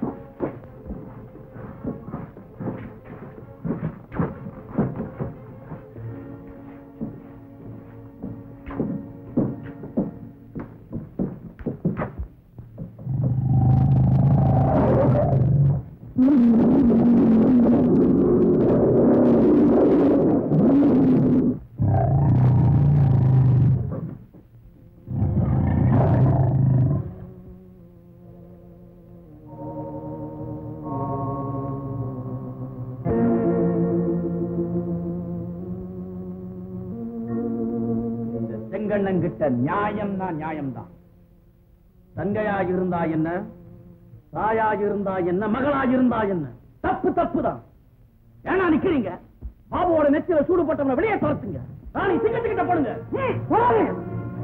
S3: இந்த செங்கண்ணன் கிட்ட நியாயம் தான் நியாயம் தான் தங்கையாக இருந்தா என்ன தாயாக இருந்தா என்ன மகளாக இருந்தா என்ன தப்பு தப்பு தான் ஏன்னா நிக்கிறீங்க பாபுவோட நெத்தில சூடு போட்டவன வெளியே துரத்துங்க ராணி சிங்கத்துக்கிட்ட போடுங்க ம், போடாதீங்க.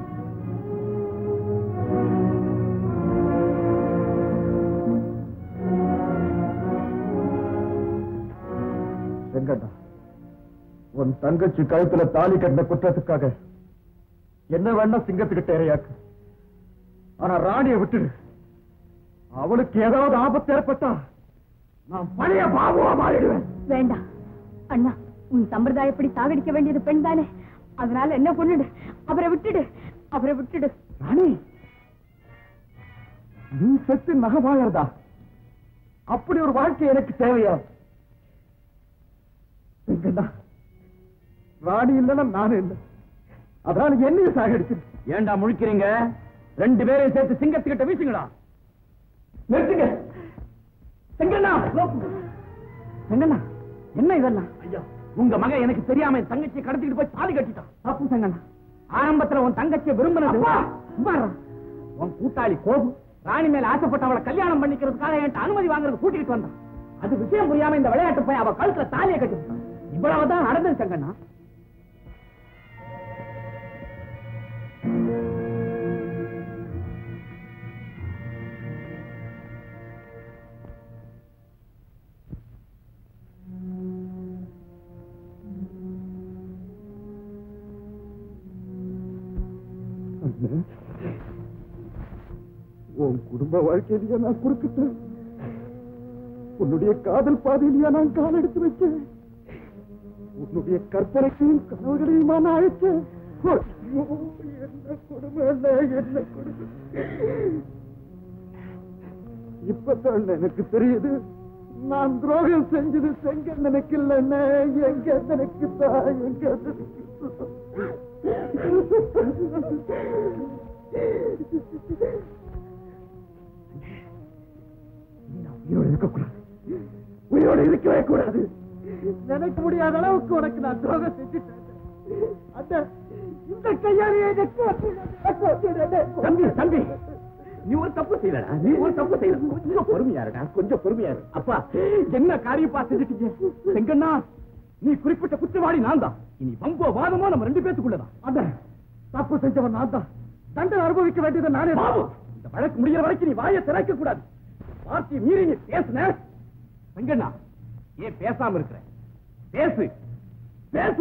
S7: செங்கண்ணா உன் தங்கச்சி கழுத்துல தாலி கட்டின குற்றத்துக்காக என்ன வேணா சிங்கத்துக்கிட்ட இறையாக்கு ஆனா ராணியை விட்டுடு அவளுக்கு ஏதாவது ஆபத்து ஏற்பட்டா நான் பழைய பாபுவா மாறிடுவேன்
S8: வேண்டாம் அண்ணா உன் சம்பிரதாயப்படி சாகடிக்க வேண்டியது பெண் தானே அதனால என்ன கொண்டுடு அவரை விட்டுடு அவரை விட்டுடு
S7: ராணி நீ செத்து நகமாயறதா அப்படி ஒரு வாழ்க்கை எனக்கு தேவையா செங்கண்ணா ராணி இல்லைன்னா நானும் இல்லை அதனால என்னையும் சாகடிச்சு
S3: ஏன்டா முழிக்கிறீங்க ரெண்டு பேரையும் சேர்த்து சிங்கத்துக்கிட்ட வீசுங்களா
S7: நிறுத்துங்க
S3: செங்கண்ணா செங்கண்ணா என்ன இதெல்லாம் ஐயா உங்க மகன் எனக்கு தெரியாம என் தங்கச்சியை கடத்திட்டு போய் தாலி கட்டிட்டான் தப்பு செங்கண்ணா ஆரம்பத்துல உன் தங்கச்சியை விரும்பினது சும்மாரா. உன் கூட்டாளி கோபு ராணி மேல ஆசைப்பட்டு அவளை கல்யாணம் பண்ணிக்கிறதுக்காக என்கிட்ட அனுமதி வாங்குறது கூட்டிட்டு வந்தான் அது விஷயம் புரியாம இந்த விளையாட்டு போய் அவ கழுத்துல தாலியை கட்டி இவ்வளவுதான் நடந்தது செங்கண்ணா
S7: உன் குடும்ப வாழ்க்கையிலேயே நான் குறுக்கிட்டேன் உன்னுடைய காதல் பாதையிலேயே நான் கால் எடுத்து வச்சேன் உன்னுடைய கற்பனைக்கையும் கனவுகளையுமா நான் அழைச்சேன் ஐயோ, என்ன கொடுமை என்ன, என்ன கொடுமை இப்பதான் எனக்கு தெரியுது நான் துரோகம் செஞ்சது செங்க நினைக்கல எங்க எனக்கு தான் எங்க உயிரோடு இருக்கக்கூடாது உயிரோடு இருக்கவே கூடாது நினைக்க முடியாத அளவுக்கு உனக்கு நான் துரோகம் செஞ்சுட்டேன் அந்த இந்த கையாலேயே
S3: தம்பி தம்பி நீ ஒரு தப்பு செய்யலடா நீ ஒரு தப்பு செய்யல கொஞ்சம் பொறுமையா இருடா கொஞ்சம் பொறுமையா இரு அப்பா என்ன காரியப்பா செஞ்சுட்டீங்க செங்கண்ணா நீ குறிப்பிட்ட குற்றவாளி நான் தான் இனி வம்போ வாதமோ நம்ம ரெண்டு பேத்துக்குள்ளதான்
S7: அட தப்பு செஞ்சவன் நான் தான் தண்டனை அனுபவிக்க வேண்டியது நானே
S3: பாபு இந்த வழக்கு முடிகிற வரைக்கும் நீ வாயை திறக்க கூடாது வார்த்தையை மீறி நீ பேசுன செங்கண்ணா ஏன் பேசாம இருக்கிற பேசு பேசு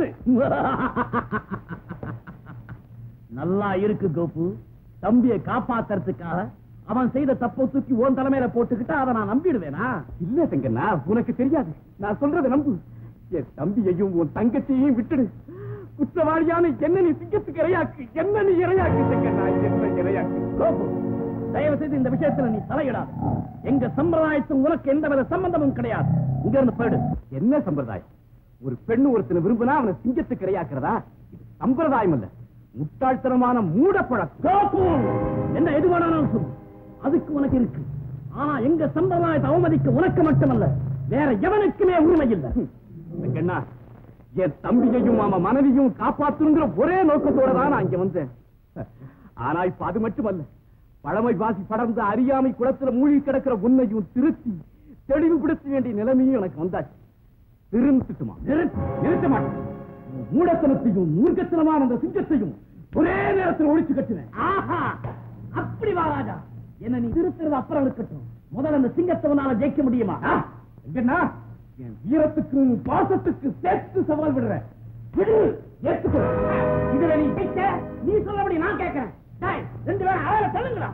S3: நல்லா இருக்கு கோபு தம்பியை காப்பாத்துறதுக்காக அவன் செய்த தப்பை தூக்கி உன் தலைமையில போட்டுக்கிட்டா அதை நான் நம்பிடுவேனா இல்ல செங்கண்ணா உனக்கு தெரியாது நான் சொல்றதை நம்பு என் தம்பியையும் உன் தங்கச்சியையும் விட்டுடு குற்றவாளியான என்ன நீ சிங்கத்துக்கு இரையாக்கு என்ன நீ இரையாக்கு செங்கண்ணா என்ன இரையாக்கு கோபு தயவு செய்து இந்த விஷயத்துல நீ தலையிடாது எங்க சம்பிரதாயத்தும் உனக்கு எந்தவித சம்பந்தமும் கிடையாது இங்க இருந்து போயிடு என்ன சம்பிரதாயம் ஒரு பெண்ணு ஒருத்தனை விரும்பினா அவனை சிங்கத்துக்கு இரையாக்குறதா இது சம்பிரதாயம் இல்ல முட்டாள்தனமான மூடப்பழக்கம் என்ன எது வேணாலும் சொல்லு அதுக்கு உனக்கு இருக்கு ஆனா எங்க சம்பிரதாயத்தை அவமதிக்க உனக்கு மட்டுமல்ல வேற எவனுக்குமே உரிமை இல்லை வெங்கண்ணா என் தம்பியையும் அவன் மனைவியும் காப்பாத்துங்கிற ஒரே நோக்கத்தோட தான் நான் இங்க வந்தேன் ஆனா இப்ப அது மட்டுமல்ல பழமை பாசி படர்ந்த அறியாமை குளத்துல மூழ்கி கிடக்கிற உன்னையும் திருத்தி தெளிவுபடுத்த வேண்டிய நிலைமையும் எனக்கு வந்தாச்சு திருந்துட்டுமா நிறுத்த மாட்டேன் உன் மூடத்தனத்தையும் மூர்க்கத்தனமான அந்த சிங்கத்தையும் ஒரே நேரத்தில் ஒழிச்சு கட்டுவேன் ஆஹா அப்படி வா ராஜா என்ன நீ திருத்துறது அப்புறம் இருக்கட்டும் முதல்ல அந்த சிங்கத்தை உன்னால ஜெயிக்க முடியுமா ஆ, எங்கண்ணா
S7: என் வீரத்துக்கு பாசத்துக்கு சேர்த்து சவால் விடுறேன் விடு ஏத்துக்கோ இதுல நீ ஜெயிச்ச, நீ சொல்லபடி நான் கேட்கிறேன் டேய், ரெண்டு பேரும் அழகா தள்ளுங்களா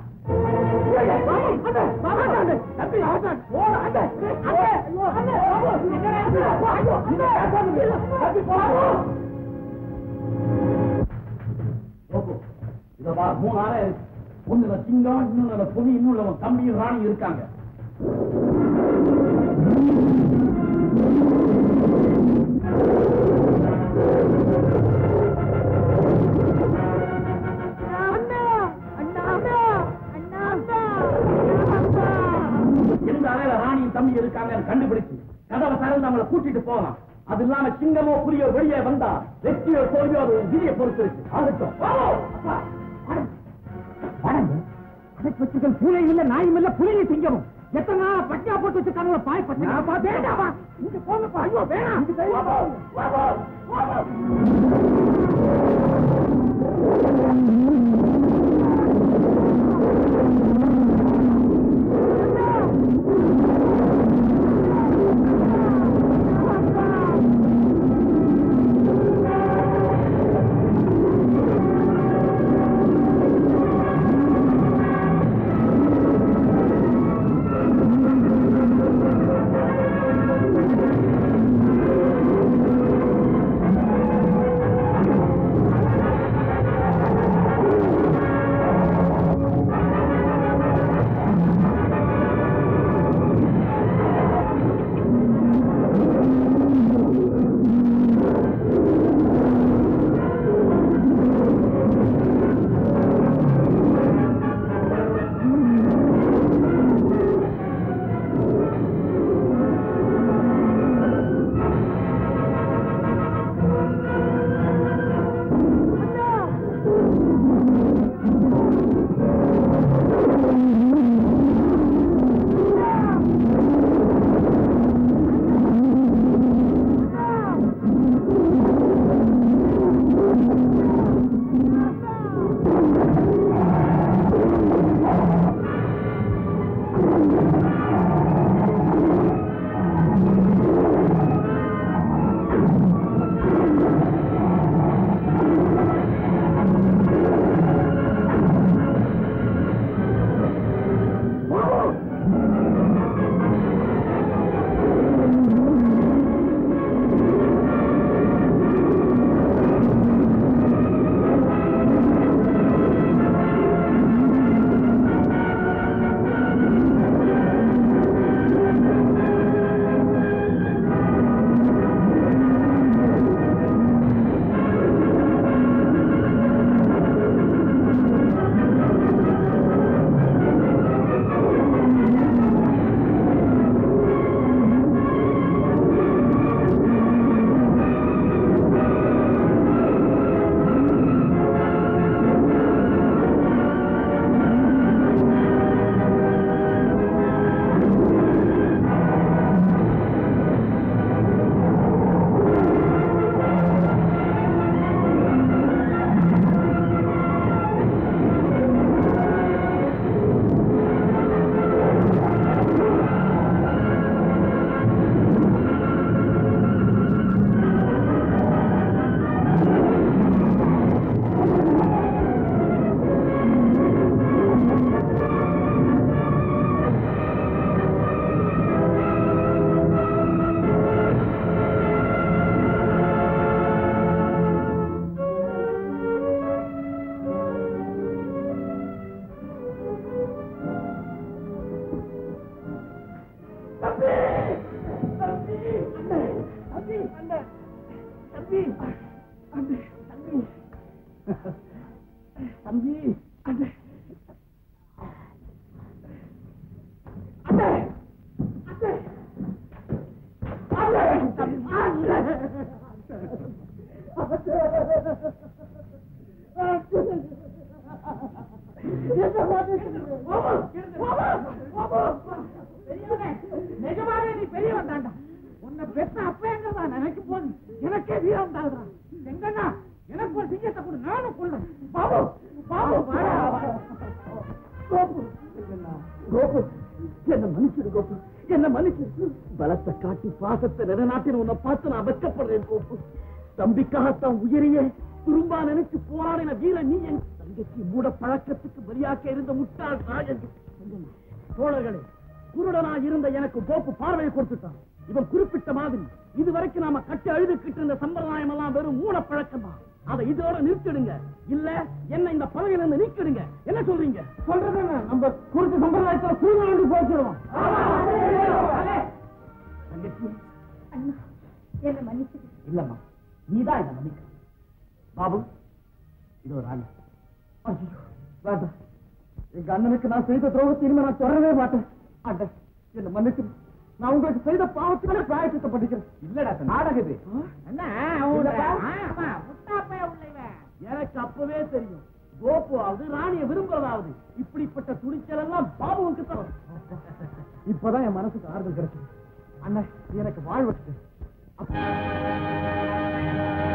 S7: இத பார் மூணு ஆளே இருக்கு ஒண்ணுல சிங்கம் இன்னொன்னு புலி இன்னொன்னு தம்பி ராணி இருக்காங்க எந்த அறையில ராணியும் தம்பி இருக்காங்கன்னு கண்டுபிடிச்சு கதவை திறந்து அவங்கள கூட்டிட்டு போகலாம் அது இல்லாம சிங்கமோ புலியோ வெளியே வந்தா வெற்றியோ தோல்வியோ அது உன் விதியை பொறுத்து இருக்கு ஆகட்டும் வச்சுக்கள் பூனை இல்ல நாயும் இல்ல புலியை சிங்கமும் எத்தனை நாள் பட்டியா போட்டு வச்சிருக்காங்க பாய் பட்டி வேண்டாமா இங்க போங்கப்பா ஐயோ வேணாம் தம்பி
S6: நிஜமாவே நீ பெரியவன் தாண்டா உன்னை பெத்த அப்பங்கிறதா நினைக்கும் போது எனக்கே வீரம் தாழ்றான் எங்கண்ணா எனக்கு ஒரு சிங்கத்தை கொடு நானும் கொள்ளும் பாபு பாபு வாடா, வாடா.
S7: கோபு கோபு என்ன மன்னிச்சிடு கோப்பு என்ன மன்னிச்சிடு பலத்தை காட்டி பாசத்தை நிலைநாட்டின உன்னை பார்த்து நான் வெட்கப்படுறேன் கோப்பு தம்பிக்காகத்தான் உயிரையே துரும்பா நினைச்சு போராடின வீரன் நீ என் தங்கச்சி மூட பழக்கத்துக்கு பலியாக்க இருந்த முட்டாள் ராஜன் தோழர்களே குருடனா இருந்த எனக்கு கோப்பு பார்வையை கொடுத்துட்டான் இவன் குறிப்பிட்ட மாதிரி இதுவரைக்கும் நாம கட்டி அழுதுகிட்டு இருந்த சம்பிரதாயம் எல்லாம் வெறும் மூட பழக்கம் தான் அதை இதோட நிறுத்திடுங்க இல்ல என்ன இந்த பதவியில இருந்து நீக்கிடுங்க என்ன சொல்றீங்க சொல்றது நம்ம குறித்த சம்பிரதாயத்துல சூழ்நிலை போச்சிடுவோம் தங்கச்சி
S4: அண்ணா என்ன மன்னிச்சிடு
S7: இல்லம்மா நீதான் இதை மன்னிக்க பாபு இது ஒரு ஆள் ஐயோ வேண்டாம் எங்க அண்ணனுக்கு நான் செய்த துரோகத்தை இனிமே நான் தொடரவே மாட்டேன் அண்ணன் என்ன மன்னிச்சு நான் உங்களுக்கு செய்த பாவத்துக்கான பிராயத்தை படிக்கிறேன் இல்லடா நாடகம் இது
S6: என்ன
S7: இல்லப்பா.
S6: ஆமா முட்டாப்பைய உள்ளவன்
S7: எனக்கு அப்பவே தெரியும் கோப்புவாவது ராணிய விரும்புறதாவது இப்படிப்பட்ட துணிச்சல் எல்லாம் பாபுவுக்கு தான் இப்பதான் என் மனசுக்கு ஆறுதல் கிடைச்சது அண்ணன் நீ எனக்கு வாழ்வட்டு